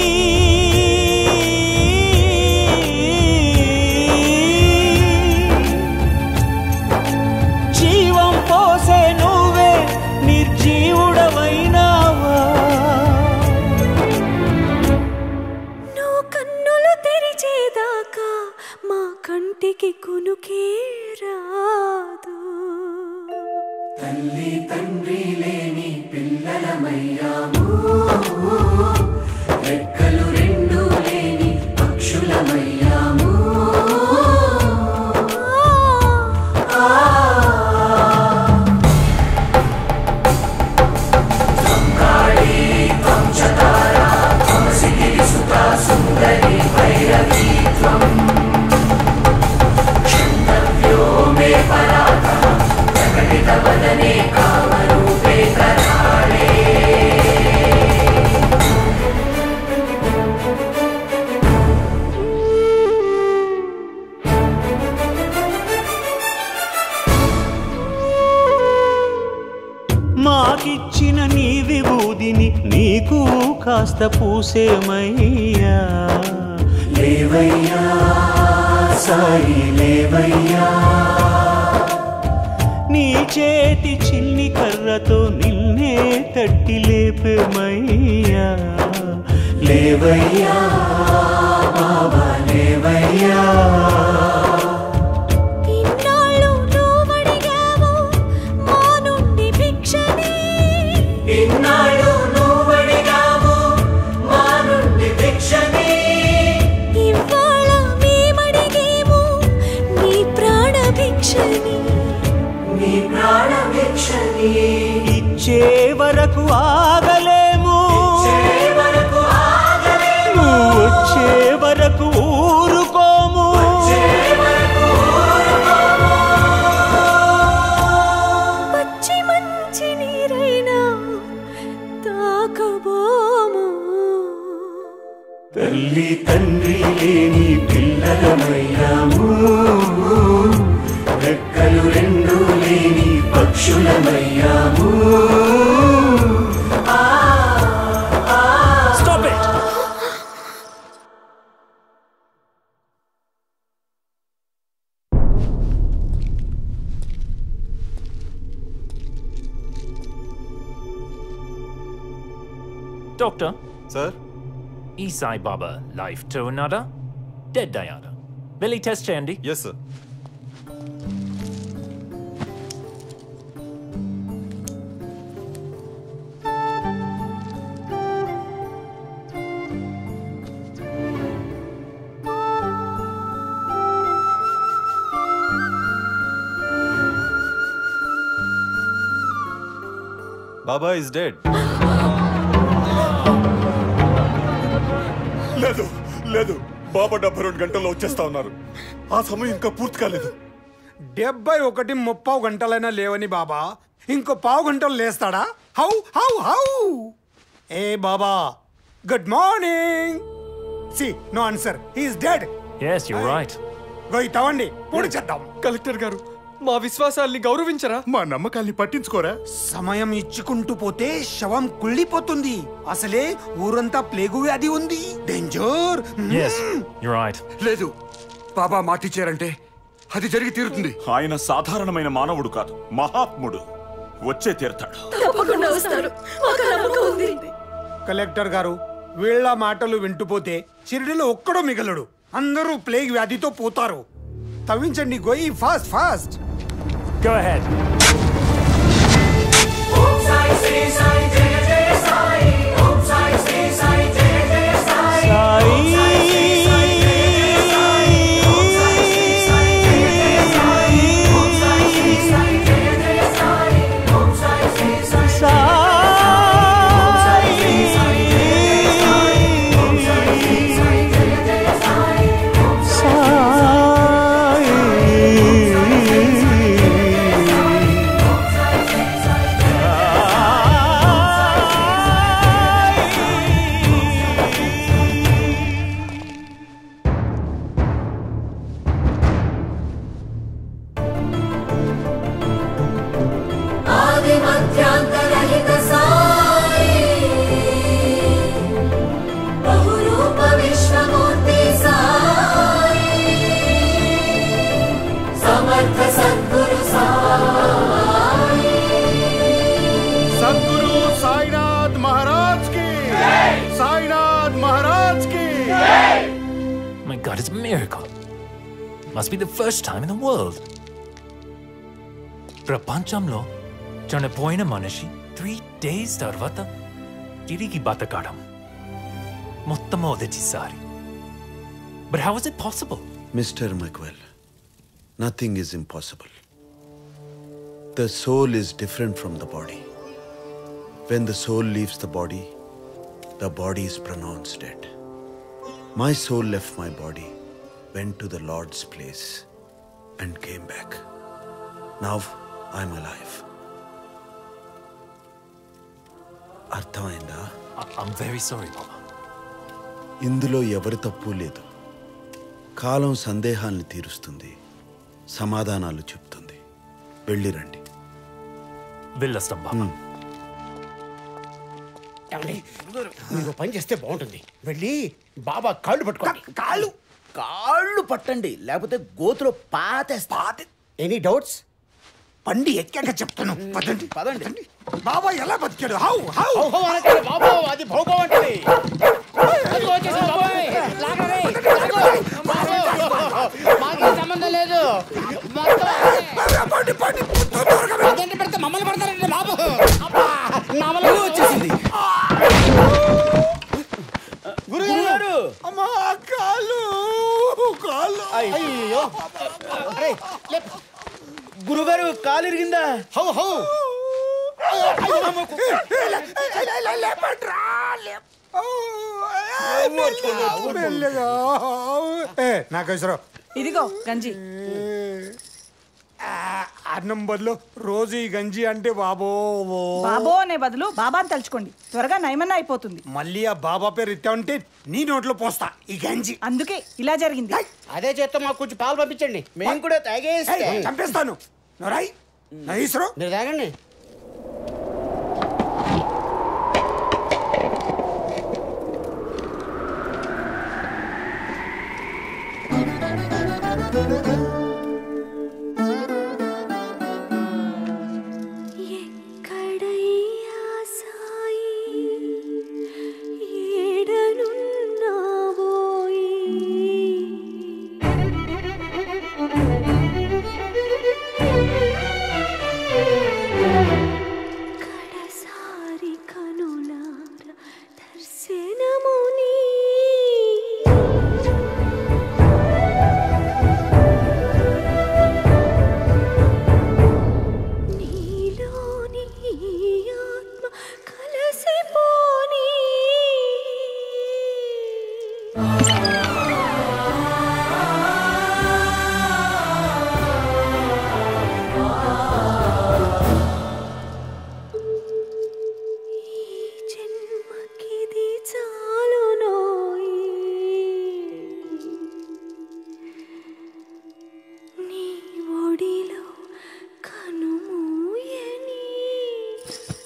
జీవం పోసే నువ్వే నిర్జీవుడమైనావా నువ్వు కన్నులు తెరిచేదాకా మా కంటికి కునుకే రాదు తల్లి తండ్రి లేని పిల్లలమయ్యాము రెక్కలు రెండు లేని పక్షులమయ్యాము ఆ సంకాళి త్వంచతారా త్వమసిగిరి సుతా సుందరి భైరవీ త్వం క్షంతవ్యో మే పరాతः ప్రకటితవదనే కామరూపే కరాళే మాకిచ్చిన నీ విభూదిని నీకు కాస్త పూసేమయ్యా లేవయ్యా సాయి లేవయ్యా నీ చేతి చిన్ని కర్రతో నిన్నే తట్టి లేపేమయ్యా లేవయ్యా బాబా లేవయ్యా ఇన్నాళ్ళు నువ్వడిగావు మా నుండి భిక్షని ఇన్నాళ్ళు నువ్వడిగావు మా నుండి భిక్షని ఇవాళ మేమడిగేము నీ ప్రాణ భిక్షని నీ ప్రాణ భిక్షని ఇచ్చే వరకు ఆగలేము వరకు ఆగలేము నువ్వు వచ్చే వరకు ఊరుకోము పచ్చి మంచి నీరైనా తాకబోము తల్లి తండ్రి లేని పిల్లలమయ్యాము రెక్కలు రెండు లేని పక్షులమయ్యాము Stop it! డాక్టర్ సార్ ఈ సాయిబాబా లైఫ్తో ఉన్నాడా డెడ్ అయ్యాడా వెళ్ళి టెస్ట్ చేయండి yes sir Baba is dead లేదు లేదు బాబా డెబ్బై రెండు గంటల్లో వచ్చేస్తా ఉన్నారు ఆ సమయం ఇంకా పూర్తి కాలేదు డెబ్బై ఒకటి ముప్పావు గంటలైనా లేవని బాబా ఇంకో పావు గంటలు లేస్తాడా హౌ హౌ హౌ ఏ Baba good morning see no answer he's dead yes you right గోయి తవండి పొడి చేద్దాం కలెక్టర్ గారు మా విశ్వాసాల్ని గౌరవించరా మా నమ్మకాల్ని పట్టించుకోరా సమయం ఇచ్చుకుంటూ పోతే శవం కుళ్ళిపోతుంది అసలే ఊరంతా ప్లేగు వ్యాధి ఉంది డేంజర్ ఎస్ యు రైట్ లేదు బాబా మాటిచ్చారంటే అది జరిగి తీరుతుంది ఆయన సాధారణమైన మానవుడు కాదు మహాత్ముడు వచ్చే తీరుతాడు తప్పకుండా వస్తారు మాకు నమ్మకం ఉంది కలెక్టర్ గారు వీళ్ళ మాటలు వింటుపోతే షిరిడిలో ఒక్కడో మిగలడు అందరూ ప్లేగ్ వ్యాధితో పోతారు తవ్వించండి గోయి ఫాస్ట్ ఫాస్ట్ Go ahead. आदिमध्यान्तरहित साई बहुरूप विश्वमूर्ति साई समर्थ सद्गुरु साई सदगुरु साईनाथ महाराज की साईनाथ महाराज की My God, it's a miracle. Must be the first time in the world. ప్రపంచంలో చనిపోయిన మనిషి త్రీ డేస్ తర్వాత తిరిగి బతకడం మొట్టమొదటిసారి but how is it possible mister McWell nothing is impossible the soul is different from the body when the soul leaves the body the body is pronounced dead my soul left my body went to the lord's place and came back now I'm alive అర్థమైందా I'm very sorry Baba ఇందులో ఎవరి తప్పు లేదు కాలం సందేహాల్ని తీరుస్తుంది సమాధానాలు చెప్తుంది వెళ్ళిరండి వెళ్ళొస్తాం బాబా ఏమండి మీరు ఓ పని చేస్తే బాగుంటుంది వెళ్ళి బాబా కాళ్ళు పట్టుకోండి కాళ్ళు కాళ్ళు పట్టండి లేకపోతే గోతులో పాతేస్తా ఎనీ డౌట్స్ బండి ఎక్కాక చెప్తాను పదండి పదండి బాబా ఎలా బతికాడు హౌ హౌ హౌ హౌ అనకండి బాబు అది భోగం అంటే అదిగో వచ్చేసింది బాబాయ్. లాగరే, లాగు. బాబు, మాకేం సంబంధం లేదు మొత్తం అదేంటి పెడితే మమ్మల్ని పడతారండి బాబు అబ్బా, నా వల్ల వచ్చేసింది గురుగారు అమ్మా కాలు కాలు అయ్యో అరే లేప్. గురుగారు కాలు ఇరిగిందా హౌ హౌ మెల్లగా ఏ నాగేశ్వరరావు ఇదిగో గంజి అన్నం బదులు రోజు ఈ గంజి అంటే బాబో బాబో అనే బదులు బాబాని తలుచుకోండి త్వరగా నయమన్నా అయిపోతుంది మళ్ళీ ఆ బాబా పేరు ఎత్తా ఉంటే నీ నోట్లో పోస్తా ఈ గంజి అందుకే ఇలా జరిగింది అదే చేత్తో మాకు కొంచెం పాలు పంపించండి మేము కూడా తాగేస్తే ఏయ్, చంపేస్తాను నోరాయ్ నాగేశ్వరరావు మీరు తాగండి ఎక్కడయ్యా సాయి ఏడనున్నావా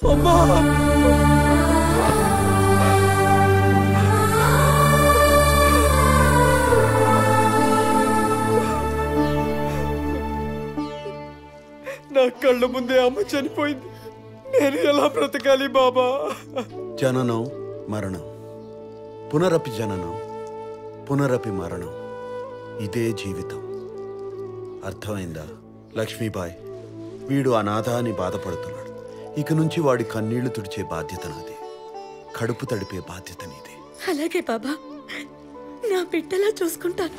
నా కళ్ళ ముందే అమ్మ చనిపోయింది నేను ఎలా బ్రతకాలి బాబా జననం మరణం పునరపి జననం పునరపి మరణం ఇదే జీవితం అర్థమైందా లక్ష్మీబాయ్ వీడు అనాథ అని బాధపడుతున్నాడు ఇక నుంచి వాడి కన్నీళ్లు తుడిచే బాధ్యత నాది కడుపు తడిపే బాధ్యత నీది అలాగే బాబా నా బిడ్డలా చూసుకుంటాను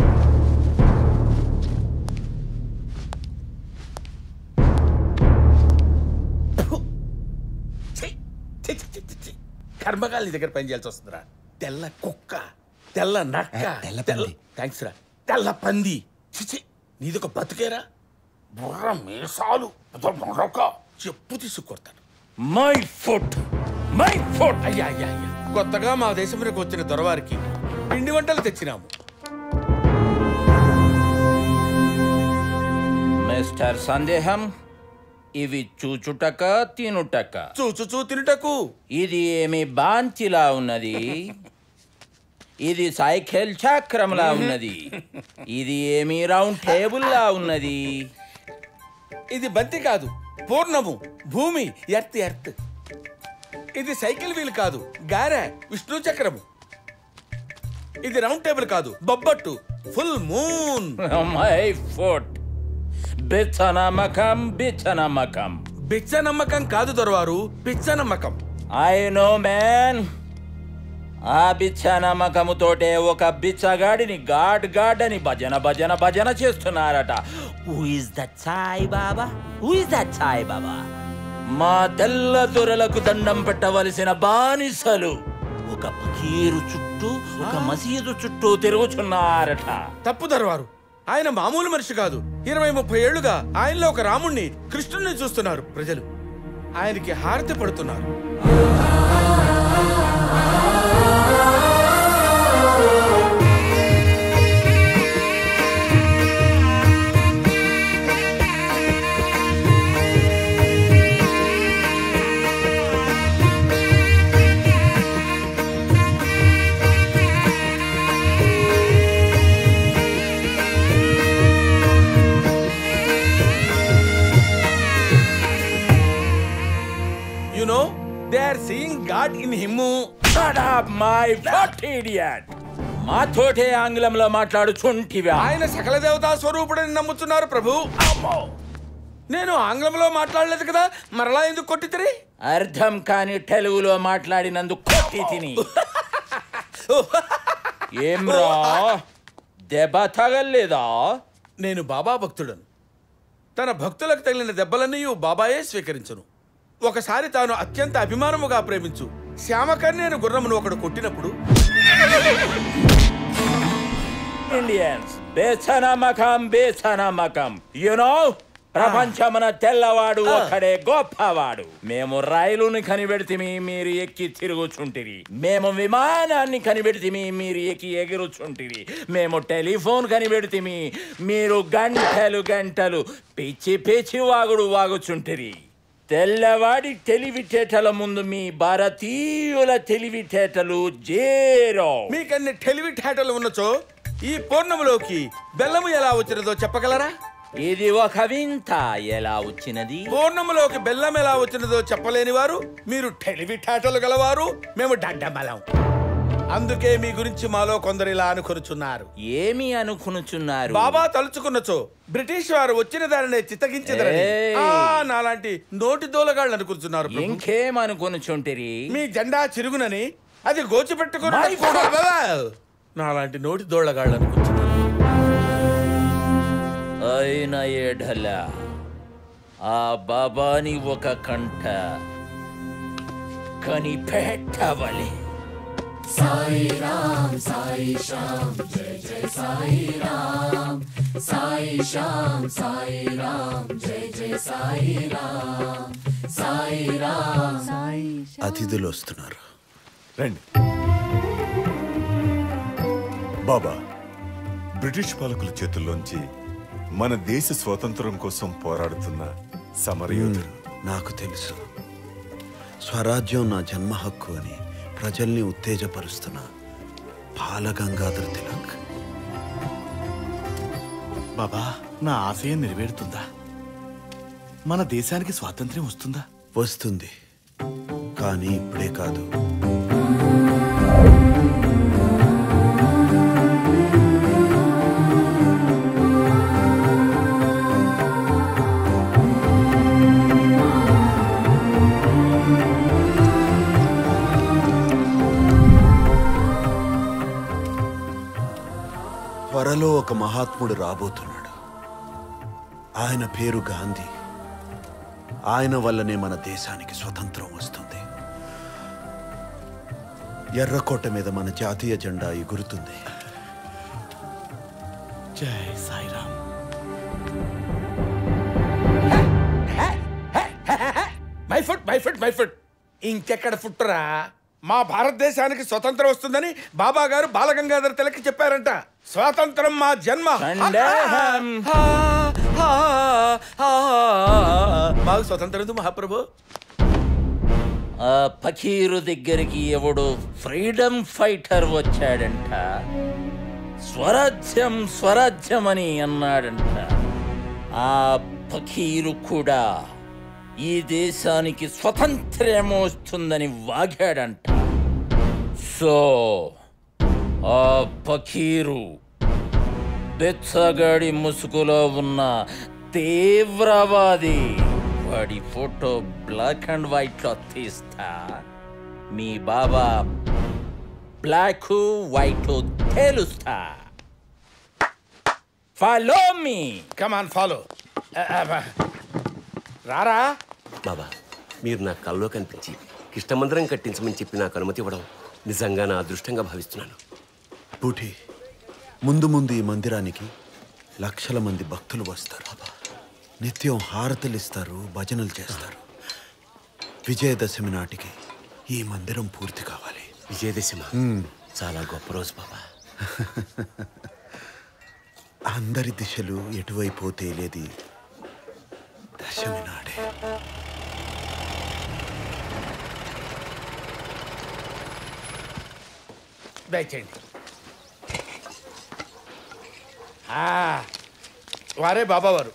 ఛీ, ఛీ, ఛీ, ఛీ, ఛీ. కర్మగాలి దగ్గర పని చేయాల్సి వస్తుందిరా తెల్ల కుక్క తెల్ల నక్క తెల్ల తెల్ల థ్యాంక్స్ రా తెల్ల పంది చిచి నీదొక బతుకేరా బుర్ర మీసాలు అదో మరొక చెప్పు తీసుకొడతాను మై ఫుట్ మై ఫుట్ అయ్యా అయ్యా అయ్యా కొత్తగా మా దేశంలోకి వచ్చిన దొరవారికి పిండి వంటలు తెచ్చినాము మిస్టర్ సందేహం ఇవి చూచుటక తినుటక చూచుచూ తినుటకు ఇది ఏమి బాంచిలా ఉన్నది ఇది సైకిల్ చక్రంలా ఉన్నది ఇది ఏమి రౌండ్ టేబుల్లా ఉన్నది ఇది బంతి కాదు పూర్ణము భూమి ఎర్త్ ఎర్త్ ఇది సైకిల్ వీల్ కాదు గారె విష్ణు చక్రము ఇది రౌండ్ టేబుల్ కాదు బొబ్బట్టు ఫుల్ మూన్ మై ఫుట్ బిచ్చ నమ్మకం బిచ్చ నమ్మకం బిచ్చ నమ్మకం కాదు దొరవారు పిచ్చ నమ్మకం ఐ నో మ్యాన్ ఆ బిచ్చ నమ్మకముతోటే ఒక బిచ్చగాడిని గాడ్ గాడ్ అని భజన భజన భజన చేస్తున్నారట who is that Sai Baba who is that Sai Baba మా తెల్ల దొరలకు దండం పెట్టవలసిన బానిసలు ఒక ఫకీరు చుట్టూ ఒక మసీదు చుట్టూ తిరుగుచున్నారట తప్పు దొరవారు ఆయన మామూలు మనిషి కాదు ఇరవై ముప్పై ఏళ్లుగా ఆయనలో ఒక రాముణ్ణి కృష్ణుణ్ణి చూస్తున్నారు ప్రజలు ఆయనకి హారతి పడుతున్నారు you know they are seeing god in him Shut up, my fat idiot! మాతోటే ఆంగ్లంలో మాట్లాడుచుంటివా ఆయన సకల దేవతా స్వరూపుడని నమ్ముతున్నారు ప్రభు అమ్మో నేను ఆంగ్లంలో మాట్లాడలేదు కదా మరలా ఎందుకు కొట్టితిరి అర్థం కాని తెలుగులో మాట్లాడినందుకు కొట్టి తిని ఏమ్రా దెబ్బ తగలేదా నేను బాబా భక్తుడను తన భక్తులకు తగిలిన దెబ్బలన్నీ బాబాయే స్వీకరించును ఒకసారి తాను అత్యంత అభిమానముగా ప్రేమించు శ్యామకన్యను గుర్రమును ఒకడు కొట్టినప్పుడు ఇండియన్స్ బేచనమ్మకం బేచనమ్మకం యునో ప్రపంచమున తెల్లవాడు ఒక్కడే గొప్పవాడు మేము రైలుని కనిపెడితిమి మీరు ఎక్కి తిరుగుచుంటిరి మేము విమానాన్ని కనిపెడితిమి మీరు ఎక్కి ఎగురుచుంటిరి మేము టెలిఫోన్ కనిపెడితిమి మీరు గంటలు గంటలు పిచ్చి పిచ్చి వాగుడు వాగుచుంటిరి తెల్లవాడి తెలివితేటల ముందు మీ భారతీయుల తెలివితేటలు జేరో మీకన్ని తెలివితేటలు ఉన్నచో ఈ పూర్ణములోకి బెల్లము ఎలా వచ్చినదో చెప్పగలరా ఇది ఒక వింత ఎలా వచ్చినది పూర్ణములోకి బెల్లం ఎలా వచ్చినదో చెప్పలేని వారు మీరు తెలివితేటలు గలవారు మేము డడ్డమలం అందుకే మీ గురించి మాలో కొందరు ఇలా అనుకొనుచున్నారు ఏమి అనుకునుచున్నారు బాబా తలుచుకున్నచో బ్రిటిష్ వారు వచ్చిన దానినే చిత్తగించదరని ఏయ్. ఆ, నాలాంటి నోటి దోలగాళ్ళు అనుకుంటున్నారు ప్రభు. ఇంకేమనుకునుచుంటిరి మీ జెండా చిరుగునని అది My గోచిపెట్టుకుని నాలాంటి నోటి దోళ్ళగాళ్ళు అనుకుంటున్నారు అయిన ఏఢల ఆ బాబాని ఒక కంట కనిపెట్టవలే సాయి రామ్ సాయి శ్యామ్ జయ జయ సాయి రామ్ సాయి శ్యామ్ సాయి రామ్ జయ జయ సాయి రామ్ సాయి రామ్ సాయి అతిథులు వస్తున్నారు రండి బాబా బ్రిటిష్ పాలకుల చేతుల్లోంచి మన దేశ స్వాతంత్రం కోసం పోరాడుతున్న సమరయోధుడు నాకు తెలుసు స్వరాజ్యం నా జన్మ హక్కు అని ప్రజల్ని ఉత్తేజపరుస్తున్న బాలగంగాధర్ తిలక్ బాబా నా ఆశయం నెరవేరుతుందా మన దేశానికి స్వాతంత్ర్యం వస్తుందా వస్తుంది కానీ ఇప్పుడే కాదు త్వరలో ఒక మహాత్ముడు రాబోతున్నాడు ఆయన పేరు గాంధీ ఆయన వల్లనే మన దేశానికి స్వతంత్రం వస్తుంది ఎర్రకోట మీద మన జాతీయ జెండా ఎగురుతుంది జై Sairam my foot my foot my foot ఇంకెక్కడ ఫుట్రా మా భారతదేశానికి స్వతంత్రం వస్తుందని బాబా గారు బాలగంగాధర్ తిలక్ చెప్పారంట స్వాతంత్రం మా జన్మ సందేహం. మాకు స్వతంత్రం ఎందుకు మహాప్రభు ఆ పకీరు దగ్గరికి ఎవడో ఫ్రీడమ్ ఫైటర్ వచ్చాడంట స్వరాజ్యం స్వరాజ్యం అని అన్నాడంట ఆ పకీరు కూడా ఈ దేశానికి స్వతంత్రం వస్తుందని వాగాడంట సో ఆ పకీరు బెచ్చగాడి ముసుగులో ఉన్న తీవ్రవాది వాడి ఫోటో బ్లాక్ అండ్ వైట్ లో తీస్తా మీ బాబా బ్లాక్ వైట్ తేలుస్తా ఫాలో మీ కమాన్ ఫాలో రారా బాబా మీరు నా కల్లో కనిపించి కృష్ణమందిరం కట్టించమని చెప్పి నాకు అనుమతి ఇవ్వడం నిజంగా నా అదృష్టంగా భావిస్తున్నాను బూటి ముందు ముందు ఈ మందిరానికి లక్షల మంది భక్తులు వస్తారు నిత్యం హారతులు ఇస్తారు భజనలు చేస్తారు విజయదశమి నాటికి ఈ మందిరం పూర్తి కావాలి విజయదశమి మ్మ్. చాలా గొప్ప రోజు బాబా అందరి దిశలు ఎటువైపో తేలేది దశమి నాడే దయచేయండి ఆ, వారే బాబా వారు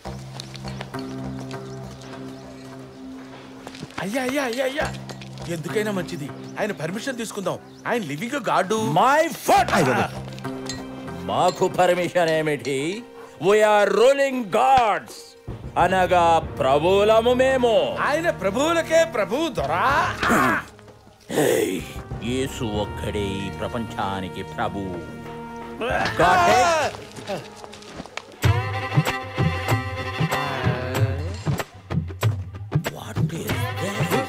అయ్యా అయ్యా అయ్యా అయ్యా ఎందుకైనా మంచిది ఆయన పర్మిషన్ తీసుకుందాం ఆయన లివింగ్ గార్డు మై ఫుట్ మాకు పర్మిషన్ ఏమిటి వీఆర్ రూలింగ్ గాడ్స్ అనగా ప్రభువులము మేము ఆయన ప్రభువులకే ప్రభు దొరా ఏయ్, యేసు ఒక్కడే ఈ ప్రపంచానికి ప్రభు Got it? What is this?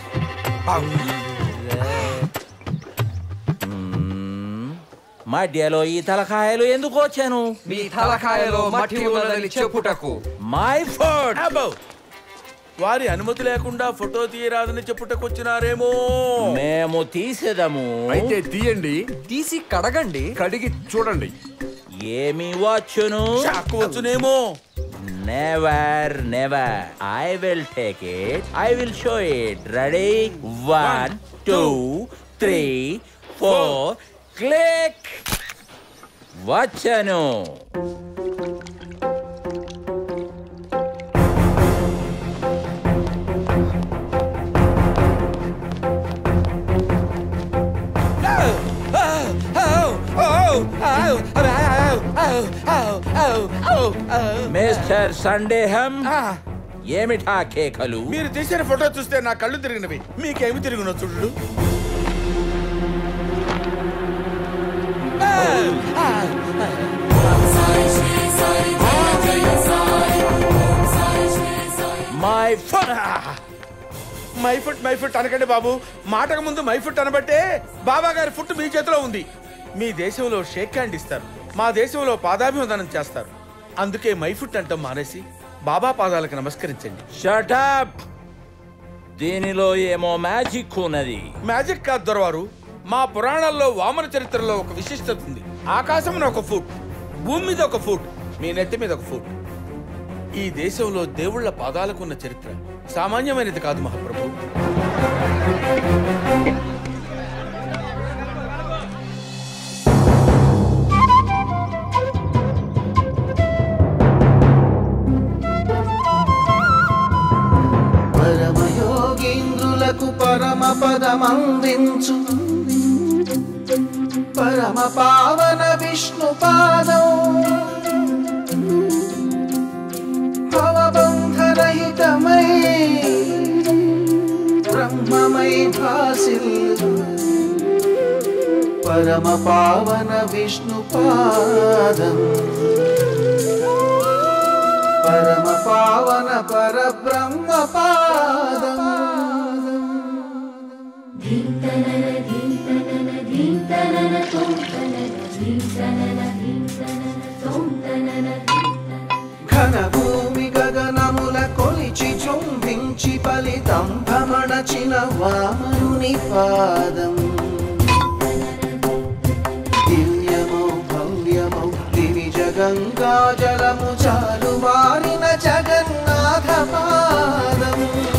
మ్మ్. మధ్యలో ఈ తలకాయలు ఎందుకు వచ్చాను మీ తలకాయలో మట్టి ఉన్నదని చెప్పుటకు మై ఫుడ్ అబ్బో. వారి అనుమతి లేకుండా ఫోటో తీయరాదని చెప్పుటకొచ్చినారేమో మేము తీసేదము అయితే తీయండి తీసి కడగండి కడిగి చూడండి ఏమి వచ్చును చాకు వచ్చునేమో never never I will take it I will show it ready one two three four click వచ్చాను మిస్టర్ సందేహం ఏమిటా కేకలు మీరు తీసిన ఫోటో చూస్తే నా కళ్ళు తిరిగినవి మీకేమి తిరిగిన చూడు my foot my foot my foot అనకండి బాబు మాటకు ముందు మై ఫుట్ అనబట్టే బాబా గారి ఫుట్ మీ చేతిలో ఉంది మీ దేశంలో షేక్ హ్యాండ్ ఇస్తారు మా దేశంలో పాదాభివందనం చేస్తారు అందుకే మై ఫుట్ అంటాం మానేసి బాబా పాదాలకు నమస్కరించండి షటప్ దీనిలో ఏమో మ్యాజిక్ ఉన్నది మ్యాజిక్ కాదు దొరవారు మా పురాణాల్లో వామన చరిత్రలో ఒక విశిష్టత ఉంది ఆకాశంలో ఒక ఫుట్ భూమి మీద ఒక ఫుట్ మీ నెత్తి మీద ఒక ఫుట్ ఈ దేశంలో దేవుళ్ళ పాదాలకు ఉన్న చరిత్ర సామాన్యమైనది కాదు మహాప్రభు పరమయోగీంద్రులకు పరమ పదమందించు పరమ పావన విష్ణు పాదం భవబంధరహితమై బ్రహ్మమై భాసిల్లు పరమ పావన విష్ణు పాదం పరమ పావన పరబ్రహ్మ పాదం ఘన భూమి గగనముల కొలిచి చుంబించి ఫలితం భమణచిన వామనుని పాదం దివ్యమౌ భవ్యమౌ దివి జగంగా జలము చాలు మారిన జగన్నాథ పాదం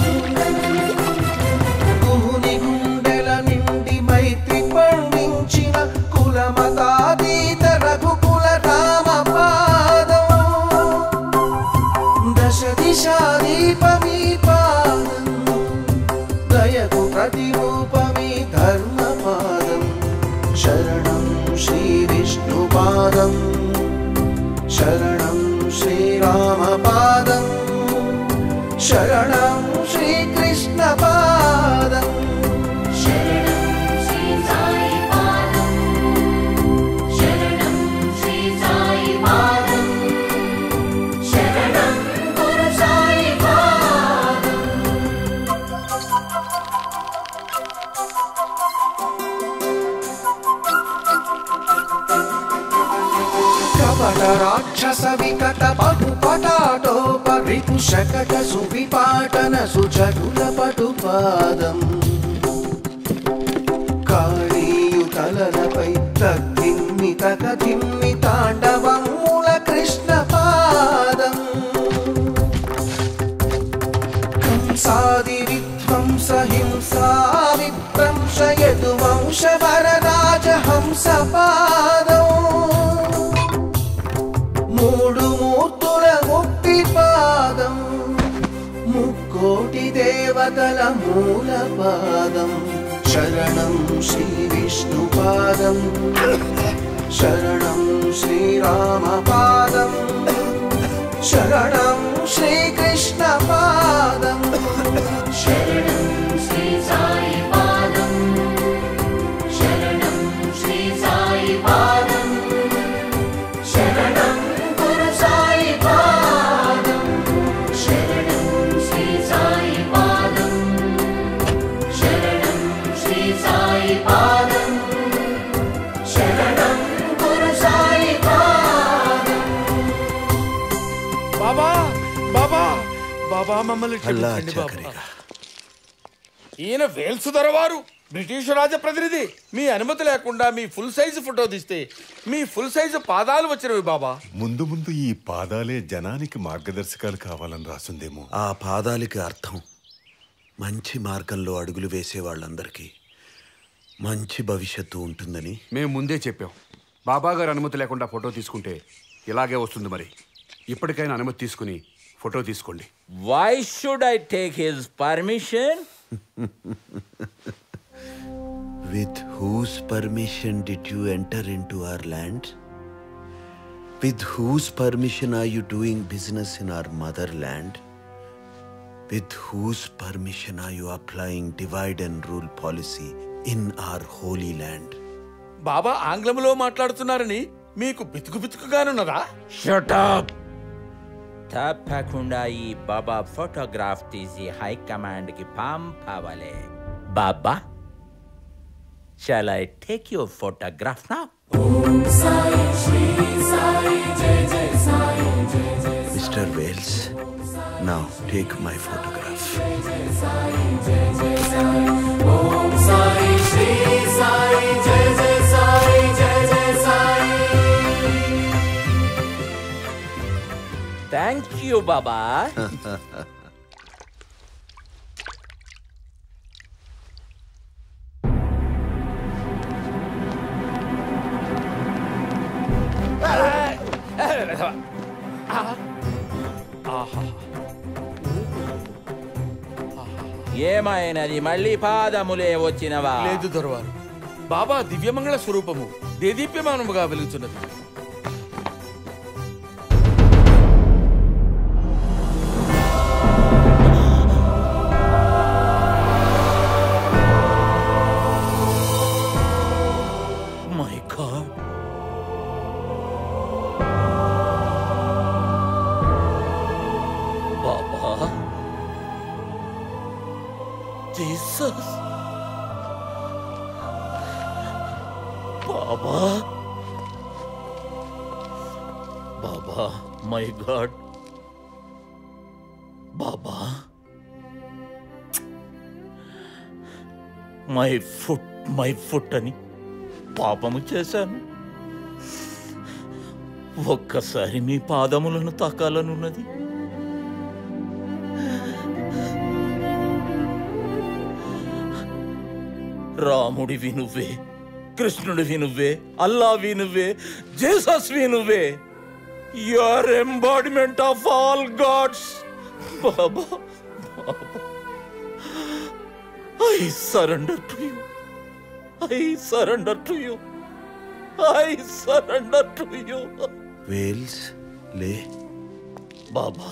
గుహుని గుండెల నిండి మైత్రి పండించిన కులమతాతీత రఘుకుల రామ పాదం దశ దిశా దీపమీ పాదం దయకు ప్రతిరూపమీ ధర్మ పాదం శరణం శ్రీ విష్ణు పాదం శరణం శ్రీరామ పాదం శరణం శ్రీకృష్ణ పాదం శరణం శ్రీ సాయి పాదం శరణం శ్రీ సాయి పాదం శరణం గురు సాయి పాదం కపట రాక్షస వికట పటు పటాటోపరిపు శకట సువిపాటన సుచటుల పటు పాదం కాళీయు తలలపై తగ్గిమ్మి తగతిమ్మి తాండవమూల కృష్ణ పాదం కంసాది విధ్వంస హింసా విధ్వంసయతు వంశ వరరాజ హంస పాదం మూడు మూర్తుల ముక్తి పాదం ముక్కోటి దేవతల మూల పాదం శరణం శ్రీ విష్ణు పాదం శరణం శ్రీరామ పాదం శరణం శ్రీకృష్ణ పాదం శరణం శ్రీ సాయి పాదం శరణం శ్రీ సాయి పాదం శరణం గురు సాయి పాదం శరణం శ్రీ సాయి పాదం శరణం శ్రీ సాయి పాదం శరణం గురు సాయి పాదం బాబా బాబా బాబా మమ్మల్ని అల్లా క్షమించండి బాబా ఈయన వేల్సు దొరవారు బ్రిటిష్ రాజ ప్రతినిధి మీ అనుమతి లేకుండా మీ ఫుల్ సైజు ఫోటో తీస్తే మీ ఫుల్ సైజు పాదాలు వచ్చినవి బాబా ముందు ముందు ఈ పాదాలే జనానికి మార్గదర్శకాలు కావాలని రాసుందేమో ఆ పాదాలకి అర్థం మంచి మార్గంలో అడుగులు వేసే వాళ్ళందరికీ మంచి భవిష్యత్తు ఉంటుందని మేము ముందే చెప్పాం బాబా గారు అనుమతి లేకుండా ఫోటో తీసుకుంటే ఇలాగే వస్తుంది మరి ఇప్పటికైనా అనుమతి తీసుకుని ఫోటో తీసుకోండి Why should I take his permission? With whose permission did you enter into our land? With whose permission are you doing business in our motherland? With whose permission are you applying divide and rule policy in our holy land? బాబా ఆంగ్లంలో మాట్లాడుతున్నారని మీకు బితుకు బితుకుగానున్నదా shut up తప్పకుండా ఈ బాబా photograph తీసి high command కి పంపవలే Baba shall I take your photograph నా సాయి శ్రీ సాయి జయ జయ సాయి జయ జయ Mr. Wales, now take my photograph. ఓం సాయి శ్రీ సాయి జయ జయ సాయి జయ జయ సాయి థ్యాంక్ యూ బాబా ఏమైనది మళ్ళీ పాదములే వచ్చినవా లేదు దొరవారు బాబా దివ్యమంగళ స్వరూపము దేదీప్యమానముగా వెలుగుతున్నది my god Baba Jesus Baba Baba my god Baba my foot my foot అని పాపము చేశాను ఒక్కసారి మీ పాదములను తాకాలనున్నది రాముడివి నువ్వే కృష్ణుడివి నువ్వే అల్లావి నువ్వే జేసస్వి నువ్వే your embodiment of all gods Baba I surrender to you I surrender to you I surrender to you Wales లే బాబా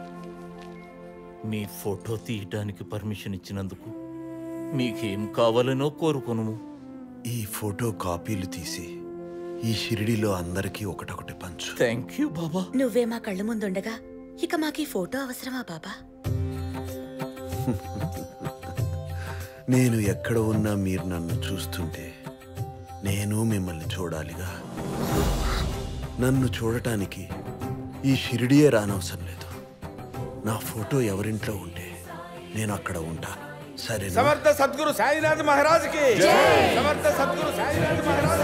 మీ ఫోటో తీయటానికి పర్మిషన్ ఇచ్చినందుకు మీకేం కావాలనో కోరుకొను ఈ ఫోటో కాపీలు తీసి ఈ షిరిడిలో అందరికీ ఒకటొకటి పంచు థ్యాంక్ యూ బాబా నువ్వే మా కళ్ళ ముందుండగా ఇక మాకు ఈ ఫోటో అవసరమా బాబా నేను ఎక్కడ ఉన్నా మీరు నన్ను చూస్తుంటే నేను మిమ్మల్ని చూడాలిగా నన్ను చూడటానికి ఈ షిరిడియే రానవసరం లేదు నా ఫోటో ఎవరింట్లో ఉంటే నేను అక్కడ ఉంటాను సరే సమర్థ సద్గురు సాయినాథ్ మహారాజ్ కి సమర్థ సద్గురు సాయినాథ్ మహారాజ్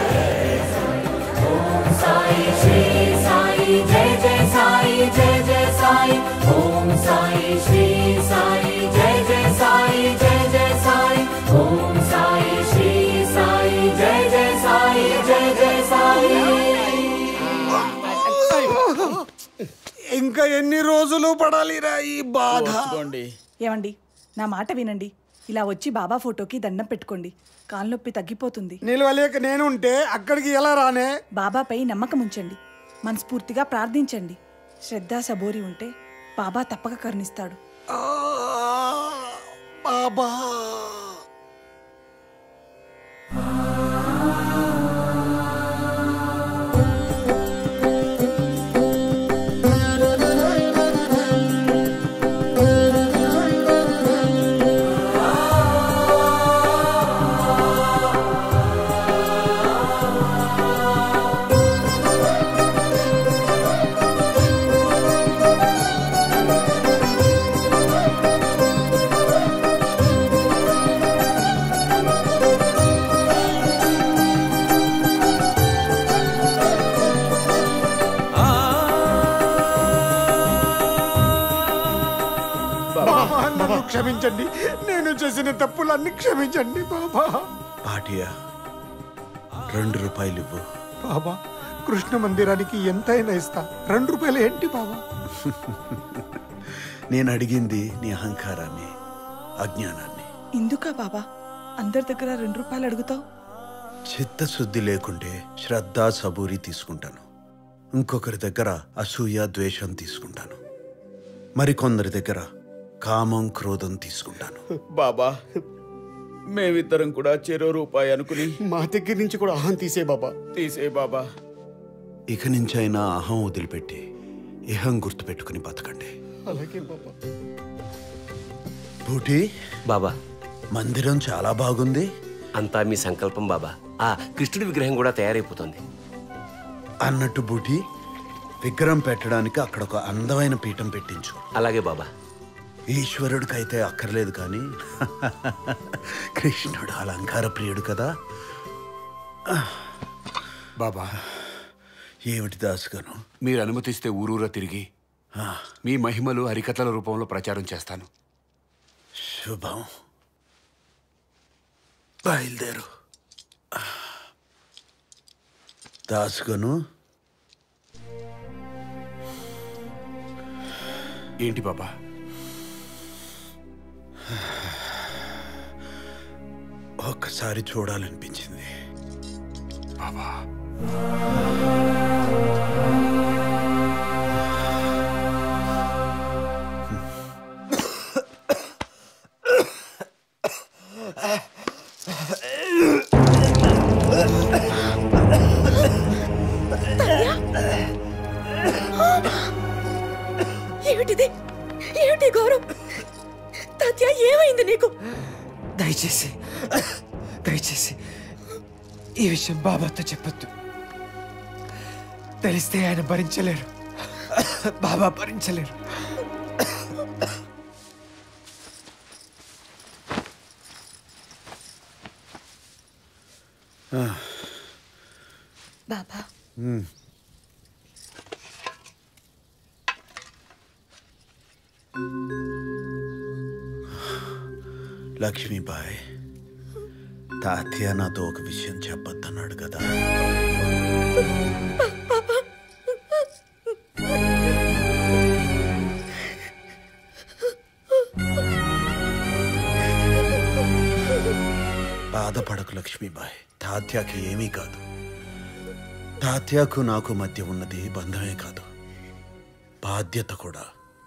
సాయి శ్రీ సాయి జయ జయ సాయి జయ జయ సాయి ఓం సాయి శ్రీ సాయి జయ జయ సాయి జయ జయ సాయి ఓం సాయి శ్రీ సాయి జయ జయ సాయి జయ జయ సాయి ఇంకా ఎన్ని రోజులు పడాలిరా ఈ బాధ ఏమండి నా మాట వినండి ఇలా వచ్చి బాబా ఫోటోకి దండం పెట్టుకోండి కాళ్ళనొప్పి తగ్గిపోతుంది నిలవలేక నేను ఉంటే అక్కడికి ఎలా రానే బాబాపై నమ్మకం ఉంచండి మనస్ఫూర్తిగా ప్రార్థించండి శ్రద్ధ సబోరి ఉంటే బాబా తప్పక కరుణిస్తాడు బాబా బాబా నన్ను క్షమించండి నేను చేసిన తప్పులన్నీ క్షమించండి బాబా పాటియా రెండు రూపాయలు ఇవ్వు బాబా కృష్ణ మందిరానికి ఎంతైనా ఇస్తా రెండు రూపాయలు ఏంటి బాబా నేను అడిగింది నీ అహంకారాన్ని అజ్ఞానాన్ని ఎందుకా బాబా అందరి దగ్గర రెండు రూపాయలు అడుగుతావు చిత్తశుద్ధి లేకుంటే శ్రద్ధ సబూరి తీసుకుంటాను ఇంకొకరి దగ్గర అసూయ ద్వేషం తీసుకుంటాను మరికొందరి దగ్గర కామం క్రోధం తీసుకుంటాను బాబా మేమిద్దరం కూడా చెరో రూపాయి అనుకుని మా దగ్గర నుంచి కూడా అహం తీసే బాబా తీసే బాబా ఇక నుంచైనా అహం వదిలిపెట్టి ఇహం గుర్తుపెట్టుకుని బతకండి అలాగే బాబా బూటి బాబా మందిరం చాలా బాగుంది అంతా మీ సంకల్పం బాబా ఆ కృష్ణుడి విగ్రహం కూడా తయారైపోతుంది అన్నట్టు బూటి విగ్రహం పెట్టడానికి అక్కడ ఒక అందమైన పీఠం పెట్టించు అలాగే బాబా ఈశ్వరుడికైతే అక్కర్లేదు కానీ కృష్ణుడు అలంకార ప్రియుడు కదా బాబా ఏమిటి దాసుగాను మీరు అనుమతిస్తే ఊరూరా తిరిగి మీ మహిమలు హరికథల రూపంలో ప్రచారం చేస్తాను శుభం బయలుదేరు దాసుగను ఏంటి బాబా ఒక్కసారి చూడాలనిపించింది బాబా ఏమిటిది ఏమిటి గౌరవ్ తత్య ఏమైంది నీకు దయచేసి దయచేసి ఈ విషయం బాబాతో చెప్పొద్దు తెలిస్తే ఆయన భరించలేరు బాబా భరించలేరు ఆ, బాబా ఉమ్. లక్ష్మీబాయ్ తాతయ్య నాతో ఒక విషయం చెప్పొద్దన్నాడు కదా బాధపడకు లక్ష్మీబాయ్ తాత్యాకి ఏమీ కాదు తాత్యాకు నాకు మధ్య ఉన్నది బంధమే కాదు బాధ్యత కూడా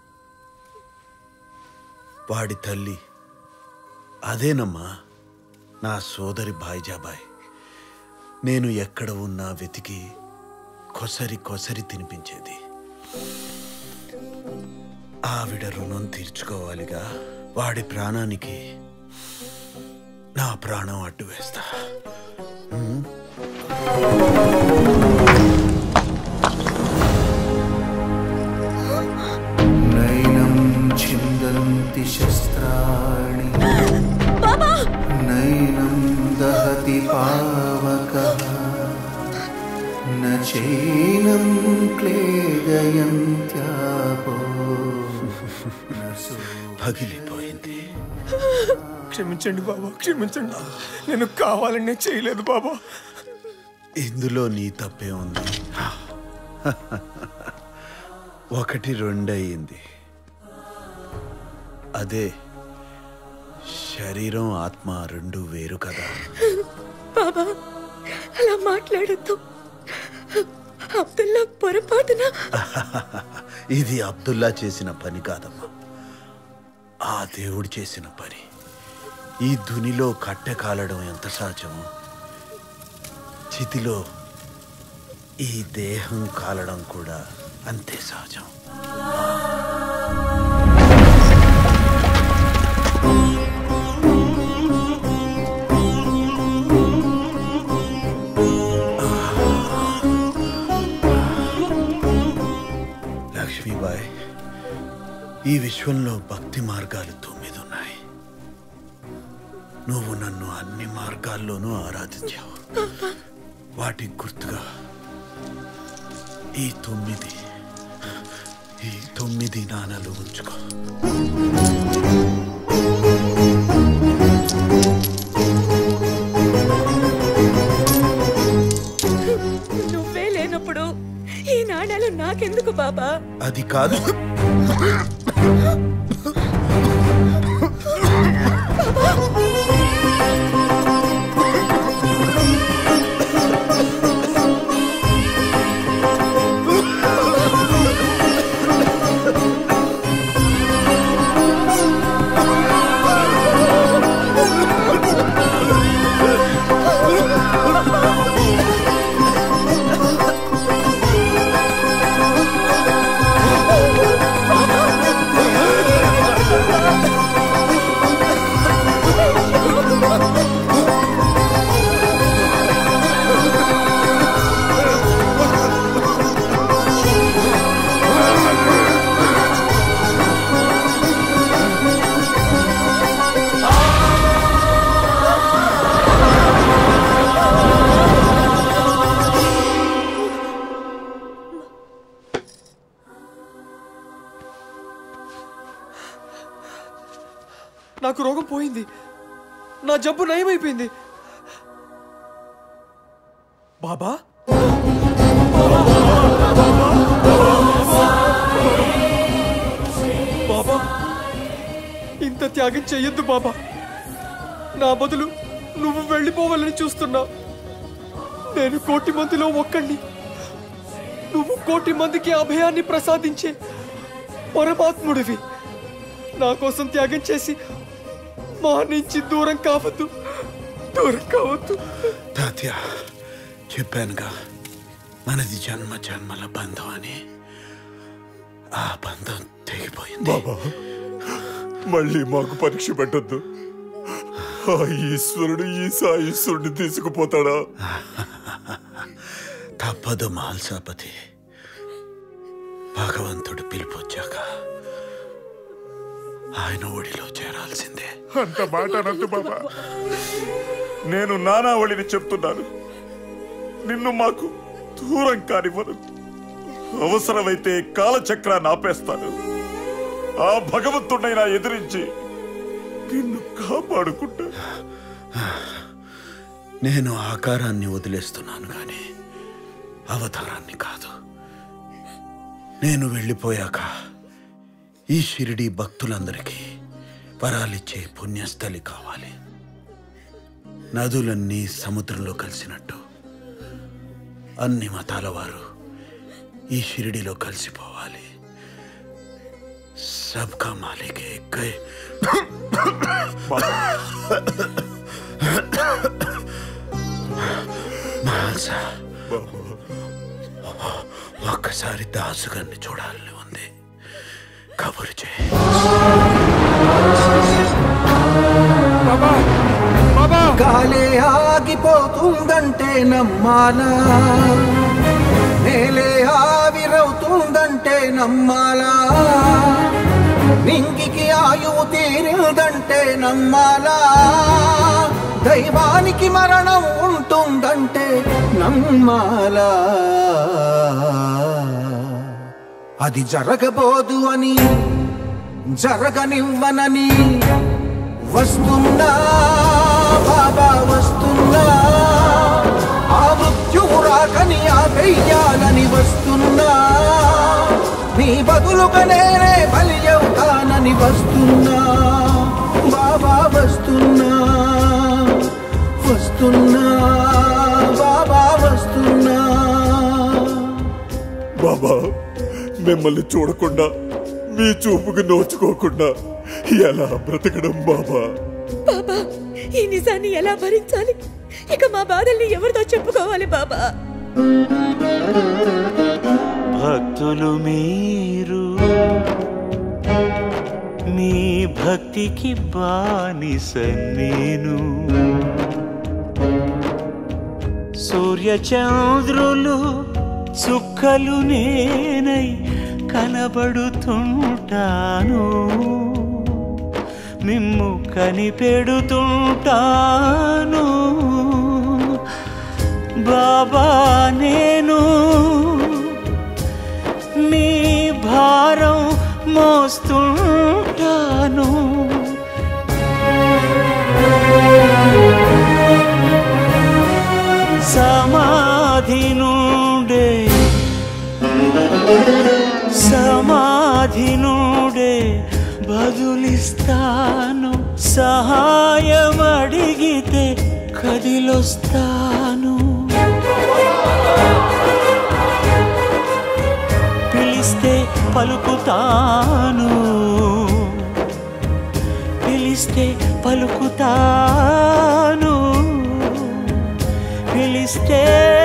వాడి తల్లి అదేనమ్మా నా సోదరి బాయ్జాబాయ్ నేను ఎక్కడ ఉన్నా వెతికి కొసరి కొసరి తినిపించేది ఆవిడ రుణం తీర్చుకోవాలిగా వాడి ప్రాణానికి నా ప్రాణం అడ్డు వేస్తా ఉమ్. नैनं छिन्दन्ति शस्त्राणि नैनं दहति पावकः न चैनं क्लेदयन्त्यापो न सो పగిలిపోయింది క్షమించండి బాబా క్షమించండి నేను కావాలనే చేయలేదు బాబా ఇందులో నీ తప్పే ఉంది ఒకటి రెండయింది అదే శరీరం ఆత్మ రెండు వేరు కదా బాబా అలా మాట్లాడద్దు అబ్దుల్లా పొరపాటున ఇది అబ్దుల్లా చేసిన పని కాదమ్మా ఆ దేవుడు చేసిన పని ఈ ధునిలో కట్టె కాలడం ఎంత సహజమో చితిలో ఈ దేహం కాలడం కూడా అంతే సహజం లక్ష్మీబాయ్ ఈ విశ్వంలో భక్తి మార్గాలు తొమ్మిది ఉన్నాయి నువ్వు నన్ను అన్ని మార్గాల్లోనూ ఆరాధించావు వాటి గుర్తుగా ఈ తొమ్మిది ఈ తొమ్మిది నాణాలు ఉంచుకో నువ్వే లేనప్పుడు ఈ నాణ్యాలు నాకెందుకు బాబా అది కాదు నాకు రోగం పోయింది నా జబ్బు నయమైపోయింది బాబా బాబా ఇంత త్యాగం చెయ్యొద్దు బాబా నా బదులు నువ్వు వెళ్ళిపోవాలని చూస్తున్నావు నేను కోటి మందిలో ఒక్కడిని నువ్వు కోటి మందికి అభయాన్ని ప్రసాదించే పరమాత్ముడివి నా కోసం త్యాగం చేసి మా నుంచి దూరం కావద్దు దూరం కావద్దు తాత్య చెప్పానుగా మనది జన్మ జన్మల బంధం అని ఆ బంధం తెగిపోయింది బాబా మళ్ళీ మాకు పరీక్ష పెట్టద్దు ఆ ఈశ్వరుడు ఈ సాయిశ్వరుడిని తీసుకుపోతాడా తప్పదు మాల్సాపతి భగవంతుడు పిలిపొచ్చాక ఆయన ఒడిలో చేరాల్సిందే అంత మాట అనద్దు బాబా నేను నానావళిని చెప్తున్నాను నిన్ను మాకు దూరం కానివ్వను అవసరమైతే కాలచక్రాన్ని ఆపేస్తాను ఆ భగవంతుడైనా ఎదిరించి నిన్ను కాపాడుకుంటా నేను ఆకారాన్ని వదిలేస్తున్నాను కానీ అవతారాన్ని కాదు నేను వెళ్ళిపోయాక ఈ షిరిడి భక్తులందరికీ వరాలిచ్చే పుణ్యస్థలి కావాలి నదులన్నీ సముద్రంలో కలిసినట్టు అన్ని మతాల వారు ఈ షిరిడిలో కలిసిపోవాలి సబ్కా మాలిక్ ఏకై మాల్సా ఒక్కసారి దాసుగారిని చూడాలని ఉంది కబురు చేయి గాలే ఆగిపోతుందంటే నమ్మాలా నేలే ఆవిరవుతుందంటే నమ్మాలా నింగికి ఆయువు తీరిందంటే నమ్మాలా దైవానికి మరణం ఉంటుందంటే నమ్మాలా అది జరగబోదు అని జరగనివ్వనని వస్తున్నా బాబా వస్తున్నా ఆ మృత్యువు రాకని ఆ వెయ్యాలని వస్తున్నా నీ బదులుగా నేనే బలి అవుతానని వస్తున్నా బాబా వస్తున్నా వస్తున్నా బాబా వస్తున్నా బాబా మిమ్మల్ని చూడకుండా మీ చూపుకు నోచుకోకుండా ఎలా బ్రతకడం బాబా బాబా ఈ నిజాన్ని ఎలా భరించాలి ఇక మా బాధల్ని ఎవరితో చెప్పుకోవాలి బాబా భక్తులు మీరు మీ భక్తికి బానిస నేను సూర్యచంద్రులు చుక్కలు నేనై కనబడుతుంటాను మిమ్ము కనిపెడుతుంటాను బాబా నేను మీ భారం మోస్తుంటాను సమాధి నుండే సమాధి నుండే బదులిస్తాను సహాయం అడిగితే కదిలొస్తాను పిలిస్తే పలుకుతాను పిలిస్తే పలుకుతాను పిలిస్తే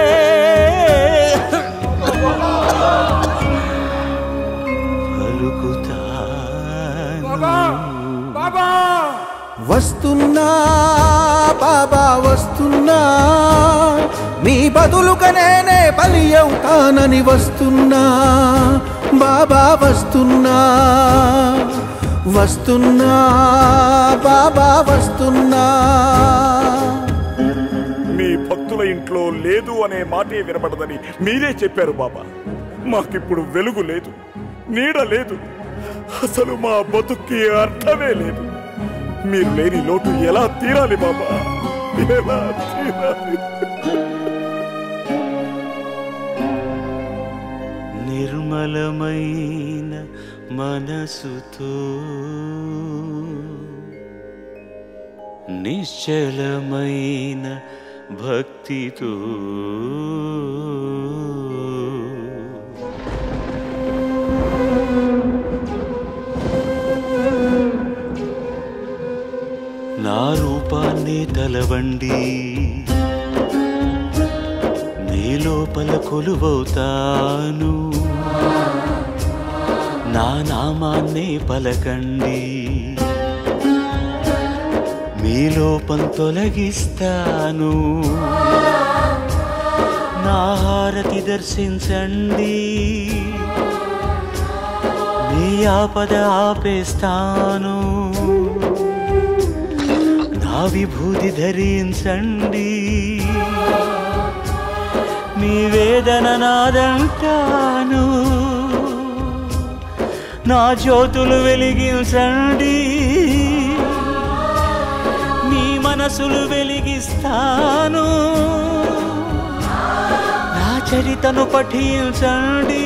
వస్తున్నా బాబా వస్తున్నా నీ బదులుగా నేనే బలి అవుతానని వస్తున్నా బాబా వస్తున్నా వస్తున్నా బాబా వస్తున్నా మీ భక్తుల ఇంట్లో లేదు అనే మాటే వినపడదని మీరే చెప్పారు బాబా మాకిప్పుడు వెలుగు లేదు నీడ లేదు అసలు మా బతుక్కి అర్థమే లేదు మీరు లేని లోటు ఎలా తీరాలి బాబా ఎలా తీరాలి నిర్మలమైన మనసుతో నిశ్చలమైన భక్తితో నా రూపాన్ని తలవండి నీ లోపల కొలువవుతాను నా నామాన్ని పలకండి మీ లోపం తొలగిస్తాను నా హారతి దర్శించండి మీ ఆపద ఆపేస్తాను నా విభూతి ధరించండి మీ వేదన నాదంటాను నా జ్యోతులు వెలిగించండి మీ మనసులు వెలిగిస్తాను నా చరితను పఠించండి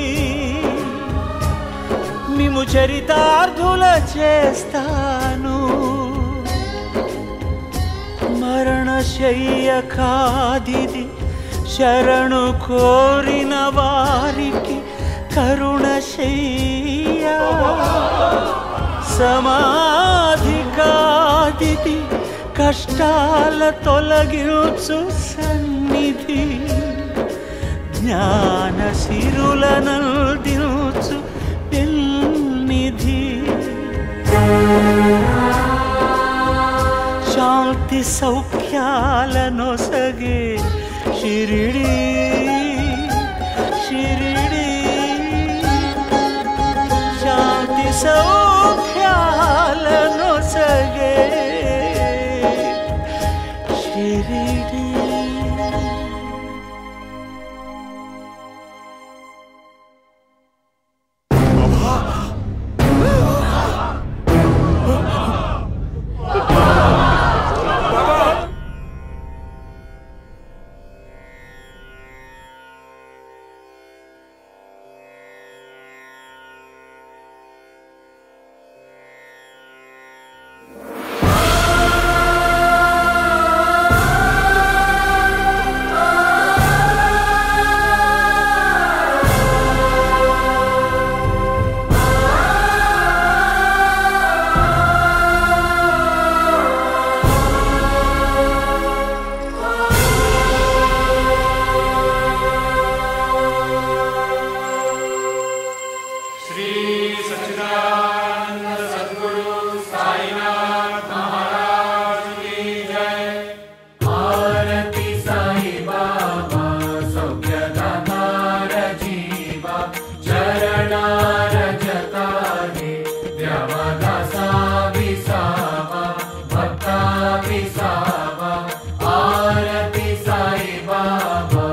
మేము చరితార్థుల చేస్తాను మరణశయ్య కాదిది శరణు కోరిన వారికి కరుణ శయ్య సమాధి కాదిది కష్టాల తొలగించు సన్నిధి జ్ఞాన సిరులనందించు పెల్నిధి శాంతి సౌఖ్యాలను సగే షిరిడి షిరిడి శాంతి సౌఖ్యాలను సగే షిరిడి श्री सच्चिदानंद सद्गुरु साईनाथ महाराज की जय आरती साई बाबा सौख्यदातार जीवा चरणार जताने द्यावादासा विसावा भक्ता विसावा आरती साई बाबा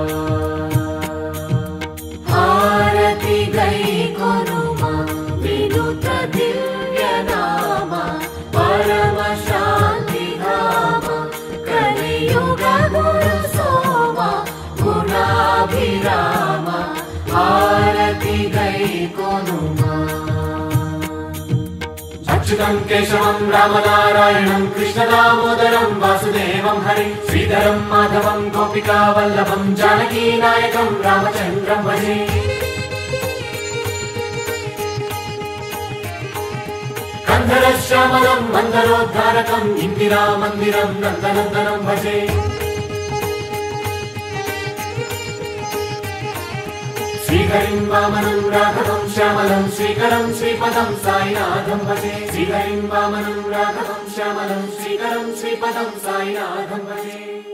హారతి గై కొనుమా వినుత దివ్య నామ పరమ శాంతి ధామ కలియుగ గురు సోమ గుణాభిరామ హారతి గై కొనుమా అచ్యుతం కేశవం రామనారాయణం కృష్ణదామోదరం వాసుదేవం హరి శ్రీధరం మాధవం గోపికా వల్లభం జానకీ నాయకం రామచంద్రం భజే కంధరశ్యామలం మందరోద్ధారకం ఇందిరా మందిరం నందనందనం భజే శ్రీహరిం వామనం రాఘవం శ్యామలం శ్రీకరం శ్రీపదం సాయినాథం భజే శ్రీహరిం వామనం రాఘవం శ్యామలం శ్రీకరం శ్రీపదం సాయినాథం భజే